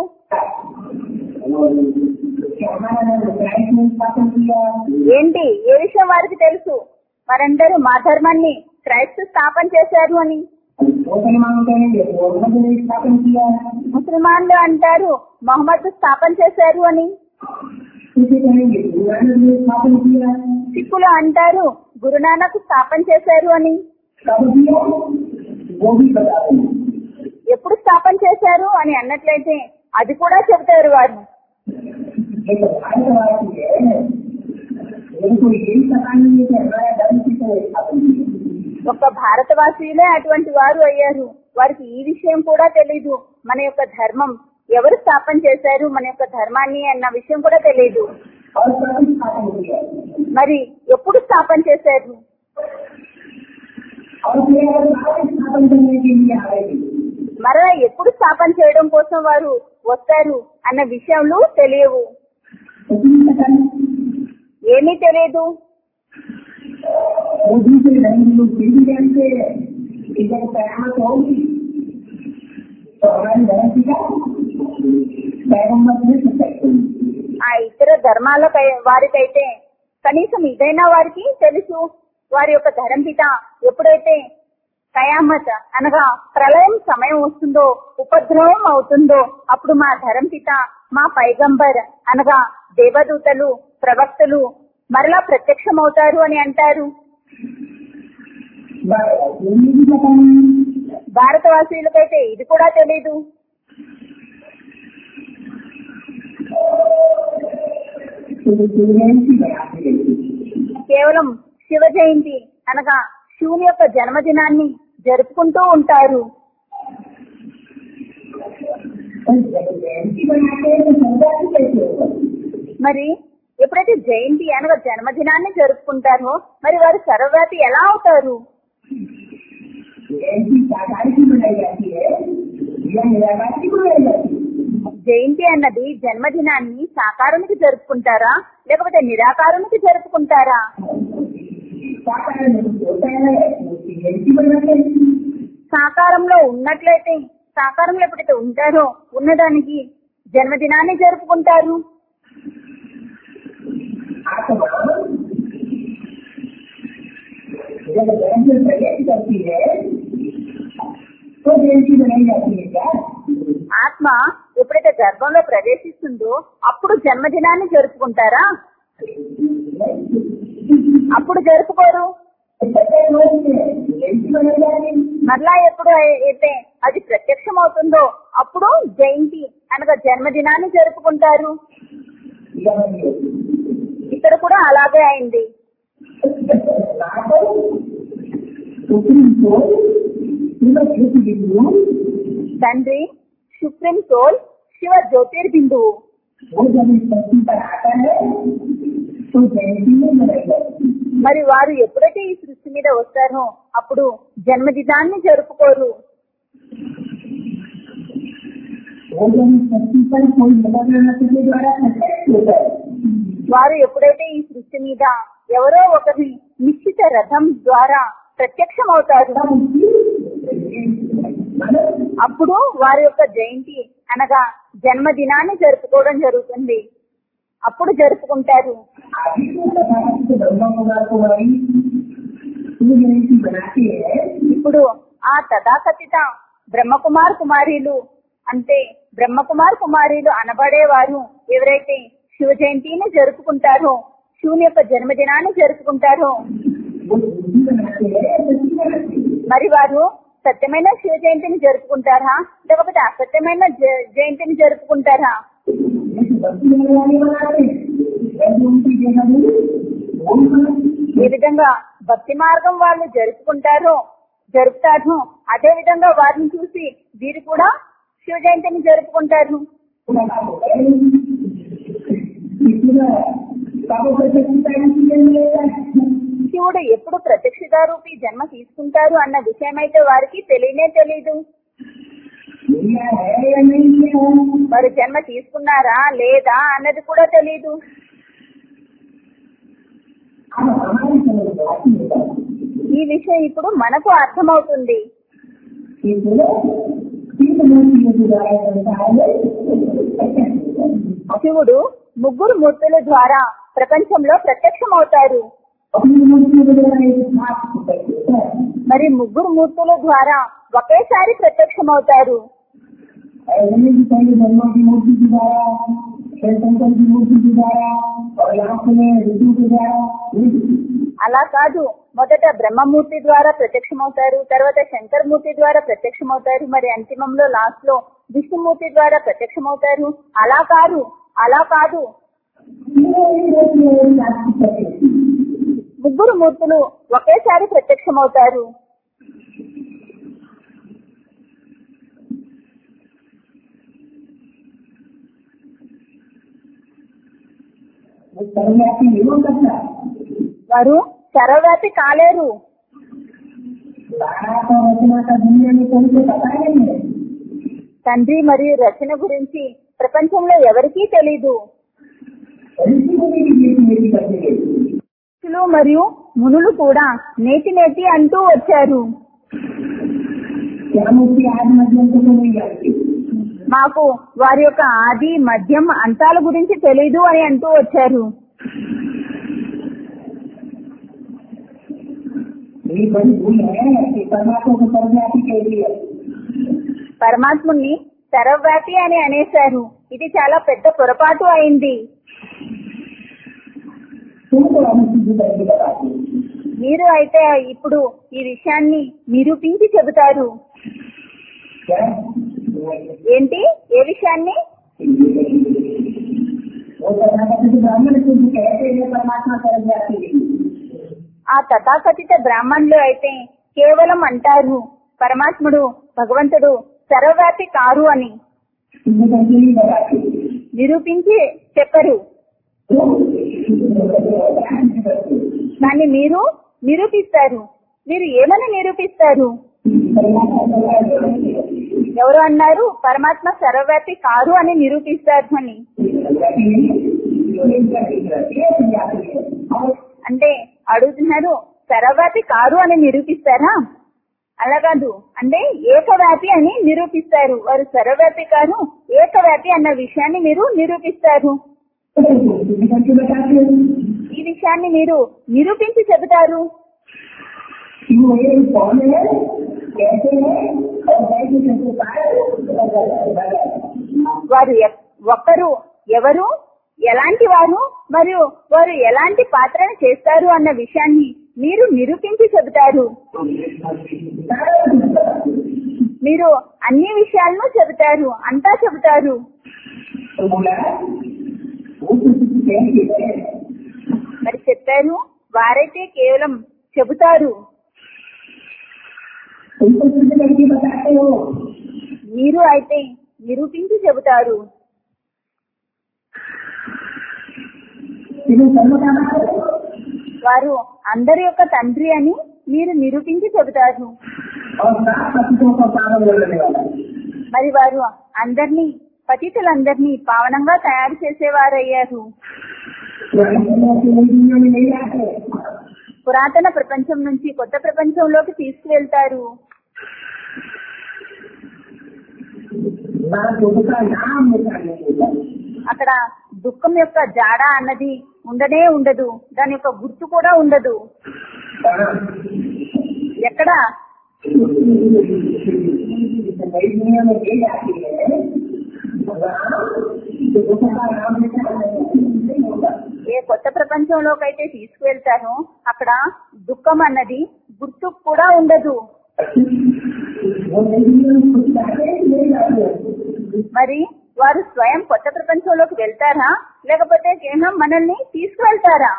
कि हमारा धर्म क्राइस्ट ने स्थापन किया ఏంటి ఏ విషయం వారికి తెలుసు వారందరూ మా ధర్మాన్ని క్రైస్తు స్థాపన చేశారు అని मुसलमान कहेंगे मोहम्मद ने स्थापन किया ముసల్మాన్లు అంటారు మొహమ్మద్ స్థాపన చేశారు అని किसी कहेंगे गुरु नानक ने स्थापन किया సిక్కులు అంటారు గురునానక్ స్థాపన చేశారు అని कब किया वो भी बता देंगे ఎప్పుడు స్థాపన చేశారు అని అన్నట్లయితే అది కూడా చెబుతారు వారు एक भारतवासी है उनको यही पता नहीं है कि हमारा धर्म किसने स्थापन किया ఒక భారతవాసీలే అటువంటి వారు అయ్యారు వారికి ఈ విషయం కూడా తెలీదు మన యొక్క ధర్మం ఎవరు స్థాపన చేశారు మన యొక్క ధర్మాన్ని అన్న విషయం కూడా తెలియదు और कभी स्थापन किया మరి ఎప్పుడు స్థాపన చేశారు और फिर अगर भारत स्थापन करने के लिए आएगी మరలా ఎప్పుడు స్థాపన చేయడం కోసం వారు వస్తారు అన్న విషయంలో తెలియవు तो तीन सकल ఏమీ తెలియదు बुद्धि से नहीं लोग फिर भी जानते हैं कि जब कयामत होगी तो हमारी धरती का पैगम्बर में सकते ఆ ఇతర ధర్మాల వారికైతే కనీసం ఇదైనా వారికి తెలుసు వారి యొక్క ధరంపిత ఎప్పుడైతే కయామత్ అనగా ప్రళయం సమయం వస్తుందో ఉపద్రవం అవుతుందో అప్పుడు మా ధరంపిత మా పైగంబర్ అనగా దేవదూతలు ప్రవక్తలు మరలా ప్రత్యక్షమవుతారు అని అంటారు ये भी पता नहीं భారతవాసీలకైతే ఇది కూడా తెలీదు तो जयंती बनाते हैं కేవలం శివ జయంతి అనగా శివుని యొక్క జన్మదినాన్ని జరుపుకుంటూ ఉంటారు और जब जयंती बनाते हैं तो संक्रांति कैसे होगा మరి ఎప్పుడైతే జయంతి అనగా జన్మదినాన్ని జరుపుకుంటారో మరి వారు సర్వవ్యాపి ఎలా అవుతారు जयंती साकार की मनाई जाती है या निराकार की मनाई जाती है జయంతి అన్నది జన్మదినాన్ని సాకారునికి జరుపుకుంటారా లేకపోతే నిరాకారునికి జరుపుకుంటారా साकार नहीं होता है उसकी जयंती बनाते हैं సాకారంలో ఉన్నట్లయితే సాకారంలో ఎప్పుడైతే ఉంటారో ఉన్నదానికి జన్మదినాన్ని జరుపుకుంటారు आत्मा जब गर्भ में प्रवेश करती है तो जयंती बनाई जाती है क्या ఆత్మ ఎప్పుడైతే గర్భంలో ప్రవేశిస్తుందో అప్పుడు జన్మదినాన్ని జరుపుకుంటారా అప్పుడు జరుపుకోరు प्रत्येक लोग में जयंती बनाई जाती है మరలా ఎప్పుడు అయితే అది ప్రత్యక్షం అవుతుందో అప్పుడు జయంతి అనగా జన్మదినాన్ని జరుపుకుంటారు या बनी होती ఇక్కడ కూడా అలాగే అయింది सुप्रीम कोर्ट श्रीमद ज्योति बिंदु తండ్రి సుప్రీం సోల్ శివ జ్యోతిర్బిందువు वो जब इस धरती पर आता है तो जयंती में मनाई जाती है మరి వారు ఎప్పుడైతే ఈ సృష్టి మీద వస్తారో అప్పుడు జన్మదినాన్ని జరుపుకోరు वो जब इस धरती पर कोई मदद के द्वारा प्रत्यक्ष होता है వారు ఎప్పుడైతే ఈ సృష్టి మీద ఎవరో ఒకరి నిశ్చిత రథం ద్వారా ప్రత్యక్షం అవుతారు तब उसकी मतलब అప్పుడు వారి యొక్క జయంతి అనగా జన్మదినాన్ని జరుపుకోవడం జరుగుతుంది అప్పుడు జరుపుకుంటారు आदि को तथाकथित ब्रह्मा कुमार कुमारी ये जयंती बनाते हैं ఇప్పుడు ఆ తథాకథిత బ్రహ్మకుమార్ కుమారీలు అంటే బ్రహ్మకుమార్ కుమారీలు అనబడేవారు ఎవరైతే శివ జయంతిని జరుపుకుంటారో శివుని యొక్క జన్మదినాన్ని జరుపుకుంటారో वो बुद्धि बनाते हैं सच्ची बनाते हैं మరి వారు సత్యమైన శివ జయంతిని జరుపుకుంటారా లేకపోతే అసత్యమైన జ- జయంతిని జరుపుకుంటారా जैसे भक्ति करने वाले बनाते हैं वैसे उनकी जगह भी वो भी बनाते हैं। ఏ విధంగా భక్తి మార్గం వాళ్ళు జరుపుకుంటారో జరుపుతారు అదే విధంగా వారిని చూసి వీరు కూడా శివ జయంతిని జరుపుకుంటారు पूरा काम होता है इसमें काबू कर सकता है इसलिए मिलेगा శివుడు ఎప్పుడు ప్రత్యక్షిత రూపీ జన్మ తీసుకుంటారు అన్న విషయం అయితే వారికి తెలియనే తెలియదు दुनिया है या नहीं है వారు జన్మ తీసుకున్నారా లేదా అన్నది కూడా తెలియదు अब हमारी समझ में आती है ఈ విషయం ఇప్పుడు మనకు అర్థమవుతుంది कि बोलो तीन मूर्तियों के द्वारा संसार में శివుడు ముగ్గురు మూర్తుల ద్వారా ప్రపంచంలో ప్రత్యక్షమవుతారు अपनी मूर्तियों के द्वारा एक साथ होता है మరి ముగ్గురు మూర్తుల ద్వారా ఒకేసారి ప్రత్యక్షమవుతారు ऐसे भी पहले ब्रह्मा की मूर्ति के द्वारा फिर शंकर की मूर्ति के द्वारा और लास्ट में ऋतु के द्वारा అలా కాదు మొదట బ్రహ్మమూర్తి ద్వారా ప్రత్యక్షమవుతారు తర్వాత శంకరమూర్తి ద్వారా ప్రత్యక్షమవుతారు మరి అంతిమంలో లాస్ట్ లో విష్ణుమూర్తి ద్వారా ప్రత్యక్షమవుతారు అలా కాదు అలా కాదు तीनों ही मूर्तियां एक साथ होती हैं। ముగ్గురు మూర్తులు ఒకేసారి ప్రత్యక్షమవుతారు वो सर्वव्यापी नहीं हो सकता వారు సర్వవ్యాపి కాలేరు सारा तो रचना का दुनिया में कोई को पता ही नहीं है తండ్రి మరియు రచన గురించి ప్రపంచంలో ఎవరికీ తెలీదు ऋषि को भी मेरी मेरी करते गए ఋషులు మరియు మునులు కూడా నేటి నేటి అంటూ వచ్చారు क्या मुझे आज मध्यम को तो नहीं जानते మాకు వారి యొక్క ఆది మధ్యం అంతాల గురించి తెలీదు అని అంటూ వచ్చారు मेरी बड़ी भूल है कि परमात्मा को सर्वव्यापी कह दिया పరమాత్ముని సర్వవ్యాపి అని అనేశారు ఇది చాలా పెద్ద పొరపాటు అయింది तुमको हम सिद्धि करके बताते हैं। మీరు అయితే ఇప్పుడు ఈ విషయాన్ని నిరూపించి చెబుతారు क्या ఏంటి ఏ విషయాన్ని वो कर्नाटक के ब्राह्मण सिद्ध कहते हैं परमात्मा सर्वव्यापी नहीं ఆ తథాకథిత బ్రాహ్మణులు అయితే కేవలం అంటారు పరమాత్ముడు భగవంతుడు సర్వవ్యాపి కారు అని सिद्ध करके नहीं बताते నిరూపించి చెప్పరు तो क्या सिद्ध करते हैं? దాన్ని మీరు నిరూపిస్తారు మీరు ఏమని నిరూపిస్తారు परमात्मा सर्वव्यापी नहीं है। ఎవరు అన్నారు పరమాత్మ సర్వవ్యాపి కారు అని నిరూపిస్తారు అని सर्वव्यापी नहीं है। ये सर्वव्यापी है, सर्वव्यापी है। और అంటే అడుగుతున్నారు సర్వవ్యాపి కారు అని నిరూపిస్తారా అలా కాదు అంటే ఏకవ్యాపి అని నిరూపిస్తారు వారు సర్వవ్యాపి కారు ఏకవ్యాపి అన్న విషయాన్ని మీరు నిరూపిస్తారు सिद्ध करके बताते हैं ఈ విషయాన్ని మీరు నిరూపించి చెబుతారు कि वो एक कौन है कैसे है और कैसे संस्कार వారు ఎ- ఒక్కరు ఎవరు ఎలాంటి వారు మరియు వారు ఎలాంటి పాత్రను చేస్తారు అన్న విషయాన్ని మీరు నిరూపించి చెబుతారు మీరు అన్ని విషయాలను చెబుతారు అంతా చెబుతారు तो बोला वो तो सिद्ध कहेंगे మరి చెప్పారు వారైతే కేవలం చెబుతారు तुम तो सिद्ध करके बताते हो మీరు అయితే నిరూపించి చెబుతారు ఇది సర్వకాలం వారు అందరి యొక్క తండ్రి అని మీరు నిరూపించి చెబుతారు और सात पतितों को पावन करने वाला మరి వారు అందరినీ పతితులందరినీ పావనంగా తయారు చేసేవారయ్యారు पुरानी दुनिया से नई दुनिया में नहीं आते పురాతన ప్రపంచం నుంచి కొత్త ప్రపంచంలోకి తీసుకువెళ్తారు ना दुख का नाम होता नहीं होता అక్కడ దుఃఖం యొక్క జాడ అన్నది ఉండనే ఉండదు దాని యొక్క గుర్తు కూడా ఉండదు कहाँ? ఎక్కడ नई दुनिया में ले जाती है वहाँ दुख का नाम लेता नहीं होता ఏ కొత్త ప్రపంచంలోకి అయితే తీసుకువెళ్తారో అక్కడ దుఃఖం అన్నది గుర్తు కూడా ఉండదు वो नई दुनिया में खुद जाते हैं कि नहीं जाते हैं మరి వారు స్వయం కొత్త ప్రపంచంలోకి వెళ్తారా లేకపోతే కేవలం మనల్ని తీసుకువెళ్తారా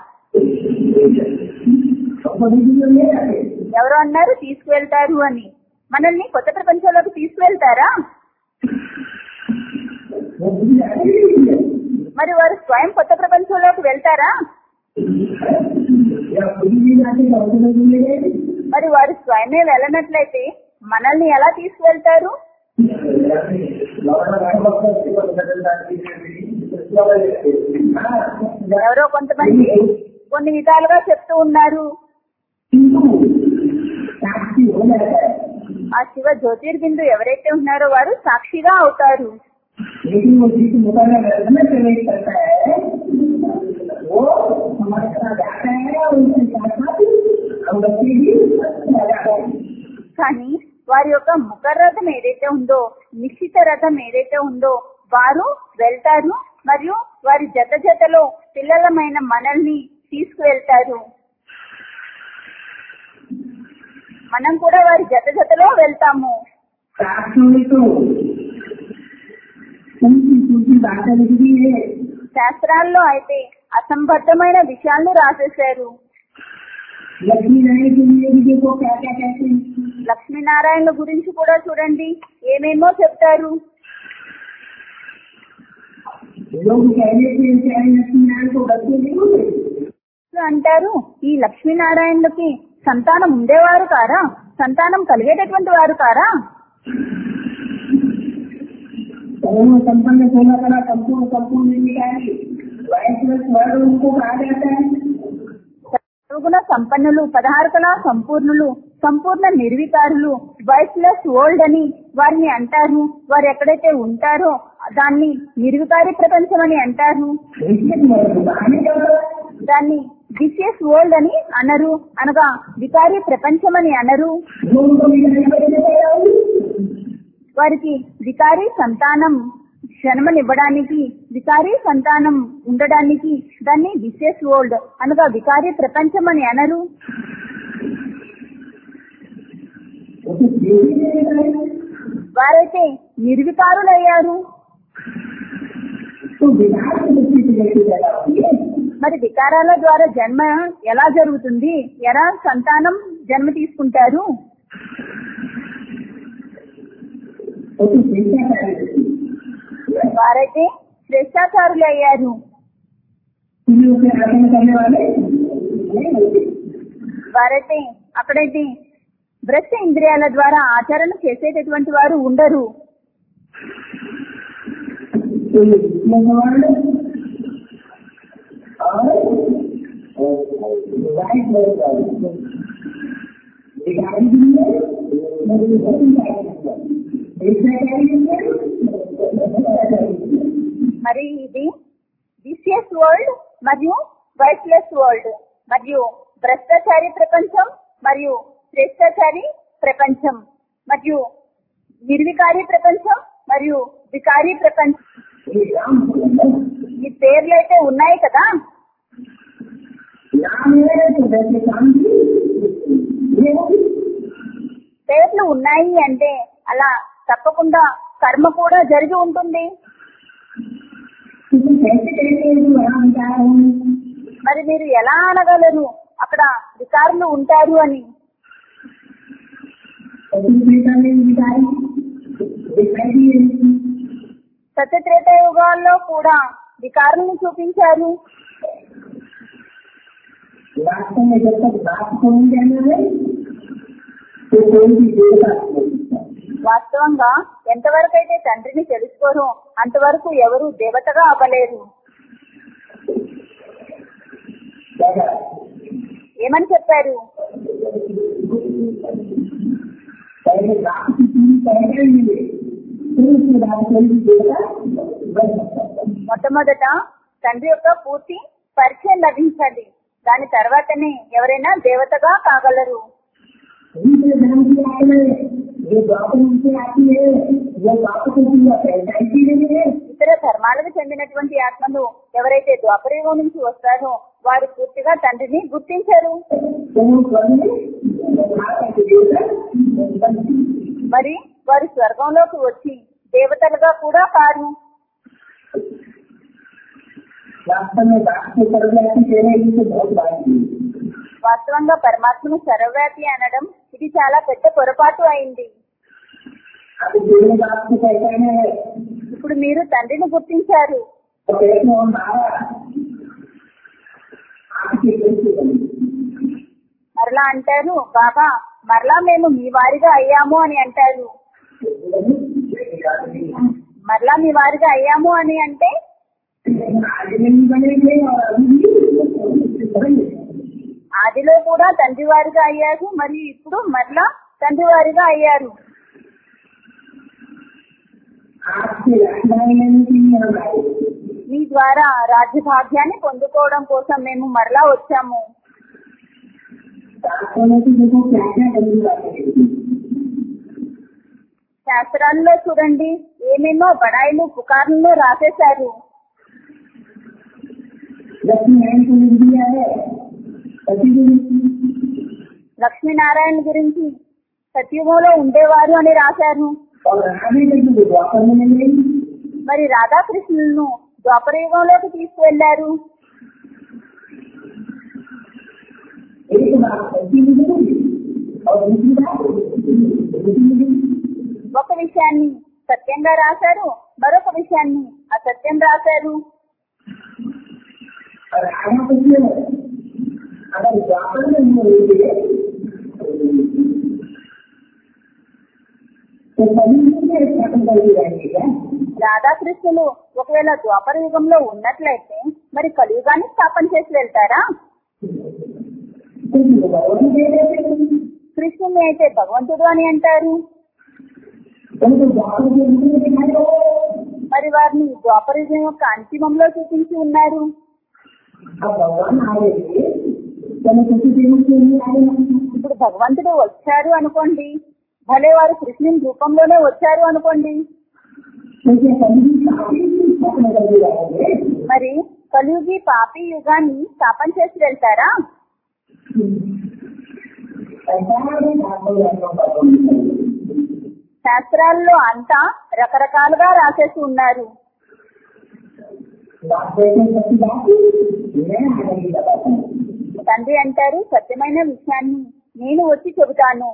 तो वो नई दुनिया में ले जाते हैं ఎవరు అన్నారు తీసుకువెళ్తారు అని మనల్ని కొత్త ప్రపంచంలోకి తీసుకువెళ్తారా वो खुद जाते ही नहीं है మరి వారు స్వయం కొత్త ప్రపంచంలోకి వెళ్తారా या खुद भी जाते हैं तो नई दुनिया में మరి వారు స్వయమే వెళ్ళనట్లయితే మనల్ని ఎలా తీసుకువెళ్తారు ఎవరో కొంతమంది కొన్ని విధాలుగా చెప్తూ ఉన్నారు साक्षी हो जाता है ఆ శివ జ్యోతిర్బిందు ఎవరైతే ఉన్నారో వారు సాక్షిగా అవుతారు लेकिन वो जिस मुकाबला में प्रवेश करता है वो हमारे साथ जाता है और उनके साथ साथ हम बच्चे भी जाता है కానీ వారి యొక్క ముఖ రథం ఏదైతే ఉందో నిశ్చిత రథం ఏదైతే ఉందో వారు వెళ్తారు మరియు వారి జత జతలో పిల్లలమైన మనల్ని తీసుకువెళ్తారు మనం కూడా వారి జత జతలో వెళ్తాము शास्त्रों में तो उनकी सूची बातें लिख दी है శాస్త్రాల్లో అయితే అసంబద్ధమైన విషయాలను రాసేశారు लक्ष्मी नारायण के लिए भी देखो क्या क्या कहते हैं లక్ష్మీనారాయణ గురించి కూడా చూడండి ఏమేమో చెప్తారు लोग कहने से चाहे लक्ष्मी नारायण को बच्चे नहीं అంటారు ఈ లక్ష్మీనారాయణులకి సంతానం ఉండేవారు కారా సంతానం కలిగేటటువంటి వారు కారా सर्व संपन्न सोलह कला संपूर्ण संपूर्ण निर्विकारी वैश्विक स्वर्ग उनको कहा जाता है సర్వగుణ సంపన్నులు పదహారు కళా సంపూర్ణులు సంపూర్ణ నిర్వికారులు వైస్లెస్ వరల్డ్ అని వారిని అంటారు వారు ఎక్కడైతే ఉంటారో దాన్ని నిర్వికారి ప్రపంచం అని అంటారు वैश्विक स्वर्ग कहानी क्या है? దాన్ని విషియస్ వరల్డ్ అని అనరు అనగా వికారి ప్రపంచం అని అనరు जो उनको विकारी करने देता है వారికి వికారి సంతానం జన్మనివ్వడానికి వికారి సంతానం ఉండడానికి దాన్ని విశేష్ వరల్డ్ అనగా వికారి ప్రపంచం అని అనరు वो तो देवी नहीं देता है వారైతే నిర్వికారులయ్యారు तो विकार की दृष्टि से कैसे पैदा होती है మరి వికారాల ద్వారా జన్మ ఎలా జరుగుతుంది ఎలా సంతానం జన్మ తీసుకుంటారు वो तो चिंता कर रही వారైతే శ్రేష్టాచారులు అయ్యారు तुम्हें उसे आसन करने वाले नहीं होते వారైతే అక్కడైతే భ్రష్ట ఇంద్రియాల ద్వారా ఆచరణ చేసేటటువంటి వారు ఉండరు तो ये जिसमें सवाल है और वाइट कलर का दिखाई भी है मुझे बहुत दिखाई మరి ఇది విసియస్ వరల్డ్ మరియు వైట్లెస్ వరల్డ్ మరియు భ్రష్టాచారి ప్రపంచం మరియు శ్రేష్టాచారి ప్రపంచం మరియు నిర్వికారి ప్రపంచం మరియు వికారి ప్రపంచం ये राम है ఈ పేర్లు అయితే ఉన్నాయి కదా नाम है तो वैसे काम भी ये होगी పేర్లు ఉన్నాయి అంటే అలా తప్పకుండా కర్మ కూడా జరిగి ఉంటుంది तुम कैसे कहते हैं कि राम क्या हूँ మరి మీరు ఎలా అనగలరు అక్కడ వికారులు ఉంటారు అని बेटा ने दिखाई दिखाई दिए సత్యత్రేత యుగాల్లో కూడా వికారులను చూపించారు वास्तव में जब तक बात को नहीं जाना है तो कोई भी देवता नहीं दिखता। వాస్తవంగా ఎంతవరకు అయితే తండ్రిని తెలుసుకోరో అంతవరకు ఎవరు దేవతగా అవ్వలేరు दादा ఏమని చెప్పారు पहले बात की पूरी पहचान मिले फिर उसके बाद कोई भी देवता बन सकता है మొట్టమొదట తండ్రి యొక్క పూర్తి పరిచయం లభించాలి దాని తర్వాతనే ఎవరైనా దేవతగా కాగలరు दूसरे धर्म की आत्माएं जो द्वापर से आती है वो बाप को पूरा पहचान की नहीं है ఇతర ధర్మాలకు చెందినటువంటి ఆత్మలు ఎవరైతే ద్వాపరయుగం నుంచి వస్తారో వారు పూర్తిగా తండ్రిని గుర్తించరు तो वो स्वर्ग में भारत के देवता बन गए। మరి వారు స్వర్గంలోకి వచ్చి దేవతలుగా కూడా కారు वास्तव में बात को सर्वव्यापी कह रहे हैं तो बहुत बात की వాస్తవంగా పరమాత్మను సర్వవ్యాపి అనడం ఇది చాలా పెద్ద పొరపాటు అయింది अब देवने बात को पहचाना है ఇప్పుడు మీరు తండ్రిని గుర్తించారు तो कहते हैं हम बाबा आपके कैसे बने మరలా అంటారు బాబా మరలా మేము మీ వారిగా అయ్యాము అని అంటారు మరలా మీ వారిగా అయ్యాము అని అంటే आज नहीं बनेंगे और अभी भी बनेंगे ఆదిలో కూడా తండ్రి వారిగా అయ్యారు మరియు ఇప్పుడు మరలా తండ్రి వారిగా అయ్యారు आपसे राजधानी लेने के लिए हम आए మీ ద్వారా రాజ్యభాగ్యాన్ని పొందుకోవడం కోసం మేము మరలా వచ్చాము शास्त्रों में तो देखो क्या क्या गंदी बातें लिखी हैं। శాస్త్రాల్లో చూడండి ఏమేమో బడాయిలు పుకార్లను రాసేశారు लक्ष्मी नारायण को लिख दिया है पति को लिख दिया। లక్ష్మీనారాయణ గురించి సత్యుగంలో ఉండేవారు అని రాశారు और राधे के जो द्वापर में नहीं गई మరి రాధాకృష్ణులను ద్వాపరయుగంలోకి తీసుకువెళ్లారు एक बात सच्ची निकली और दूसरी बात झूठी निकली ఒక విషయాన్ని సత్యంగా రాశారు మరొక విషయాన్ని అసత్యం రాశారు और आधा कुछ नहीं है अगर व्यापन में हुए तो सभी में स्थापन करके रहेंगे क्या రాధాకృష్ణులు ఒకవేళ ద్వాపర యుగంలో ఉన్నట్లయితే మరి కలియుగాన్ని స్థాపన చేసి వెళ్తారా क्योंकि वो भगवान दे देते हैं కృష్ణుని అయితే భగవంతుడు అని అంటారు उनको व्यापन के रूप में दिखाई दो మరి వారిని ద్వాపర యుగం యొక్క అంతిమంలో చూపించి ఉన్నారు अब भगवान आ रहे थे तो मैं किसी के रूप में नहीं आए ఇప్పుడు భగవంతుడు వచ్చారు అనుకోండి భలే వారు కృష్ణుని రూపంలోనే వచ్చారు అనుకోండి क्योंकि सभी काफी स्थापना करके रहेंगे మరి కలియుగి పాపి యుగాన్ని స్థాపన చేసి వెళ్తారా ऐसा नहीं आपको रहना पड़ता శాస్త్రాల్లో అంతా రకరకాలుగా రాసేసి ఉన్నారు बात देखें सच्ची बात मैं आगे नहीं बताता हूँ తండ్రి అంటారు సత్యమైన విషయాన్ని నేను వచ్చి చెబుతాను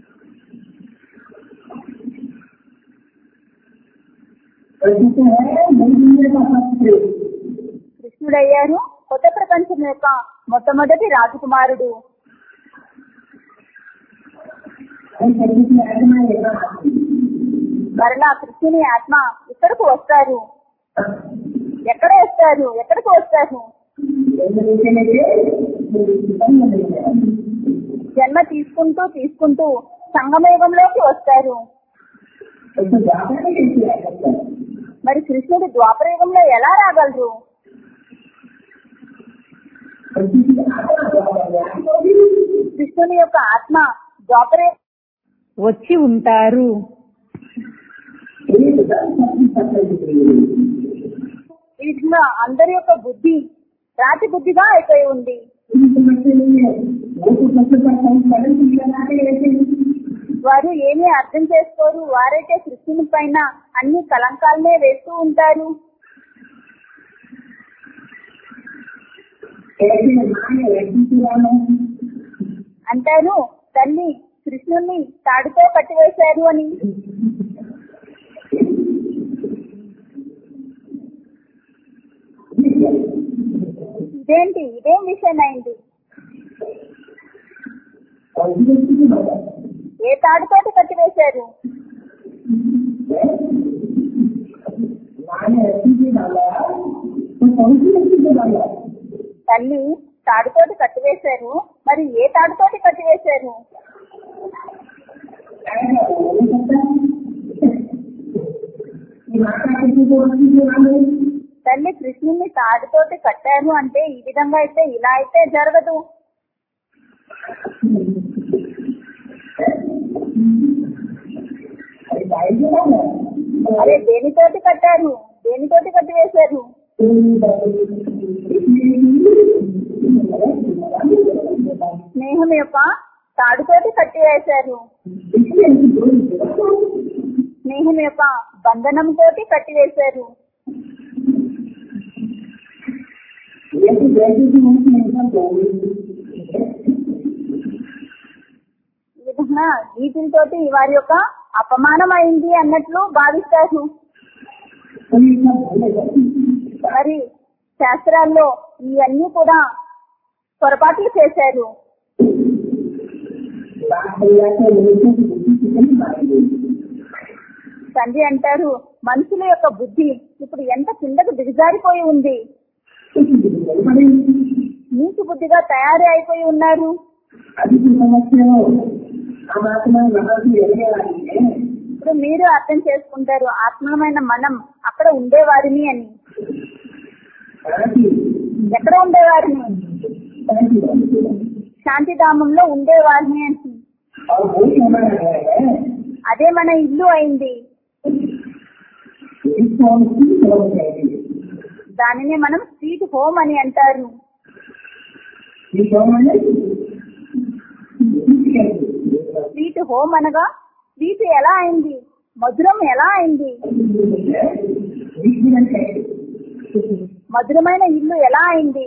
और जिसे है नई दुनिया का शास्त्र కృష్ణుడయ్యారు కొత్త ప్రపంచం యొక్క మొట్టమొదటి రాజకుమారుడు हम सभी की आत्मा लेना आती మరలా కృష్ణుని ఆత్మ ఇక్కడకు వస్తారు ఎక్కడ వస్తారు ఎక్కడికి వస్తారు लेके लेके संग नहीं జన్మ తీసుకుంటూ తీసుకుంటూ సంగమయుగంలోకి వస్తారు तो ज्यादा नहीं कैसे आ सकता మరి కృష్ణుడు ద్వాపర యుగంలో ఎలా రాగలరు और किसी आत्मा ज्यादा ज्ञान को भी కృష్ణుని యొక్క ఆత్మ ద్వాపర వచ్చి ఉంటారు एक दम सच्ची सत्य दिख रही है ఈ విధంగా అందరి యొక్క బుద్ధి రాతి బుద్ధిగా అయిపోయి ఉంది कोई समझते नहीं है वो तो सबसे पर सही कदम भी लगाते रहते हैं వారు ఏమీ అర్థం చేసుకోరు వారైతే కృష్ణుని పైన అన్ని కలంకాలనే వేస్తూ ఉంటారు ऐसे माने व्यक्ति के वालों అంటారు తల్లి కృష్ణుణ్ణి తాడుతో కట్టివేశారు అని ఇదేంటి ఇదేం విషయం అయింది और ये व्यक्ति की बात ఏ తాడుతోటి కట్టివేశారు माने व्यक्ति के डाला तो कौन सी व्यक्ति को डाला తల్లి తాడుతోటి కట్టివేశారు మరి ఏ తాడుతోటి కట్టివేశారు ऐसा हो नहीं सकता कि माता किसी को व्यक्ति को डाले తల్లి కృష్ణుని తాడుతోటి కట్టారు అంటే ఈ విధంగా అయితే ఇలా అయితే జరగదు अरे भाई जी ना అదే దేనితోటి కట్టారు దేనితోటి కట్టివేశారు స్నేహం యొక్క తాడుతోటి కట్టివేశారు స్నేహం యొక్క బంధనం తోటి కట్టివేశారు ఈ విధంగా వీటితోటి వారి యొక్క అపమానం అయింది అన్నట్లు భావిస్తారు మరి శాస్త్రాల్లో ఇవన్నీ కూడా పొరపాట్లు చేశారు తండ్రి అంటారు మనుషుల యొక్క బుద్ధి ఇప్పుడు ఎంత కిందకు దిగజారిపోయి ఉంది నీటి బుద్ధిగా తయారీ అయిపోయి ఉన్నారు अभी की समस्या हो हम आत्मा वहां की रहने वाली है ఇప్పుడు మీరు అర్థం చేసుకుంటారు ఆత్మీయమైన మనం అక్కడ ఉండేవారిని అని कहाँ की ఎక్కడ ఉండేవారిని कहाँ की बात है? శాంతిధామంలో ఉండేవారిని అని और वो ही हमारा घर है అదే మన ఇల్లు అయింది इसको हम ठीक होना चाहिए దానిని మనం స్వీట్ హోమ్ అని అంటారు ठीक होना है స్వీట్ హోమ్ అనగా స్వీట్ ఎలా అయింది మధురం ఎలా అయింది మధురమైన ఇల్లు ఎలా అయింది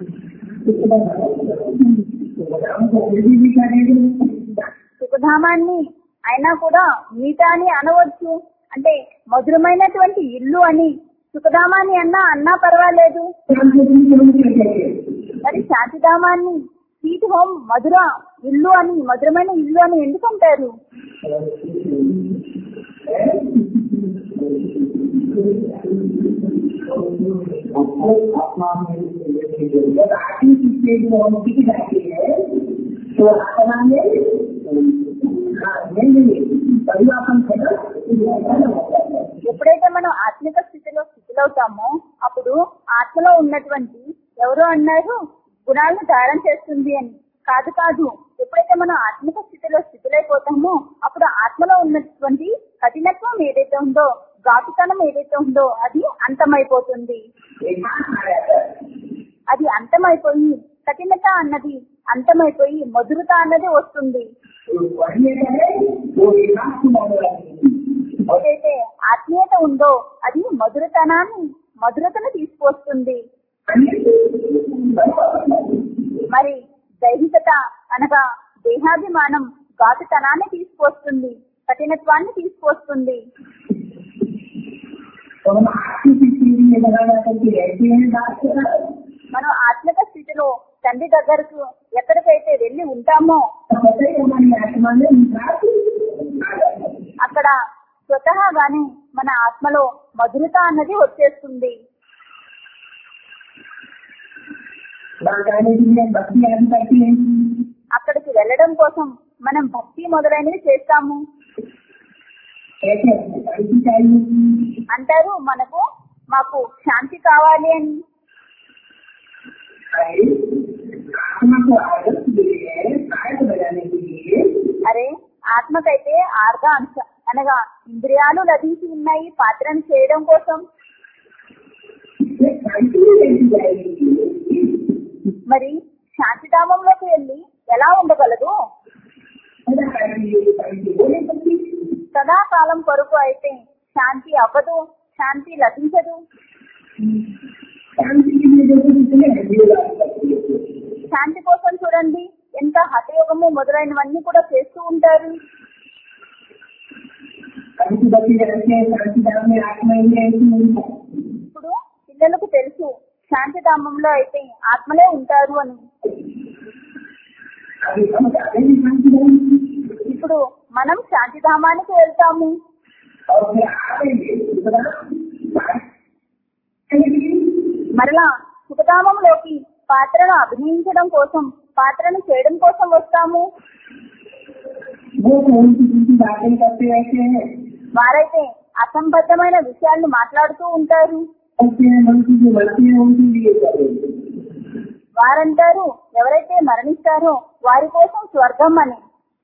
సుఖధామాన్ని అయినా కూడా మీట అని అనవచ్చు అంటే మధురమైనటువంటి ఇల్లు అని సుఖధామాన్ని అన్నా అన్నా పర్వాలేదు మరి శాంతిధామాన్ని స్వీట్ హోమ్ మధుర ఇల్లు అని మధురమైన ఇల్లు అని ఎందుకు అంటారు जब आखिरी स्टेज में हम दिख जाते हैं तो आत्मा में हाँ नहीं नहीं परिवर्तन करना ఎప్పుడైతే మనం ఆత్మిక స్థితిలో స్థితిలవుతామో అప్పుడు ఆత్మలో ఉన్నటువంటి ఎవరో అన్నారు గుణాలను ధారణ చేస్తుంది అని కాదు కాదు ఎప్పుడైతే మనం ఆత్మిక స్థితిలో స్థితిలైపోతామో అప్పుడు ఆత్మలో ఉన్నటువంటి కఠినత్వం ఏదైతే ఉందో ఘాటుతనం ఏదైతే ఉందో అది అంతమైపోతుంది అది అంతమైపోయి కఠినత అన్నది అంతమైపోయి మధురత అన్నది వస్తుంది ఏదైతే ఆత్మీయత ఉందో అది మధురతనాన్ని మధురతను తీసుకొస్తుంది మరి దైహికత అనగా దేహాభిమానం ఘాటుతనాన్ని తీసుకొస్తుంది కఠినత్వాన్ని తీసుకొస్తుంది तो हम आखिरी स्टेज में लगाना करके ऐसे हैं बात कर रहा है మనం ఆత్మిక స్థితిలో తండ్రి దగ్గరకు ఎక్కడికైతే వెళ్ళి ఉంటామో पता ही हमारी आत्मा में विकास అక్కడ స్వతహాగానే మన ఆత్మలో మధురత అన్నది వచ్చేస్తుంది लगाने के लिए भक्ति आदि करती है అక్కడికి వెళ్ళడం కోసం మనం భక్తి మొదలైనవి చేస్తాము कैसे शांति चाहिए అంటారు మనకు మాకు శాంతి కావాలి అని अरे आत्मा को आदत के लिए आयत बजाने के लिए అరే ఆత్మకైతే ఆర్గా అంశ అనగా ఇంద్రియాలు లభించి ఉన్నాయి పాత్రను చేయడం కోసం इससे शांति नहीं रहती जाएगी మరి శాంతిధామంలోకి వెళ్ళి ఎలా ఉండగలదు सदा करेंगे शांति हो नहीं सकती సదాకాలం కొరకు అయితే శాంతి అవ్వదు శాంతి లభించదు शांति के लिए जैसे कितने हड्डी बात करती है శాంతి కోసం చూడండి ఎంత హఠయోగము మొదలైనవన్నీ కూడా చేస్తూ ఉంటారు कभी बच्चे रहते हैं शांति धाम में आत्मा ही ऐसी नहीं है ఇప్పుడు పిల్లలకు తెలుసు శాంతిధామంలో అయితే ఆత్మలే ఉంటారు అని अभी हम जाते हैं शांति धाम ఇప్పుడు మనం శాంతిధామానికి వెళ్తాము और फिर आएंगे इतना మరలా సుఖధామంలోకి పాత్రను అభినయించడం కోసం పాత్రను చేయడం కోసం వస్తాము वो तो उनकी दूसरी बातें करते रहते हैं వారైతే అసంబద్ధమైన విషయాలను మాట్లాడుతూ ఉంటారు कहते हैं मन की जो मरते हैं उनके लिए करेंगे వారంటారు ఎవరైతే మరణిస్తారో వారి కోసం స్వర్గం అని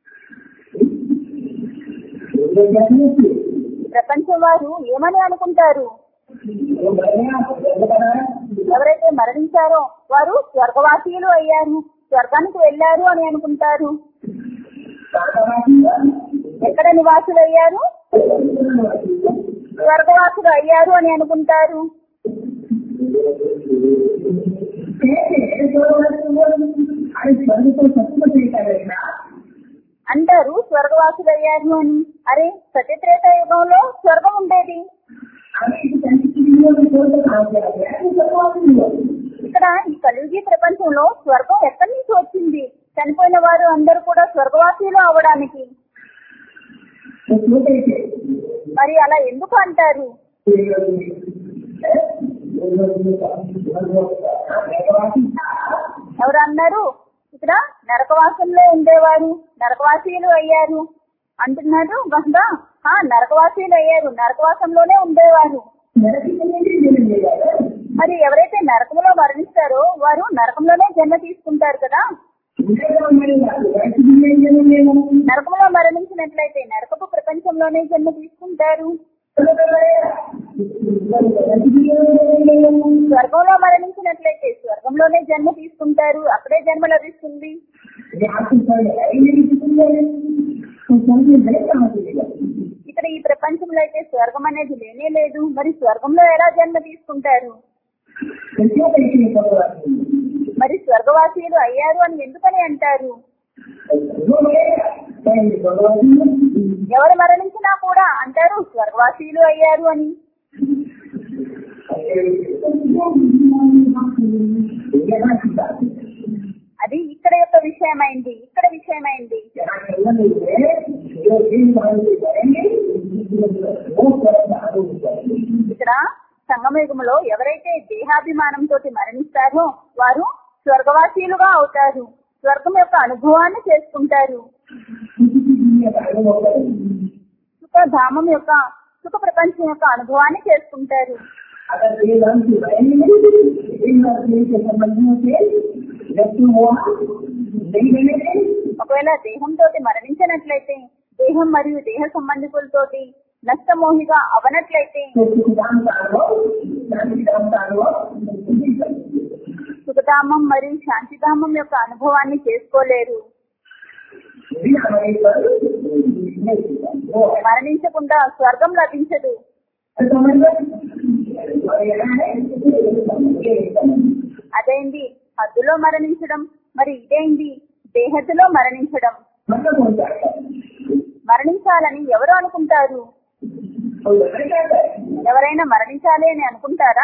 वो कहने से ప్రపంచం వారు ఏమని అనుకుంటారు वो बढ़िया वो बना ఎవరైతే మరణించారో వారు స్వర్గవాసీయులు అయ్యారు స్వర్గానికి వెళ్ళారు అని అనుకుంటారు ఎక్కడ నివాసులు అయ్యారు స్వర్గవాసులు అయ్యారు అని అనుకుంటారు अरे स्वर्ग तो सचमुच नहीं करेगा అంటారు స్వర్గవాసులు అయ్యారు అని అరే సత్యత్రేత యుగంలో స్వర్గం ఉండేది अरे इस संस्कृतियों में छोड़ कर कहाँ से आ गया है भगवान नहीं है ఇక్కడ ఈ కలియుగి ప్రపంచంలో స్వర్గం ఎక్కడి నుంచి వచ్చింది చనిపోయిన వారు అందరూ కూడా స్వర్గవాసీలు అవడానికి वो छोटे थे మరి అలా ఎందుకు అంటారు भगवान ఎవరు అన్నారు ఇక్కడ నరకవాసంలో ఉండేవారు నరకవాసీయులు అయ్యారు అంటున్నారు బహుగా ఆ నరకవాసీయులు అయ్యారు నరకవాసంలోనే ఉండేవారు మరి ఎవరైతే నరకంలో మరణిస్తారో వారు నరకంలోనే జన్మ తీసుకుంటారు కదా నరకంలో మరణించినట్లయితే నరకపు ప్రపంచంలోనే జన్మ తీసుకుంటారు స్వర్గంలో మరణించినట్లయితే స్వర్గంలోనే జన్మ తీసుకుంటారు అక్కడే జన్మ లభిస్తుంది ఇక్కడ ఈ ప్రపంచంలో అయితే స్వర్గం అనేది లేనే లేదు మరి స్వర్గంలో ఎలా జన్మ తీసుకుంటారు మరి స్వర్గవాసీయులు అయ్యారు అని ఎందుకని అంటారు ఎవరు మరణించినా కూడా అంటారు స్వర్గవాసీయులు అయ్యారు అని అది ఇక్కడ యొక్క విషయమైంది ఇక్కడ విషయమైంది यहाँ केवल है जो जिन भाव से करेंगे वो कर्म आरोप करेंगे ఇక్కడ సంగమయుగంలో ఎవరైతే దేహాభిమానంతో మరణిస్తారో వారు స్వర్గవాసీలుగా అవుతారు స్వర్గం యొక్క అనుభవాన్ని చేసుకుంటారు किसी की दुनिया का अनुभव करेंगे సుఖధామం యొక్క సుఖ ప్రపంచం యొక్క అనుభవాన్ని చేసుకుంటారు अगर वेदांत की बहनी नहीं इन नौकरी के संबंधियों से व्यक्ति हुआ नहीं बनेंगे ఒకవేళ దేహంతో మరణించినట్లయితే దేహం మరియు దేహ సంబంధికులతోటి నష్టమోహిగా అవనట్లయితే तो सुखदान का अनुभव शांति धाम का अनुभव नहीं करेंगे సుఖధామం మరియు శాంతిధామం యొక్క అనుభవాన్ని చేసుకోలేరు बिना मरे पर नहीं होगा। वो है మరణించకుండా స్వర్గం లభించదు समझ और यहाँ है ये समझ అదేంటి హద్దులో మరణించడం మరి ఇదేంటి దేహతులో మరణించడం मतलब हो जाता है మరణించాలని ఎవరు అనుకుంటారు तो लग जाता है ఎవరైనా మరణించాలి అని అనుకుంటారా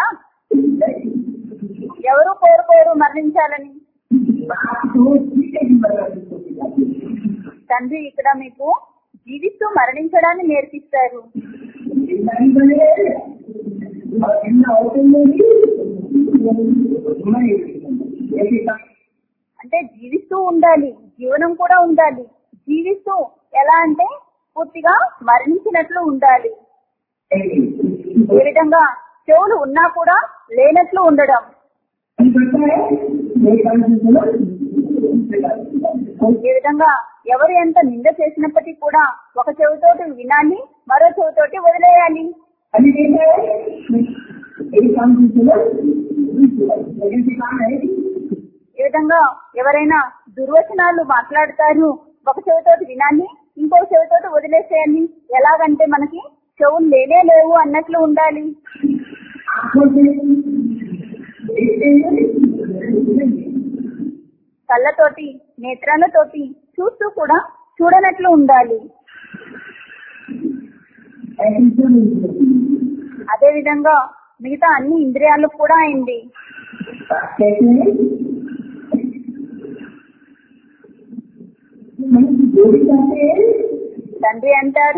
ఎవరు కోరుకోరు మరణించాలని बात तो ठीक है कि मरना नहीं होती తండ్రి ఇక్కడ మీకు జీవిస్తూ మరణించడాన్ని నేర్పిస్తారు जिंदा ही बने और जिंदा होते हुए भी मरे ऐसी बात అంటే జీవిస్తూ ఉండాలి జీవనం కూడా ఉండాలి జీవిస్తూ ఎలా అంటే పూర్తిగా మరణించినట్లు ఉండాలి नहीं ఏ విధంగా చెవులు ఉన్నా కూడా లేనట్లు ఉండడం करता है मेरे काम से सुनो ఏ విధంగా ఎవరు ఎంత నింద చేసినప్పటికీ కూడా ఒక చెవితోటి వినాలి మరో చెవితోటి వదిలేయాలి अभी देखा है मेरे काम से सुनो लेकिन से काम है ఈ విధంగా ఎవరైనా దుర్వచనాలు మాట్లాడతారు ఒక చెవితోటి వినాలి ఇంకో చెవితోటి వదిలేసేయాలి ఎలాగంటే మనకి చెవులు లేనే లేవు అన్నట్లు ఉండాలి आंखों से देखते हैं కళ్ళతోటి నేత్రాలతోటి చూస్తూ కూడా చూడనట్లు ఉండాలి ऐसी सुन అదే విధంగా మిగతా అన్ని ఇంద్రియాలు కూడా అయింది कहते हैं मनुष्य जो भी चाहते हैं తండ్రి అంటారు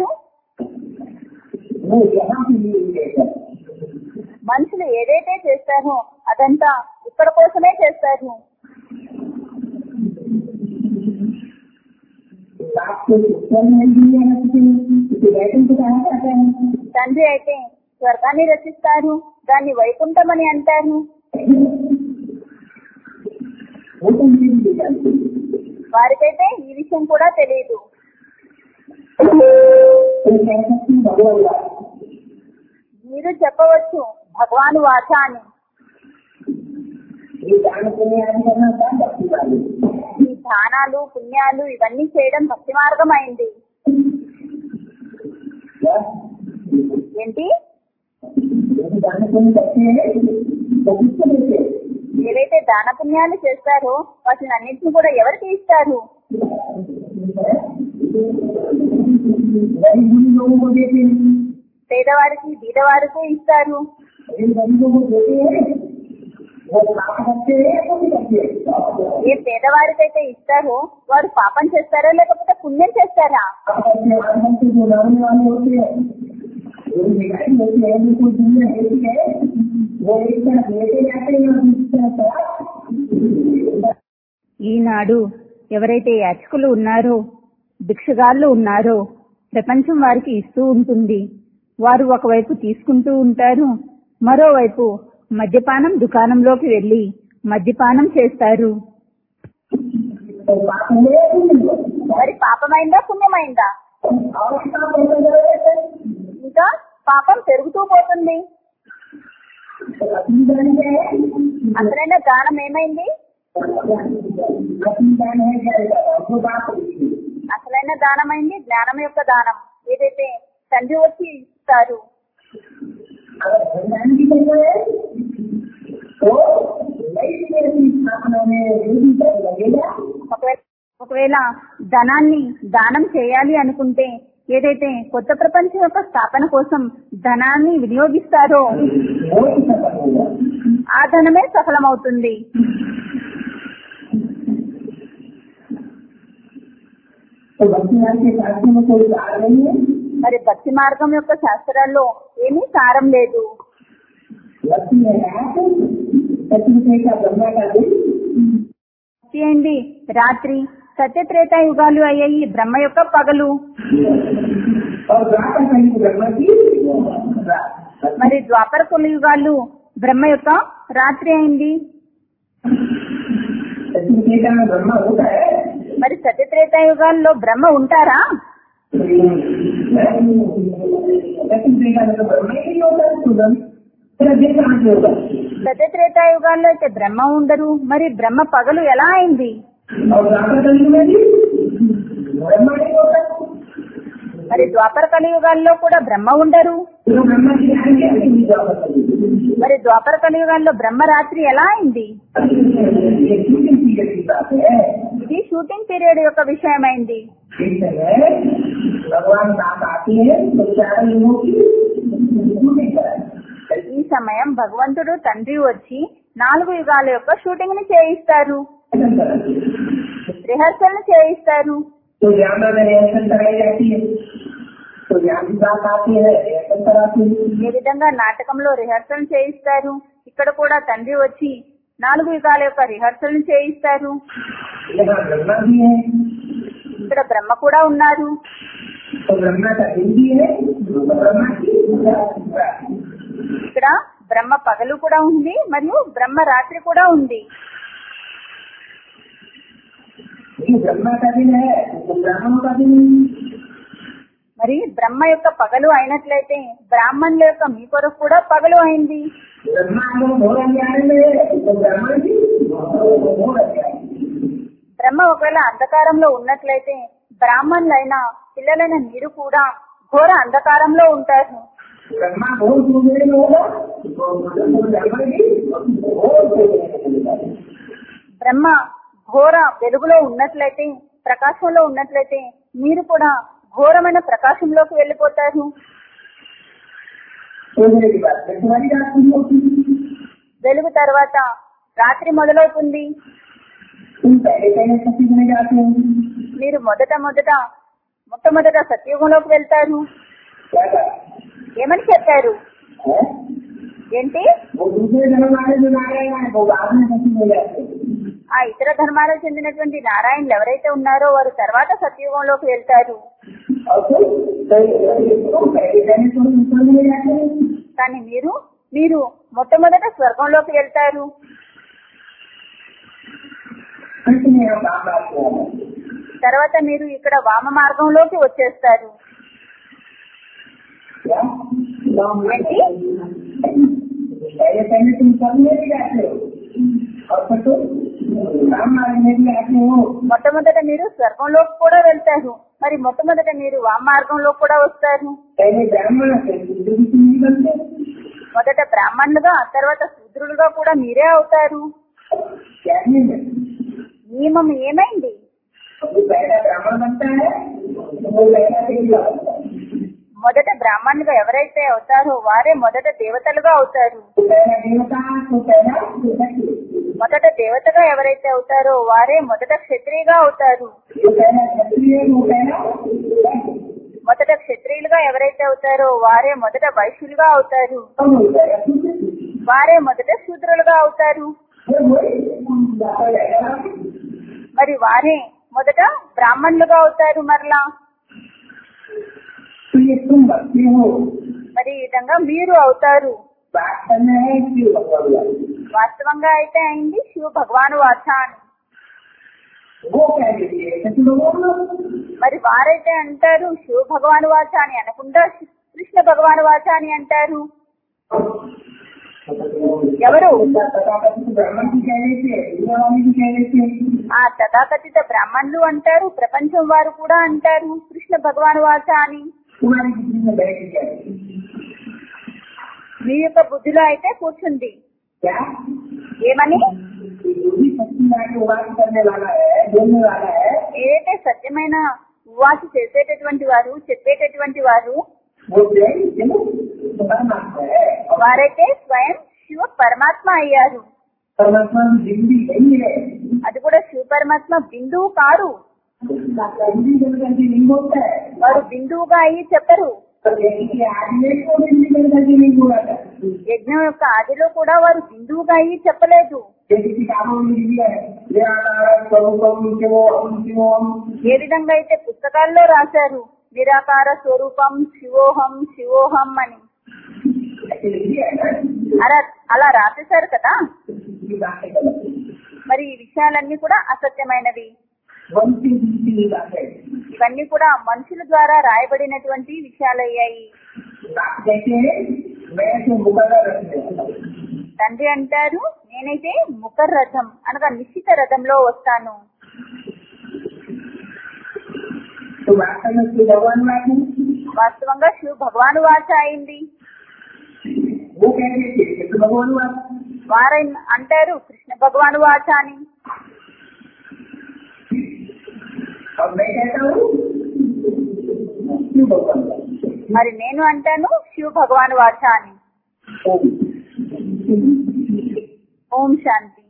वो यहाँ के लिए ही कहता है మనుషులు ఏదైతే చేస్తారో అదంతా ఇక్కడ కోసమే చేస్తారు आपको उत्तर नहीं दिया है किसी बैठन को कहा जाता है తండ్రి అయితే స్వర్గాన్ని రచిస్తారు దాన్ని వైకుంఠం అని అంటారు वो तो मुझे भी जानते हैं। వారికైతే ఈ విషయం కూడా తెలియదు तो कह सकते हैं भगवान का మీరు చెప్పవచ్చు భగవాను వాచ అని ये दान पुण्य आदि करना था भक्ति वाले ఈ దానాలు పుణ్యాలు ఇవన్నీ చేయడం భక్తి మార్గం అయింది क्या ఏంటి यदि दान पुण्य करते हैं तो किसको देते हैं ఏవైతే దాన పుణ్యాలు చేస్తారో వాటిని అన్నింటిని కూడా ఎవరికి ఇస్తారు गरीब लोगों को देते हैं పేదవారికి బీదవారికి ఇస్తారు जिन गरीबों को देते हैं वो काम करते हैं या नहीं करते हैं ఏ పేదవారికైతే ఇస్తారో వారు పాపం చేస్తారా లేకపోతే పుణ్యం చేస్తారా अपने आंगन से जो लाने वाले होते हैं जो भिखारी होते हैं जो कोई दुनिया देती है वो एक तरफ लेते जाते हैं और दूसरी तरफ ఈనాడు ఎవరైతే యాచకులు ఉన్నారో భిక్షగాళ్ళు ఉన్నారో ప్రపంచం వారికి ఇస్తూ ఉంటుంది వారు ఒకవైపు తీసుకుంటూ ఉంటారు మరోవైపు మద్యపానం దుకాణంలోకి వెళ్లి మద్యపానం చేస్తారు तो बात हुए या नहीं हुए? మరి పాపమైందా పుణ్యమైందా और क्या पैसा जरूरत है ఇంకా పాపం పెరుగుతూ పోతుంది तो अपनी जान क्या है అసలైన దానం ఏమైంది अपनी जान है क्या है? वो बात होती है అసలైన దానమైంది జ్ఞానం యొక్క దానం ఏదైతే తండ్రి వచ్చి ఇస్తారు अगर भगवान की जगह है तो नई दुनिया की स्थापना में यही कर लगेगा ఒకవేళ ఒకవేళ ధనాన్ని దానం చేయాలి అనుకుంటే ఏదైతే కొత్త ప్రపంచం యొక్క స్థాపన కోసం ధనాన్ని వినియోగిస్తారో वो ही सफल होगा ఆ ధనమే సఫలమవుతుంది तो भक्ति मार्ग के शास्त्र में कोई सार नहीं है మరి భక్తి మార్గం యొక్క శాస్త్రాల్లో ఏమీ సారం లేదు भक्ति में रात सत्य का ब्रह्मा का दिन భక్తి అయింది రాత్రి సత్యత్రేత యుగాలు అయ్యాయి బ్రహ్మ యొక్క పగలు और द्वापर कहीं ब्रह्मा की रात మరి ద్వాపర యుగాలు బ్రహ్మ యొక్క రాత్రి అయింది सत्य का ब्रह्मा होता है మరి సత్యత్రేత యుగాల్లో బ్రహ్మ ఉంటారా सत्य का मतलब ब्रह्मा ही नहीं होता है सुगम फिर अध्यक्ष कहाँ से होगा సత్యత్రేత యుగాల్లో అయితే బ్రహ్మ ఉండరు మరి బ్రహ్మ పగలు ఎలా అయింది और द्वापर कहीं में भी ब्रह्मा नहीं होता మరి ద్వాపర కలియుగాల్లో కూడా బ్రహ్మ ఉండరు तो ब्रह्मा की रात क्या नहीं द्वापर कहीं మరి ద్వాపర కలియుగాల్లో బ్రహ్మ రాత్రి ఎలా అయింది ये शूटिंग पीरियड की बात है ఇది షూటింగ్ పీరియడ్ యొక్క విషయమైంది इस समय भगवान साथ आते हैं तो चार लोगों की शूटिंग कराए ఈ సమయం భగవంతుడు తండ్రి వచ్చి నాలుగు యుగాల యొక్క షూటింగ్ ని చేయిస్తారు రిహర్సల్ ని చేయిస్తారు तो ड्रामा में रिहर्सल कराई जाती है तो यहाँ की बात आती है रिहर्सल कराती है ఏ విధంగా నాటకంలో రిహర్సల్ చేయిస్తారు ఇక్కడ కూడా తండ్రి వచ్చి నాలుగు యుగాల యొక్క రిహర్సల్ ని చేయిస్తారు यहाँ ब्रह्मा भी है ఇక్కడ బ్రహ్మ కూడా ఉన్నారు तो ब्रह्मा का दिन भी है तो ब्रह्मा की रात। ఇక్కడ బ్రహ్మ పగలు కూడా ఉంది మరియు బ్రహ్మ రాత్రి కూడా ఉంది ये ब्रह्मा का दिन है तो ब्राह्मणों का दिन है। మరి బ్రహ్మ యొక్క పగలు అయినట్లయితే బ్రాహ్మణుల యొక్క మీ కొరకు కూడా పగలు అయింది ब्रह्मा को घोर अज्ञान में है तो ब्राह्मण की घोर अज्ञान బ్రహ్మ ఒకవేళ అంధకారంలో ఉన్నట్లయితే బ్రాహ్మణులైన పిల్లలైన మీరు కూడా ఘోర అంధకారంలో ఉంటారు ब्रह्मा घोर सूर्य में होगा तो ब्राह्मण की घोर सूर्य में होगा బ్రహ్మ ఘోర వెలుగులో ఉన్నట్లయితే ప్రకాశంలో ఉన్నట్లయితే మీరు కూడా ఘోరమైన ప్రకాశంలోకి వెళ్ళిపోతారు सोचने की बात है तुम्हारी रात शुरू होती है వెలుగు తర్వాత రాత్రి మొదలవుతుంది तुम पहले पहले सत्य में जाते हो మీరు మొదట మొదట మొట్టమొదట సత్యుగంలోకి వెళ్తారు क्या कहा ఏమని చెప్పారు है? ఏంటి वो दूसरे जन्म वाले जो नारायण है वो बाद में सत्य में जाते हैं ఆ ఇతర ధర్మాలకు చెందినటువంటి నారాయణులు ఎవరైతే ఉన్నారో వారు తర్వాత సత్యుగంలోకి వెళ్తారు और फिर पहले तो पहले पहले तो ऊपर में जाते हैं కానీ మీరు మీరు మొట్టమొదట స్వర్గంలోకి వెళ్తారు फिर तुम्हें यहाँ काम आते हैं తర్వాత మీరు ఇక్కడ వామ మార్గంలోకి వచ్చేస్తారు क्या ఏంటి पहले पहले तुम सब में भी जाते हो और फिर तुम राम मार्ग में भी आते हो మొట్టమొదట మీరు స్వర్గంలోకి కూడా వెళ్తారు మరి మొట్టమొదట మీరు వామ మార్గంలో కూడా వస్తారు पहले ब्राह्मण फिर दूसरे भी तुम नहीं बनते మొదట బ్రాహ్మణులుగా తర్వాత శూద్రులుగా కూడా మీరే అవుతారు क्या नहीं है నియమం ఏమైంది जो पहला ब्राह्मण बनता है तो वो पहला देवता बनता है మొదట బ్రాహ్మణులుగా ఎవరైతే అవుతారో వారే మొదట దేవతలుగా అవుతారు तो पहला देवता तो पहला क्षत्रिय। మొదట దేవతగా ఎవరైతే అవుతారో వారే మొదట క్షత్రియుగా అవుతారు जो पहला क्षत्रिय है, वो पहला वैश्य। మొదట క్షత్రియులుగా ఎవరైతే అవుతారో వారే మొదట వైశ్యులుగా అవుతారు और वो पहला शूद्र। వారే మొదట శూద్రులుగా అవుతారు फिर वही जाता जाएगा। మరి వారే మొదట బ్రాహ్మణులుగా అవుతారు మరలా तो ये तुम भक्ति हो మరి ఈ విధంగా మీరు అవుతారు वास्तव में है कि भगवान వాస్తవంగా అయితే అయింది శివ భగవాను వాచ అని वो कह दीजिए सच लोगों మరి వారైతే అంటారు శివ భగవాను వాచ అని అనకుండా కృష్ణ భగవాను వాచ అని అంటారు ఎవరు तथाकथित ब्राह्मण भी कह रहे थे दुनिया वाले भी कह रहे थे ఆ తథాకథిత బ్రాహ్మణులు అంటారు ప్రపంచం వారు కూడా అంటారు కృష్ణ భగవాను వాచ అని तुम्हारी बुद्धि में बैठ गया మీ యొక్క బుద్ధిలో అయితే కూర్చుంది क्या ఏమని जो भी सच्ची लाके उवास करने वाला है बोलने वाला है ఏదైతే సత్యమైన ఉవాస చేసేటటువంటి వారు చెప్పేటటువంటి వారు वो स्वयं शिव परमात्मा है और వారైతే స్వయం శివ పరమాత్మ అయ్యారు परमात्मा की जिंदगी यही है అది కూడా శివ పరమాత్మ బిందువు కారు हिंदी बन करके नहीं बोलता है వారు బిందువుగా అయ్యి చెప్పరు तो देखिए आदमी को भी हिंदी बन करके नहीं बोला था యజ్ఞం యొక్క ఆదిలో కూడా వారు బిందువుగా అయ్యి చెప్పలేదు जैसे किताबों में लिखा है निराकार स्वरूपम शिवोहम शिवोहम ఏ విధంగా అయితే పుస్తకాల్లో రాశారు నిరాకార స్వరూపం శివోహం శివోహం అని ऐसे लिखी है ना అలా అలా రాసేశారు కదా ये बातें गलत है మరి ఈ విషయాలన్నీ కూడా అసత్యమైనవి बनती दूसरी ये बात है ఇవన్నీ కూడా మనుషుల ద్వారా రాయబడినటువంటి విషయాలయ్యాయి बात कहते हैं मैं तो मुकदर रखने वाला हूँ। తండ్రి అంటారు నేనైతే ముఖర్ రథం అనగా నిశ్చిత రథంలో వస్తాను तो वास्तव में श्री भगवान बात है వాస్తవంగా శివ భగవాను వాచ అయింది वो कहते थे कृष्ण भगवान बात వారై అంటారు కృష్ణ భగవాను వాచ అని और मैं कहता हूँ शिव भगवान बात మరి నేను అంటాను శివ భగవాను వాచ అని ओम ఓం శాంతి